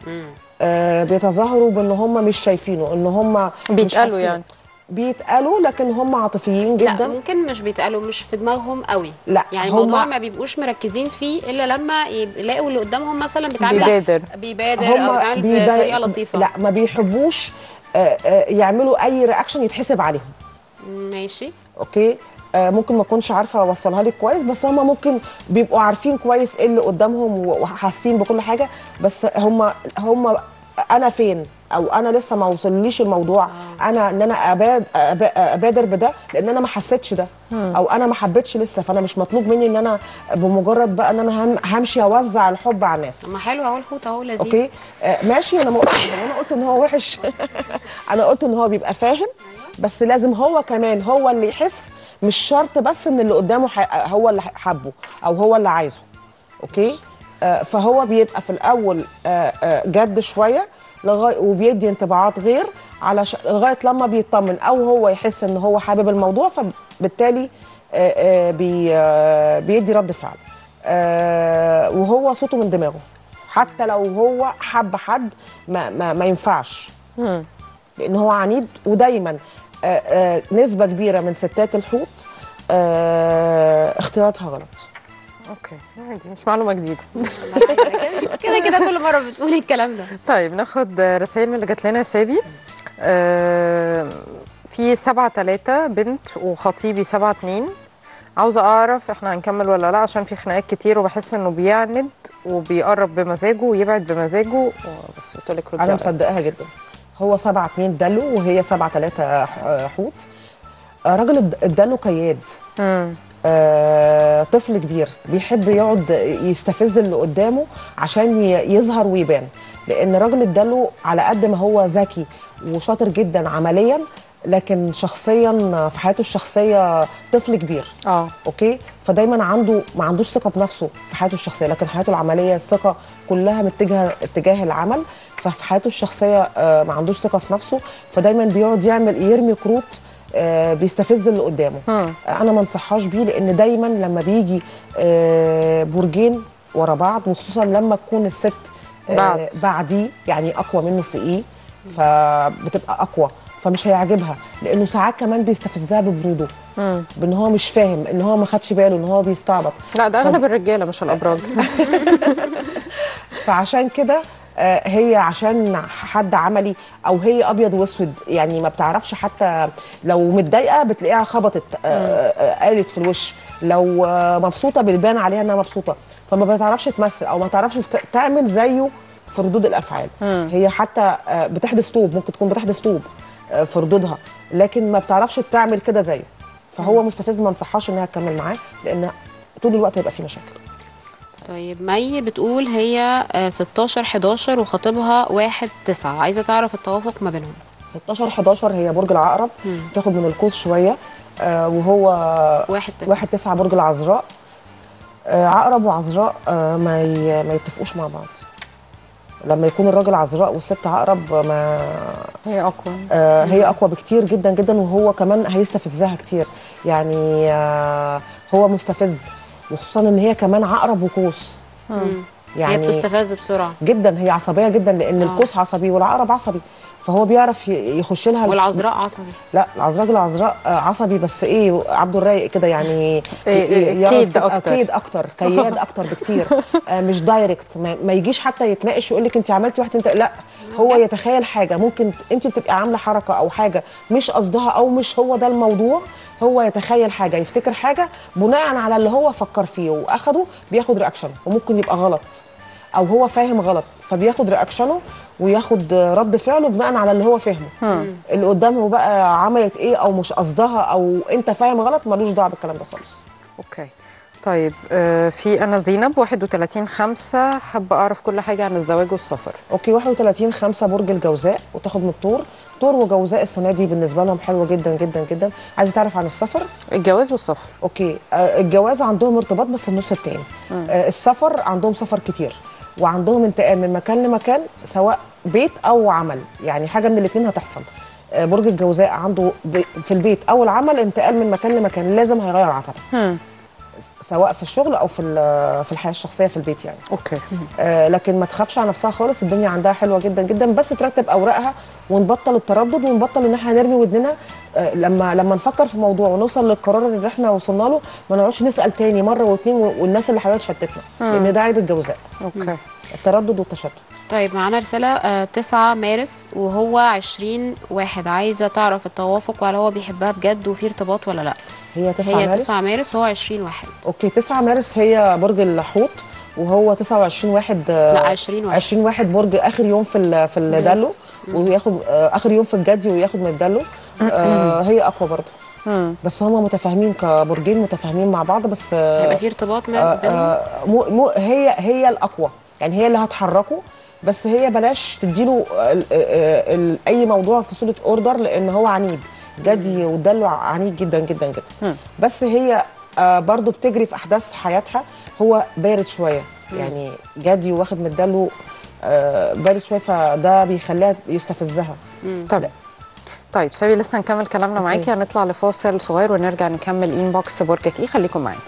Speaker 13: آه بيتظاهروا بان هم مش شايفينه ان هم مش
Speaker 1: بيتقالوا
Speaker 13: حاسين-
Speaker 1: يعني.
Speaker 13: بيتقالوا لكن هم عاطفيين
Speaker 2: لا
Speaker 13: جدا
Speaker 2: ممكن مش بيتقالوا مش في دماغهم قوي
Speaker 13: لا
Speaker 2: يعني
Speaker 13: هم-
Speaker 2: الموضوع ما بيبقوش مركزين فيه الا لما يلاقوا اللي قدامهم مثلا بيتعامل
Speaker 1: بيبادر.
Speaker 2: بيبادر او
Speaker 13: هم
Speaker 2: بيعمل
Speaker 13: بيبا-
Speaker 2: بطريقه لطيفه
Speaker 13: لا ما بيحبوش آه آه يعملوا اي رياكشن يتحسب عليهم
Speaker 2: ماشي
Speaker 13: اوكي آه ممكن ما اكونش عارفه اوصلها لك كويس بس هم ممكن بيبقوا عارفين كويس ايه اللي قدامهم وحاسين بكل حاجه بس هم هم انا فين او انا لسه ما وصلليش الموضوع انا ان انا أباد أب- ابادر بده لان انا ما حسيتش ده
Speaker 2: مم.
Speaker 13: او انا ما حبيتش لسه فانا مش مطلوب مني ان انا بمجرد بقى ان انا هم همشي اوزع الحب على الناس
Speaker 2: طب ما حلو اهو الحوت اهو لذيذ
Speaker 13: اوكي آه ماشي انا ما قلتش انا قلت ان هو وحش انا قلت ان هو بيبقى فاهم بس لازم هو كمان هو اللي يحس مش شرط بس ان اللي قدامه ح- هو اللي حبه او هو اللي عايزه اوكي آه فهو بيبقى في الاول آه آه جد شويه لغايه وبيدي انطباعات غير على ش... لغايه لما بيطمن او هو يحس ان هو حابب الموضوع فبالتالي آه آه بي آه بيدي رد فعل آه وهو صوته من دماغه حتى لو هو حب حد ما, ما, ما ينفعش لان هو عنيد ودايما آه آه نسبه كبيره من ستات الحوت آه اختياراتها غلط
Speaker 1: اوكي عادي مش معلومه جديده
Speaker 2: كده كده كل مره بتقولي الكلام ده
Speaker 1: طيب ناخد رسائل من اللي جات لنا يا سابي آه، في سبعة تلاتة بنت وخطيبي سبعة اتنين عاوزة أعرف إحنا هنكمل ولا لا عشان في خناقات كتير وبحس إنه بيعند وبيقرب بمزاجه ويبعد بمزاجه بس قلت لك ردي
Speaker 13: انا
Speaker 1: عليا.
Speaker 13: مصدقاها جدا هو سبعة اتنين دلو وهي سبعة تلاتة ح- حوت آه، راجل الد- الدلو كياد آه، طفل كبير بيحب يقعد يستفز اللي قدامه عشان ي- يظهر ويبان لان راجل الدلو على قد ما هو ذكي وشاطر جدا عمليا لكن شخصيا في حياته الشخصيه طفل كبير
Speaker 1: اه
Speaker 13: اوكي فدايما عنده ما عندوش ثقه بنفسه في حياته الشخصيه لكن حياته العمليه الثقه كلها متجهه اتجاه العمل ففي حياته الشخصيه آه، ما عندوش ثقه في نفسه فدايما بيقعد يعمل يرمي كروت آه، بيستفز اللي قدامه
Speaker 1: مم.
Speaker 13: انا ما انصحهاش بيه لان دايما لما بيجي آه، برجين ورا بعض وخصوصا لما تكون الست آه،
Speaker 1: بعد.
Speaker 13: بعديه يعني اقوى منه في ايه فبتبقى اقوى فمش هيعجبها لانه ساعات كمان بيستفزها ببروده
Speaker 1: مم.
Speaker 13: بان هو مش فاهم ان هو ما خدش باله ان هو بيستعبط
Speaker 1: لا ده أغلب الرجالة مش الأبراج
Speaker 13: فعشان كده آه، هي عشان حد عملي او هي ابيض واسود يعني ما بتعرفش حتى لو متضايقه بتلاقيها خبطت آه، آه، قالت في الوش لو آه، مبسوطه بتبان عليها انها مبسوطه فما بتعرفش تمثل او ما تعرفش ت- تعمل زيه في ردود الافعال هي حتى آه، بتحدف طوب ممكن تكون بتحدف طوب آه، في ردودها لكن ما بتعرفش تعمل كده زيه فهو مستفز ما انصحهاش انها تكمل معاه لان طول الوقت هيبقى في مشاكل
Speaker 2: طيب مي بتقول هي آه، 16 11 وخطيبها 1 9 عايزه تعرف التوافق ما بينهم
Speaker 13: 16 11 هي برج العقرب تاخد من القوس شويه آه وهو
Speaker 2: واحد تسعة.
Speaker 13: واحد تسعة برج العذراء آه عقرب وعذراء آه ما ي... ما يتفقوش مع بعض لما يكون الراجل عذراء والست عقرب ما
Speaker 1: هي أقوى
Speaker 13: آه هي اقوى بكتير جدا جدا وهو كمان هيستفزها كتير يعني آه هو مستفز وخصوصا ان هي كمان عقرب وقوس
Speaker 2: يعني هي
Speaker 13: يعني
Speaker 2: بتستفز بسرعه
Speaker 13: جدا هي عصبيه جدا لان
Speaker 2: آه.
Speaker 13: القوس عصبي والعقرب عصبي فهو بيعرف ي- يخش لها
Speaker 2: والعذراء عصبي
Speaker 13: لا العذراء العذراء آه، عصبي بس ايه عبده الرايق كده يعني
Speaker 1: إيه، إيه،
Speaker 13: يقعد
Speaker 1: كيد
Speaker 13: تبقى
Speaker 1: أكتر.
Speaker 13: كيد اكتر كياد اكتر بكتير آه، مش دايركت ما, ما يجيش حتى يتناقش ويقول لك انت عملتي واحد انت لا هو يتخيل حاجه ممكن انت بتبقي عامله حركه او حاجه مش قصدها او مش هو ده الموضوع هو يتخيل حاجه يفتكر حاجه بناء على اللي هو فكر فيه واخده بياخد رياكشن وممكن يبقى غلط او هو فاهم غلط فبياخد رياكشنه وياخد رد فعله بناء على اللي هو فاهمه اللي قدامه بقى عملت ايه او مش قصدها او انت فاهم غلط ملوش دعوه بالكلام ده خالص
Speaker 1: اوكي طيب آه، في انا زينب 31 5 حابه اعرف كل حاجه عن الزواج والسفر
Speaker 13: اوكي 31 5 برج الجوزاء وتاخد من الطور طور وجوزاء السنه دي بالنسبه لهم حلوه جدا جدا جدا عايزه تعرف عن السفر
Speaker 1: الجواز والسفر
Speaker 13: اوكي آه الجواز عندهم ارتباط بس النص التاني آه السفر عندهم سفر كتير وعندهم انتقال من مكان لمكان سواء بيت او عمل يعني حاجه من الاثنين هتحصل آه برج الجوزاء عنده ب- في البيت او العمل انتقال من مكان لمكان لازم هيغير عتبه سواء في الشغل او في ال- في الحياه الشخصيه في البيت يعني
Speaker 1: اوكي
Speaker 13: آه لكن ما تخافش على نفسها خالص الدنيا عندها حلوه جدا جدا بس ترتب اوراقها ونبطل التردد ونبطل ان احنا نرمي ودننا آه لما لما نفكر في موضوع ونوصل للقرار اللي احنا وصلنا له ما نقعدش نسال تاني مره واثنين والناس اللي حواليها تشتتنا لان ده عيب الجوزاء
Speaker 1: اوكي
Speaker 13: التردد والتشتت
Speaker 2: طيب معانا رسالة آه 9 مارس وهو 20 واحد عايزة تعرف التوافق وهل هو بيحبها بجد وفي ارتباط ولا لا
Speaker 13: هي 9
Speaker 2: هي
Speaker 13: مارس
Speaker 2: 9 مارس وهو 20 واحد
Speaker 13: اوكي 9 مارس هي برج الحوت وهو 29 واحد آه،
Speaker 2: لا، 20 واحد.
Speaker 13: 20 واحد برج اخر يوم في ال- في الدلو وياخد آه، اخر يوم في الجدي وياخد من الدلو آه هي اقوى برضه بس هما متفاهمين كبرجين متفاهمين مع بعض بس آه،
Speaker 2: هيبقى في ارتباط ما
Speaker 13: آه،
Speaker 2: بينهم
Speaker 13: آه، مو مو هي هي الاقوى يعني هي اللي هتحركه بس هي بلاش تديله ال- ال- ال- اي موضوع في صوره اوردر لان هو عنيد جدي ودلو عنيد جدا جدا جدا بس هي آه، برضو بتجري في احداث حياتها هو بارد شويه يعني جدي واخد من الدلو آه، بارد شويه فده بيخليها يستفزها
Speaker 1: طب طيب سابي لسه هنكمل كلامنا معاكي هنطلع لفاصل صغير ونرجع نكمل انبوكس برجك ايه خليكم معانا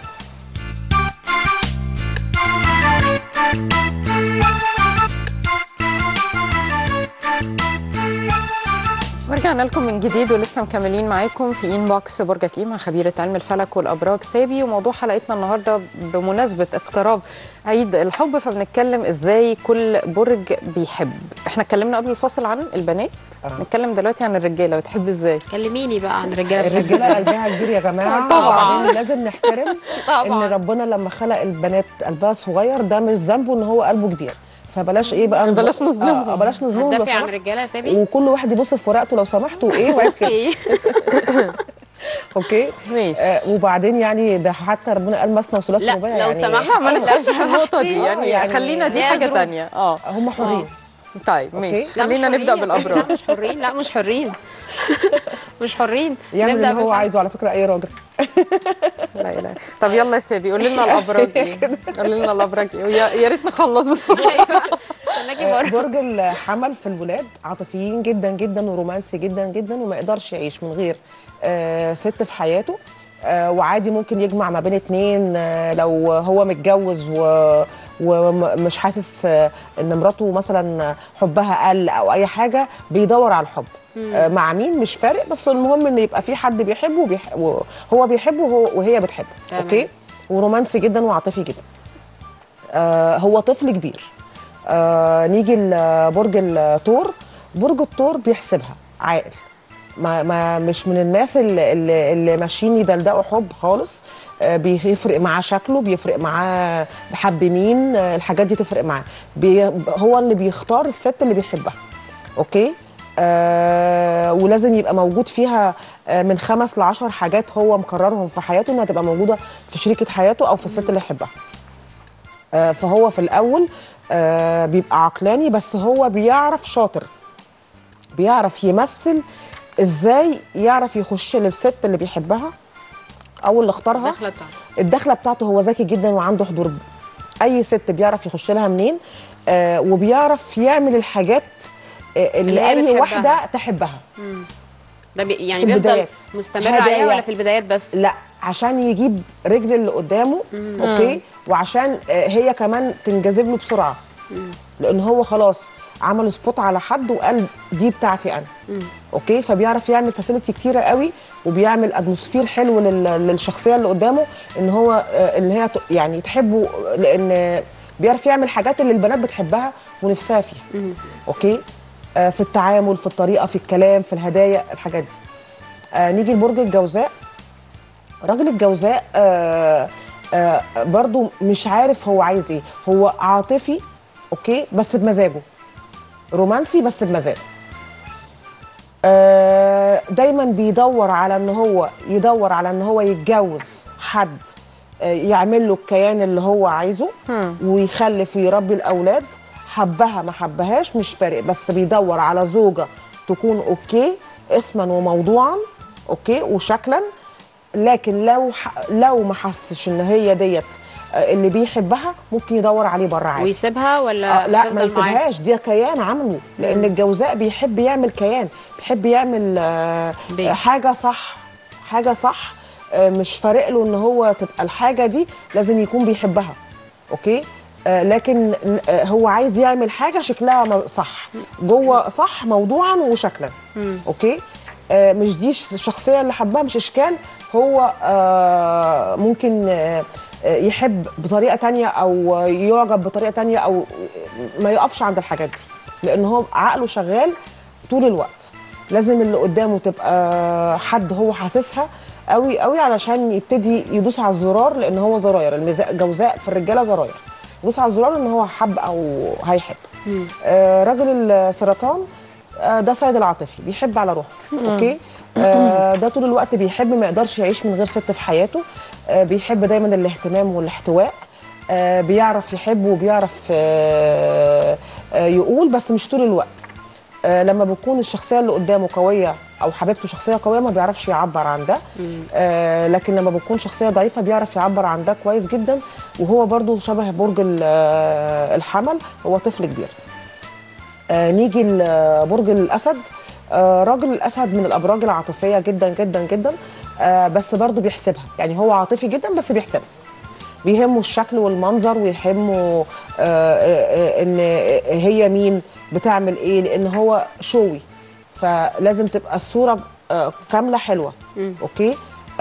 Speaker 1: ورجعنا لكم من جديد ولسه مكملين معاكم في انبوكس برجك ايه مع خبيره علم الفلك والابراج سابي وموضوع حلقتنا النهارده بمناسبه اقتراب عيد الحب فبنتكلم ازاي كل برج بيحب احنا اتكلمنا قبل الفاصل عن البنات
Speaker 13: آه.
Speaker 1: نتكلم دلوقتي عن الرجاله بتحب ازاي
Speaker 2: كلميني بقى عن الرجالة بتحب
Speaker 13: الرجاله
Speaker 2: إزاي.
Speaker 13: قلبها كبير يا جماعه
Speaker 2: طبعاً.
Speaker 13: وبعدين لازم نحترم
Speaker 2: طبعاً.
Speaker 13: ان ربنا لما خلق البنات قلبها صغير ده مش ذنبه ان هو قلبه كبير فبلاش ايه بقى
Speaker 1: بلاش نظلمهم.
Speaker 13: آه بلاش نظلمهم لو
Speaker 2: هتدافع عن
Speaker 13: سمحت.
Speaker 2: الرجالة يا سابي
Speaker 13: وكل واحد يبص في ورقته لو سمحتوا ايه وعيب كده
Speaker 2: اوكي
Speaker 13: اوكي
Speaker 1: ماشي
Speaker 13: آه وبعدين يعني ده حتى ربنا قال مثنى وثلاث
Speaker 2: لا،
Speaker 13: ورباع
Speaker 2: لو
Speaker 13: يعني
Speaker 2: سمحت.
Speaker 1: لا ما
Speaker 2: لو
Speaker 1: ندخلش في النقطه دي
Speaker 2: سمحتي.
Speaker 1: يعني,
Speaker 13: يعني
Speaker 1: خلينا دي
Speaker 2: ليها
Speaker 1: حاجه
Speaker 2: ظروف.
Speaker 1: تانية اه
Speaker 13: هم حرين
Speaker 1: طيب
Speaker 13: أوكي.
Speaker 1: ماشي
Speaker 2: لا، مش
Speaker 1: خلينا
Speaker 2: حرين
Speaker 1: نبدا
Speaker 2: يا سابي.
Speaker 1: بالابراج
Speaker 2: لا مش حرين لا مش حرين مش حرين
Speaker 13: يعمل
Speaker 2: نبدأ
Speaker 13: اللي هو
Speaker 2: بالحاجة.
Speaker 13: عايزه على فكره اي راجل
Speaker 1: لا اله طب يلا يا سابي قول لنا الابراج ايه قول لنا الابراج ايه ويا- يا ريت نخلص بسرعه
Speaker 2: استناكي
Speaker 13: آه،
Speaker 2: بره
Speaker 13: برج الحمل في الولاد عاطفيين جدا جدا ورومانسي جدا جدا وما يقدرش يعيش من غير آه، ست في حياته آه، وعادي ممكن يجمع ما بين اتنين آه، لو هو متجوز و ومش حاسس آه، ان مراته مثلا حبها قل او اي حاجه بيدور على الحب آه، مع مين مش فارق بس المهم ان يبقى في حد بيحبه وبيح... وهو بيحبه وهو وهي بتحبه
Speaker 2: تمام.
Speaker 13: اوكي ورومانسي جدا وعاطفي جدا آه هو طفل كبير آه نيجي لبرج الثور برج الثور بيحسبها عاقل ما, ما مش من الناس اللي, اللي, اللي ماشيين يدلدقوا حب خالص آه بيفرق معاه شكله بيفرق معاه بحب مين آه الحاجات دي تفرق معاه بي هو اللي بيختار الست اللي بيحبها اوكي آه ولازم يبقى موجود فيها آه من خمس لعشر حاجات هو مقررهم في حياته انها تبقى موجوده في شريكه حياته او في الست اللي يحبها آه، فهو في الاول آه، بيبقى عقلاني بس هو بيعرف شاطر بيعرف يمثل ازاي يعرف يخش للست اللي بيحبها او اللي اختارها
Speaker 2: الدخلة بتاعته
Speaker 13: الدخله بتاعته هو ذكي جدا وعنده حضور اي ست بيعرف يخش لها منين آه وبيعرف يعمل الحاجات آه اللي,
Speaker 2: اللي هي
Speaker 13: اي
Speaker 2: بتحبها.
Speaker 13: واحده تحبها
Speaker 2: ده بي يعني
Speaker 13: في
Speaker 2: بيفضل
Speaker 13: البدايات.
Speaker 2: مستمر عليها
Speaker 13: هدايا.
Speaker 2: ولا في البدايات بس
Speaker 13: لا عشان يجيب رجل اللي قدامه اوكي وعشان آه، هي كمان تنجذب له بسرعه لان هو خلاص عمل سبوت على حد وقال دي بتاعتي انا اوكي فبيعرف يعمل فاسيلتي كتيره قوي وبيعمل اتموسفير حلو لل- للشخصيه اللي قدامه ان هو آه، ان هي ت- يعني تحبه لان بيعرف يعمل حاجات اللي البنات بتحبها ونفسها فيها اوكي آه، في التعامل في الطريقه في الكلام في الهدايا الحاجات دي آه، نيجي لبرج الجوزاء راجل الجوزاء آه آه برضو مش عارف هو عايز ايه هو عاطفي اوكي بس بمزاجه رومانسي بس بمزاجه آه دايما بيدور على ان هو يدور على ان هو يتجوز حد آه يعمل له الكيان اللي هو عايزه ويخلف ويربي الاولاد حبها ما حبهاش مش فارق بس بيدور على زوجه تكون اوكي اسما وموضوعا اوكي وشكلا لكن لو ح... لو ما حسش ان هي ديت آه، اللي بيحبها ممكن يدور عليه بره عادي
Speaker 2: ويسيبها ولا
Speaker 13: آه لا
Speaker 2: تفضل
Speaker 13: ما
Speaker 2: معاه؟
Speaker 13: يسيبهاش دي كيان عامله لان الجوزاء بيحب يعمل كيان بيحب يعمل آه
Speaker 2: بيت.
Speaker 13: آه، حاجه صح حاجه صح آه مش فارق له ان هو تبقى الحاجه دي لازم يكون بيحبها اوكي آه لكن آه هو عايز يعمل حاجه شكلها م- صح جوه صح موضوعا وشكلا اوكي آه مش دي الشخصيه اللي حبها مش اشكال هو آه ممكن آه آه، يحب بطريقه تانية او يعجب بطريقه تانية او ما يقفش عند الحاجات دي لان هو عقله شغال طول الوقت لازم اللي قدامه تبقى حد هو حاسسها قوي قوي علشان يبتدي يدوس على الزرار لان هو زراير الميزاء جوزاء في الرجاله زراير يدوس على الزرار ان هو حب او هيحب آه راجل السرطان آه ده سيد العاطفي بيحب على روحه اوكي آه ده طول الوقت بيحب ما يقدرش يعيش من غير ست في حياته آه بيحب دايما الاهتمام والاحتواء آه بيعرف يحب وبيعرف آه آه يقول بس مش طول الوقت آه لما بتكون الشخصيه اللي قدامه قويه او حبيبته شخصيه قويه ما بيعرفش يعبر عن ده آه لكن لما بتكون شخصيه ضعيفه بيعرف يعبر عن ده كويس جدا وهو برضو شبه برج ال- آه، الحمل هو طفل كبير آه نيجي لبرج الاسد آه راجل الاسد من الابراج العاطفيه جدا جدا جدا آه بس برضو بيحسبها يعني هو عاطفي جدا بس بيحسبها بيهمه الشكل والمنظر ويهمه آه آه آه ان هي مين بتعمل ايه لان هو شوي فلازم تبقى الصوره آه كامله حلوه اوكي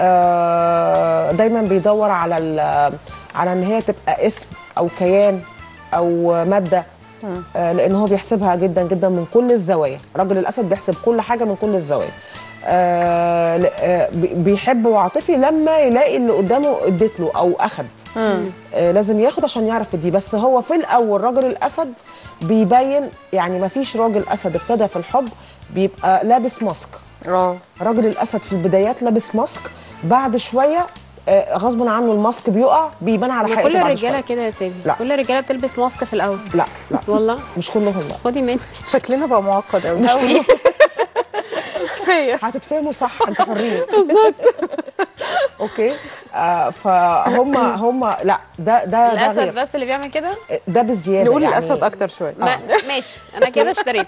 Speaker 13: آه دايما بيدور على ال- على ان هي تبقى اسم او كيان او ماده آه لان هو بيحسبها جدا جدا من كل الزوايا راجل الاسد بيحسب كل حاجه من كل الزوايا آه ل- آه بي- بيحب وعاطفي لما يلاقي اللي قدامه اديت له او اخد آه لازم ياخد عشان يعرف يدي بس هو في الاول راجل الاسد بيبين يعني ما فيش راجل اسد ابتدى في الحب بيبقى لابس ماسك
Speaker 1: اه
Speaker 13: راجل الاسد في البدايات لابس ماسك بعد شويه آه، غصب عنه الماسك بيقع بيبان على حقيقته
Speaker 2: كل
Speaker 13: بعد
Speaker 2: الرجاله
Speaker 13: شوية.
Speaker 2: كده يا سامي
Speaker 13: لا.
Speaker 2: كل الرجاله بتلبس ماسك في الاول
Speaker 13: لا لا
Speaker 2: والله
Speaker 13: مش كلهم لا
Speaker 2: خدي مني
Speaker 1: شكلنا بقى معقد قوي
Speaker 13: مش كلهم
Speaker 1: كفايه
Speaker 13: هتتفهموا صح انتوا حرين بالظبط اوكي آه فهم هم لا ده ده ده
Speaker 2: الاسد
Speaker 13: غير
Speaker 2: بس اللي بيعمل كده
Speaker 13: ده بالزياده
Speaker 1: نقول
Speaker 13: يعني
Speaker 1: الاسد اكتر شويه
Speaker 2: ما- ماشي انا كده اشتريت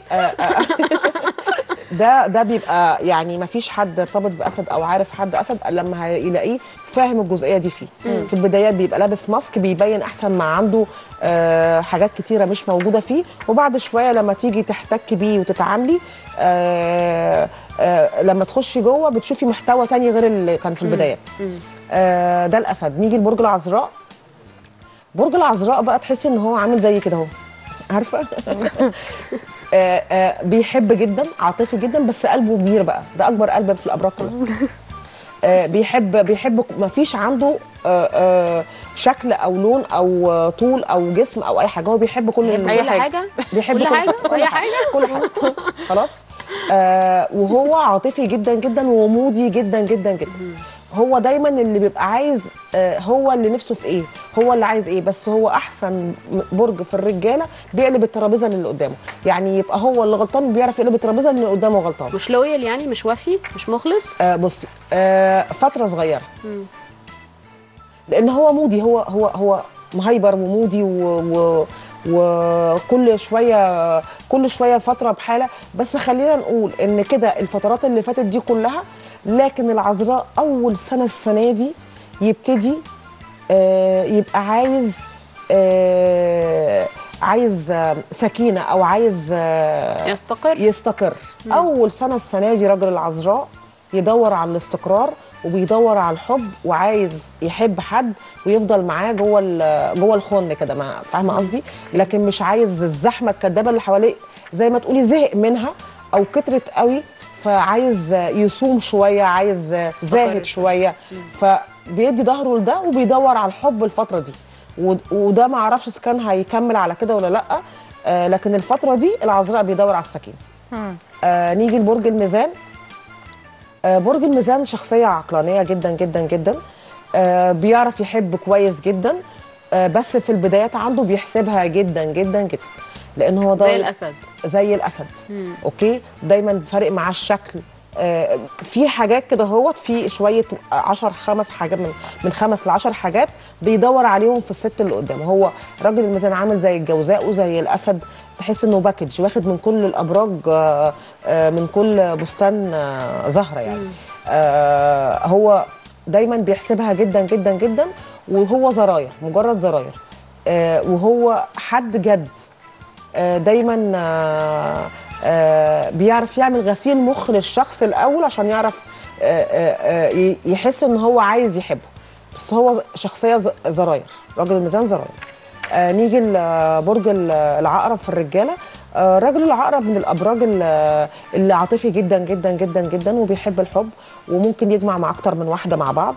Speaker 13: ده ده بيبقى يعني ما فيش حد ارتبط باسد او عارف حد اسد الا لما هيلاقيه فاهم الجزئيه دي فيه في البدايات بيبقى لابس ماسك بيبين احسن ما عنده آه حاجات كتيره مش موجوده فيه وبعد شويه لما تيجي تحتكي بيه وتتعاملي آه آه لما تخشي جوه بتشوفي محتوى تاني غير اللي كان في البدايات آه ده الاسد نيجي لبرج العذراء برج العذراء بقى تحسي ان هو عامل زي كده اهو عارفه آه آه بيحب جدا عاطفي جدا بس قلبه كبير بقى ده اكبر قلب في الابراج كلها آه بيحب بيحب ما فيش عنده آه آه شكل او لون او آه طول او جسم او اي حاجه هو بيحب كل
Speaker 2: بيحب
Speaker 1: أي
Speaker 2: كل
Speaker 1: حاجة.
Speaker 2: حاجه
Speaker 13: بيحب
Speaker 2: كل حاجة وأي حاجة؟
Speaker 13: كل حاجه خلاص آه وهو عاطفي جدا جدا ومودي جدا جدا جدا هو دايما اللي بيبقى عايز آه هو اللي نفسه في ايه هو اللي عايز ايه بس هو احسن برج في الرجاله بيقلب الترابيزه اللي قدامه يعني يبقى هو اللي غلطان بيعرف يقلب الترابيزه اللي قدامه غلطان
Speaker 2: مش لويال يعني مش وفي مش مخلص
Speaker 13: آه بصي آه فتره صغيره لان هو مودي هو هو هو مهيبر ومودي و, و وكل شويه كل شويه فتره بحاله بس خلينا نقول ان كده الفترات اللي فاتت دي كلها لكن العذراء اول سنه السنه دي يبتدي آه يبقى عايز آه عايز آه سكينه او عايز آه
Speaker 2: يستقر
Speaker 13: يستقر اول سنه السنه دي راجل العذراء يدور على الاستقرار وبيدور على الحب وعايز يحب حد ويفضل معاه جوه ال- جوه الخن كده ما فاهمه قصدي لكن مش عايز الزحمه الكدابه اللي حواليه زي ما تقولي زهق منها او كترت قوي فعايز يصوم شويه عايز زاهد شويه فبيدي ظهره لده وبيدور على الحب الفتره دي و- وده ما اعرفش اذا كان هيكمل على كده ولا لا آه، لكن الفتره دي العذراء بيدور على السكينه آه نيجي لبرج الميزان آه برج الميزان شخصية عقلانية جدا جدا جدا آه بيعرف يحب كويس جدا آه بس في البدايات عنده بيحسبها جدا جدا جدا لان هو
Speaker 2: زي
Speaker 13: ضايع-
Speaker 2: الاسد
Speaker 13: زي الاسد
Speaker 2: مم.
Speaker 13: اوكي دايما فارق معاه الشكل آه، في حاجات كده هوت في شويه 10 خمس حاجات من من خمس ل 10 حاجات بيدور عليهم في الست اللي قدامه هو راجل الميزان عامل زي الجوزاء وزي الاسد تحس انه باكج واخد من كل الابراج آه، آه، من كل بستان آه، زهره يعني آه، هو دايما بيحسبها جدا جدا جدا وهو زراير مجرد زراير آه، وهو حد جد آه، دايما آه، آه، بيعرف يعمل غسيل مخ للشخص الاول عشان يعرف آه، آه، آه، ي- يحس ان هو عايز يحبه بس هو شخصيه ز- زراير راجل الميزان زراير آه، نيجي لبرج ال- العقرب في الرجاله آه، راجل العقرب من الابراج ال- اللي عاطفي جدا جدا جدا جدا وبيحب الحب وممكن يجمع مع اكتر من واحده مع بعض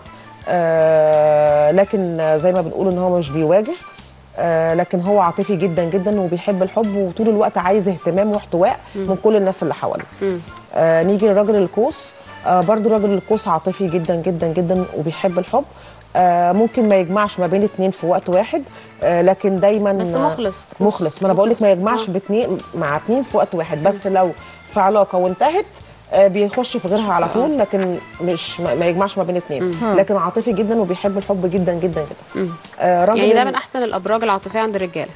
Speaker 13: آه، لكن آه، زي ما بنقول ان هو مش بيواجه آه، لكن هو عاطفي جدا جدا وبيحب الحب وطول الوقت عايز اهتمام واحتواء
Speaker 2: مم.
Speaker 13: من كل الناس اللي حواليه
Speaker 2: مم.
Speaker 13: آه نيجي لراجل القوس آه برضو راجل القوس عاطفي جدا جدا جدا وبيحب الحب آه ممكن ما يجمعش ما بين اتنين في وقت واحد آه لكن دايما
Speaker 2: بس
Speaker 13: آه،
Speaker 2: مخلص.
Speaker 13: مخلص ما انا بقول لك ما يجمعش باتنين مع اتنين في وقت واحد بس لو في علاقه وانتهت آه بيخش في غيرها على طول لكن مش ما ما يجمعش ما بين اتنين
Speaker 2: مم.
Speaker 13: لكن عاطفي جدا وبيحب الحب جدا جدا جدا
Speaker 2: مم.
Speaker 13: آه راجل
Speaker 2: يعني ده
Speaker 13: ال-
Speaker 2: من احسن الابراج العاطفيه عند الرجاله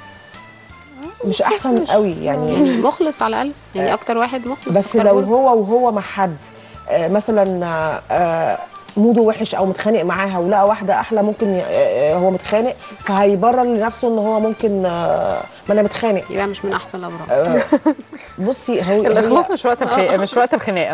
Speaker 13: مش احسن قوي يعني
Speaker 2: يعني مخلص على الاقل يعني اكتر واحد مخلص
Speaker 13: بس
Speaker 2: أكتر
Speaker 13: لو
Speaker 2: برج.
Speaker 13: هو وهو مع حد آه، مثلا آه، آه، موده وحش او متخانق معاها ولقى واحده احلى ممكن ي- آه، هو متخانق فهيبرر لنفسه ان هو ممكن آه، ما انا متخانق
Speaker 2: يبقى مش من احسن الابراج
Speaker 13: آه، بصي هو
Speaker 1: الاخلاص
Speaker 13: هي-
Speaker 1: مش وقت الخناقه مش وقت الخناقه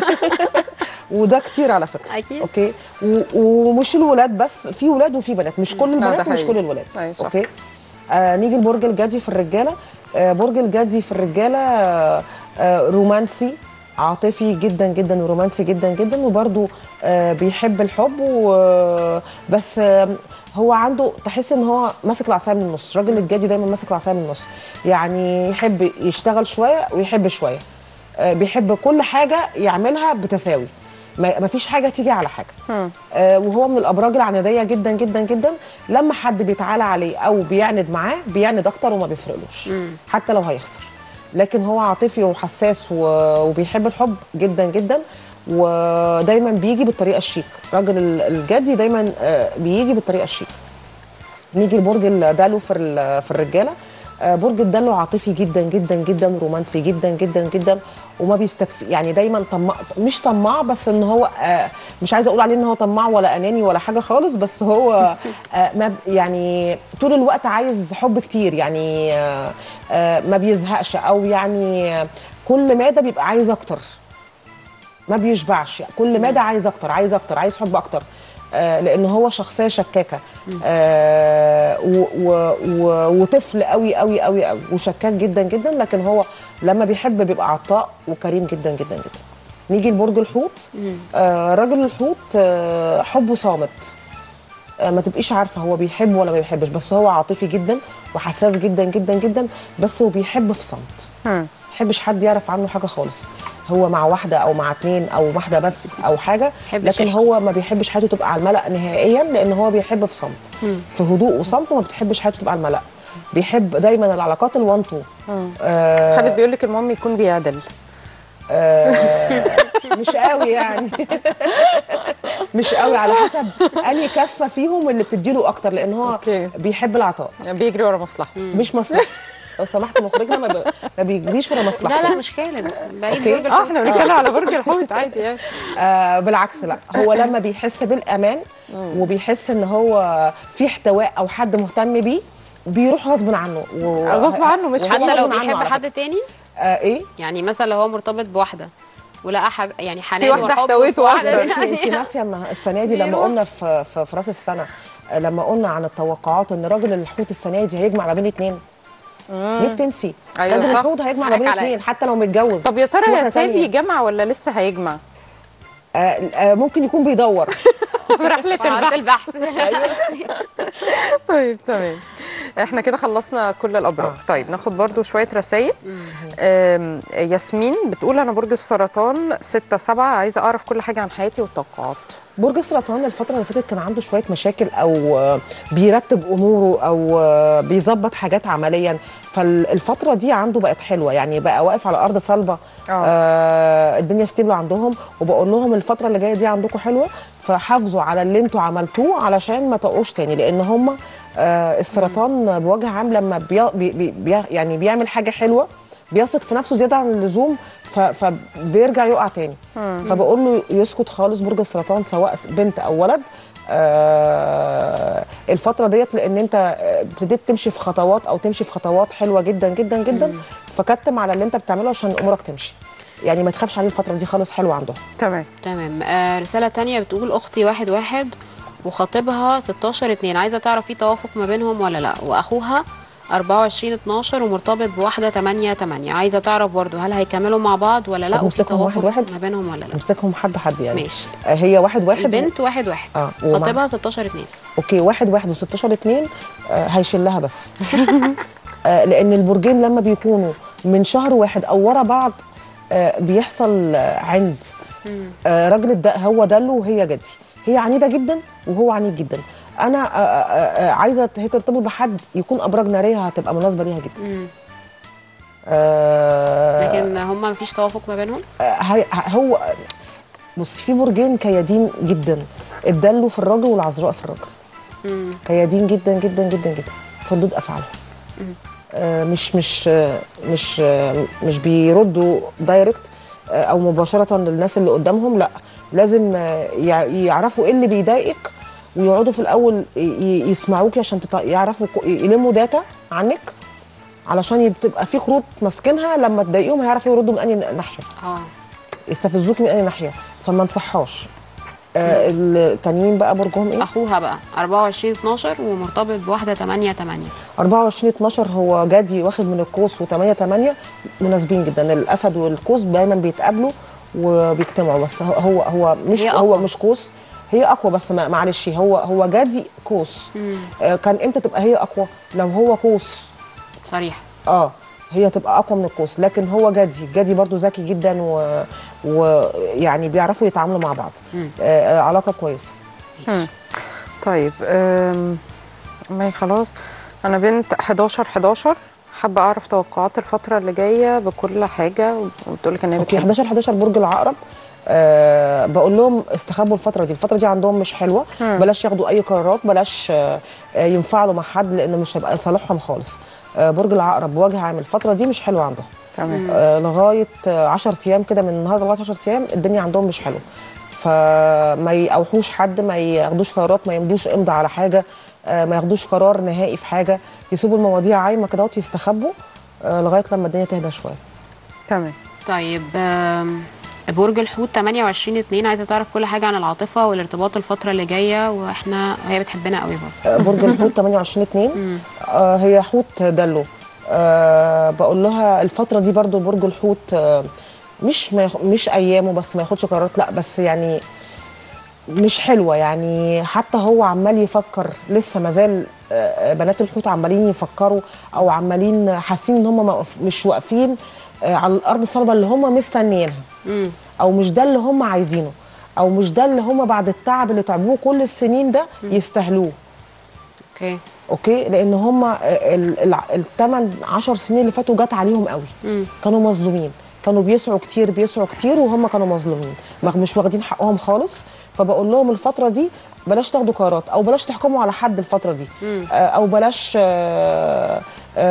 Speaker 13: وده كتير على فكره
Speaker 2: اكيد
Speaker 13: اوكي و- ومش الولاد بس في ولاد وفي بنات مش كل
Speaker 1: لا، ده
Speaker 13: البنات ومش
Speaker 1: حقيقي.
Speaker 13: كل الولاد
Speaker 1: أيوة صح.
Speaker 13: اوكي آه نيجي لبرج الجدي في الرجاله آه برج الجدي في الرجاله آه آه رومانسي عاطفي جدا جدا ورومانسي جدا جدا وبرده آه بيحب الحب و- بس آه هو عنده تحس ان هو ماسك العصايه من النص راجل الجدي دايما ماسك العصايه من النص يعني يحب يشتغل شويه ويحب شويه آه بيحب كل حاجه يعملها بتساوي ما ما فيش حاجه تيجي على حاجه آه، وهو من الابراج العنيديه جدا جدا جدا لما حد بيتعالى عليه او بيعند معاه بيعند اكتر وما بيفرقلوش حتى لو هيخسر لكن هو عاطفي وحساس و- وبيحب الحب جدا جدا ودايما بيجي بالطريقه الشيك راجل ال- الجدي دايما آه، بيجي بالطريقه الشيك نيجي لبرج الدلو في ال- في الرجاله آه، برج الدلو عاطفي جدا جدا جدا رومانسي جدا جدا جدا وما بيستكفي يعني دايما طماع مش طماع بس ان هو آه، مش عايزه اقول عليه ان هو طماع ولا اناني ولا حاجه خالص بس هو آه، ما ب- يعني طول الوقت عايز حب كتير يعني آه، آه، ما بيزهقش او يعني آه، كل ماده بيبقى عايز اكتر ما بيشبعش يعني كل مدى عايز اكتر عايز اكتر عايز حب اكتر آه لان هو شخصيه شكاكه آه و و و وطفل قوي قوي قوي قوي وشكاك جدا جدا لكن هو لما بيحب بيبقى عطاء وكريم جدا جدا جدا نيجي لبرج الحوت آه راجل الحوت آه حبه صامت آه، ما تبقيش عارفه هو بيحب ولا ما بيحبش بس هو عاطفي جدا وحساس جدا جدا جدا بس هو بيحب في صمت ما يحبش حد يعرف عنه حاجه خالص هو مع واحده او مع اتنين او واحده بس او حاجه
Speaker 2: يحبش
Speaker 13: لكن
Speaker 2: يحكي.
Speaker 13: هو ما بيحبش حياته تبقى على الملأ نهائيا لان هو بيحب في صمت في هدوء وصمت وما بتحبش حياته تبقى على الملأ بيحب دايما العلاقات الوان تو آه
Speaker 1: خالد بيقول لك المهم يكون بيعدل
Speaker 13: آه مش قوي يعني مش قوي على حسب انهي كفه فيهم اللي بتديله اكتر لان هو
Speaker 1: أوكي.
Speaker 13: بيحب العطاء
Speaker 1: بيجري ورا مصلحته
Speaker 13: مش مصلحه لو سمحت مخرجنا ما, ب... ما بيجريش ورا مصلحته
Speaker 2: لا لا مش خالد بعيد
Speaker 13: أوكي.
Speaker 2: برج
Speaker 1: اه
Speaker 2: الحوت
Speaker 1: احنا بنتكلم على برج الحوت عادي يعني
Speaker 13: آه بالعكس لا هو لما بيحس بالامان وبيحس ان هو في احتواء او حد مهتم بيه بيروح غصب عنه و...
Speaker 1: غصب عنه مش
Speaker 13: وهو
Speaker 2: حتى لو
Speaker 13: غصب عنه
Speaker 2: بيحب
Speaker 13: على
Speaker 2: حد
Speaker 13: فكرة.
Speaker 2: تاني
Speaker 13: آه ايه
Speaker 2: يعني مثلا لو هو مرتبط بواحده ولقى حب يعني حنان
Speaker 1: في واحدة
Speaker 2: وحب
Speaker 1: احتويت
Speaker 2: في
Speaker 1: واحدة.
Speaker 13: انت انت
Speaker 2: يعني
Speaker 13: ناسيه ان السنه دي لما
Speaker 2: بيروح.
Speaker 13: قلنا في في, في راس السنه آه، لما قلنا عن التوقعات ان راجل الحوت السنه دي هيجمع ما بين اتنين ليه بتنسي
Speaker 1: أيوة
Speaker 13: كان
Speaker 1: صح.
Speaker 13: الحوض هيجمع ما
Speaker 1: حقك
Speaker 13: بين
Speaker 1: عليا.
Speaker 13: الاثنين حتى لو متجوز
Speaker 1: طب يا
Speaker 13: في
Speaker 1: ترى يا
Speaker 13: واحدة
Speaker 1: سابي
Speaker 13: تانية.
Speaker 1: جمع ولا لسه هيجمع
Speaker 13: آه آه ممكن يكون بيدور
Speaker 1: في رحله
Speaker 2: رحلة
Speaker 1: البحث طيب تمام احنا كده خلصنا كل الابراج طيب ناخد برضو شويه رسائل آم، ياسمين بتقول انا برج السرطان 6 7 عايزه اعرف كل حاجه عن حياتي والتوقعات
Speaker 13: برج السرطان الفترة اللي فاتت كان عنده شوية مشاكل أو آه، بيرتب أموره أو آه، بيظبط حاجات عمليا فالفترة دي عنده بقت حلوة يعني بقى واقف على أرض صلبة آه الدنيا ستيبل عندهم وبقول لهم الفترة اللي جاية دي عندكم حلوة فحافظوا على اللي انتوا عملتوه علشان ما تقعوش تاني لأن هم آه السرطان بوجه عام لما بي بي بي يعني بيعمل حاجة حلوة بيثق في نفسه زياده عن اللزوم ف- فبيرجع يقع تاني
Speaker 14: مم.
Speaker 13: فبقول له يسكت خالص برج السرطان سواء بنت او ولد آه الفتره ديت لان انت آه، ابتديت تمشي في خطوات او تمشي في خطوات حلوه جدا جدا جدا فكتم على اللي انت بتعمله عشان امورك تمشي يعني ما تخافش عليه الفتره دي خالص حلوه عندهم
Speaker 1: تمام
Speaker 2: تمام آه رسالة تانية بتقول أختي واحد واحد وخطيبها 16 اتنين عايزة تعرف في توافق ما بينهم ولا لا وأخوها 24 12 ومرتبط بواحدة 8 8 عايزة تعرف برضو هل هيكملوا مع بعض ولا لا
Speaker 13: طب
Speaker 2: وفي
Speaker 13: نمسكهم واحد
Speaker 2: توافق
Speaker 13: واحد؟
Speaker 2: ما بينهم ولا لا
Speaker 13: نمسكهم حد حد يعني
Speaker 2: ماشي.
Speaker 13: آه هي واحد واحد
Speaker 2: البنت واحد واحد
Speaker 13: اه ومع-
Speaker 2: خطيبها 16 2
Speaker 13: اوكي واحد واحد و16 اتنين آه هيشلها بس آه لان البرجين لما بيكونوا من شهر واحد او ورا بعض آه بيحصل آه عند آه راجل الد- هو دلو وهي جدي هي عنيده جدا وهو عنيد جدا انا آه آه آه عايزه هي ترتبط بحد يكون ابراج ناريه هتبقى مناسبه ليها جدا آه
Speaker 2: لكن هم مفيش توافق ما بينهم
Speaker 13: آه، هي- هو بص في برجين كيادين جدا الدلو في الراجل والعذراء في الراجل
Speaker 2: مم.
Speaker 13: كيادين جدا جدا جدا جدا في ردود افعالهم آه، مش مش آه، مش آه، مش بيردوا دايركت آه، او مباشره للناس اللي قدامهم لا لازم آه، يع- يعرفوا ايه اللي بيضايقك ويقعدوا في الاول ي- ي- يسمعوكي عشان تط- يعرفوا كو- يلموا داتا عنك علشان يب- تبقى في خروط ماسكينها لما تضايقهم هيعرفوا يردوا من انهي ناحيه
Speaker 2: اه
Speaker 13: يستفزوكي من انهي ناحيه فما نصحاش آه التانيين بقى برجهم ايه
Speaker 2: اخوها بقى 24 12 ومرتبط بواحده 8 8
Speaker 13: 24 12 هو جدي واخد من القوس و8 8 مناسبين جدا الاسد والقوس دايما بيتقابلوا وبيجتمعوا بس هو هو, هو مش
Speaker 2: هي
Speaker 13: هو مش قوس هي اقوى بس ما- معلش هو هو جدي قوس آه كان امتى تبقى هي اقوى لو هو قوس
Speaker 2: صريح
Speaker 13: اه هي تبقى اقوى من القوس لكن هو جدي الجدي برضو ذكي جدا و- ويعني بيعرفوا يتعاملوا مع بعض آه آه، علاقه كويسه
Speaker 1: مم. طيب أم، ما خلاص انا بنت 11 11 حابه اعرف توقعات الفتره اللي جايه بكل حاجه وبتقول لك ان هي
Speaker 13: اوكي
Speaker 1: بتحب
Speaker 13: 11 11 برج العقرب أه بقول لهم استخبوا الفتره دي الفتره دي عندهم مش حلوه
Speaker 1: مم.
Speaker 13: بلاش ياخدوا اي قرارات بلاش آه، آه، ينفعلوا مع حد لان مش هيبقى لصالحهم خالص أه برج العقرب بوجه عام الفتره دي مش حلوه عندهم
Speaker 1: تمام.
Speaker 13: أه لغايه 10 ايام كده من النهارده لغايه 10 ايام الدنيا عندهم مش حلوه فما يأوحوش حد ما ياخدوش قرارات ما يمدوش امضى على حاجه آه، ما ياخدوش قرار نهائي في حاجه يسيبوا المواضيع عايمه كده ويستخبوا آه، لغايه لما الدنيا تهدى شويه
Speaker 1: تمام
Speaker 2: طيب آم، برج الحوت 28 2 عايزه تعرف كل حاجه عن العاطفه والارتباط الفتره اللي جايه واحنا هي بتحبنا قوي برضه
Speaker 13: آه، برج الحوت 28 2 آه هي حوت دلو آه بقول لها الفتره دي برضو برج الحوت آه مش ما يخ... مش ايامه بس ما ياخدش قرارات لا بس يعني مش حلوه يعني حتى هو عمال يفكر لسه مازال آه، بنات الحوت عمالين يفكروا او عمالين حاسين ان هم موقف- مش واقفين آه، على الارض الصلبه اللي هم مستنيينها او مش ده اللي هم عايزينه او مش ده اللي هم بعد التعب اللي تعبوه كل السنين ده يستاهلوه
Speaker 2: اوكي
Speaker 13: اوكي لان هم الثمان 10 سنين اللي فاتوا جت عليهم قوي
Speaker 2: مم.
Speaker 13: كانوا مظلومين كانوا بيسعوا كتير بيسعوا كتير وهم كانوا مظلومين ما- مش واخدين حقهم خالص فبقول لهم الفتره دي بلاش تاخدوا قرارات او بلاش تحكموا على حد الفتره دي
Speaker 2: مم.
Speaker 13: آه، او بلاش آه،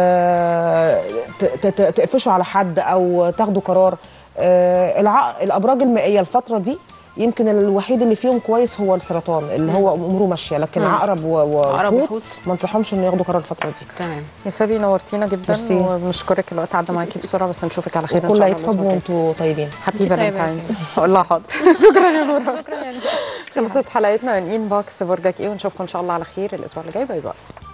Speaker 13: آه، ت- ت- ت- تقفشوا على حد او تاخدوا قرار آه، الع- الابراج المائيه الفتره دي يمكن الوحيد اللي فيهم كويس هو السرطان اللي هو اموره ماشيه لكن
Speaker 1: مم.
Speaker 13: عقرب و-
Speaker 1: عقرب
Speaker 13: وحوت
Speaker 1: وحوت.
Speaker 13: ما انصحهمش انه ياخدوا قرار الفتره دي
Speaker 2: تمام
Speaker 1: يا سابي نورتينا جدا
Speaker 13: ميرسي.
Speaker 1: وبنشكرك الوقت عدى معاكي بسرعه بس نشوفك على خير ان
Speaker 13: وكل
Speaker 1: شاء
Speaker 13: عيد
Speaker 1: الله
Speaker 13: حب
Speaker 1: الأسبوع
Speaker 13: وانتوا طيبين
Speaker 1: هابي
Speaker 2: انت طيبة يا
Speaker 1: فالنتاينز
Speaker 2: سيدي.
Speaker 1: اقول لها حاضر شكرا يا نورا شكرا يا خلصت حلقتنا من ان بوكس برجك ايه ونشوفكم ان شاء الله على خير الاسبوع اللي جاي باي باي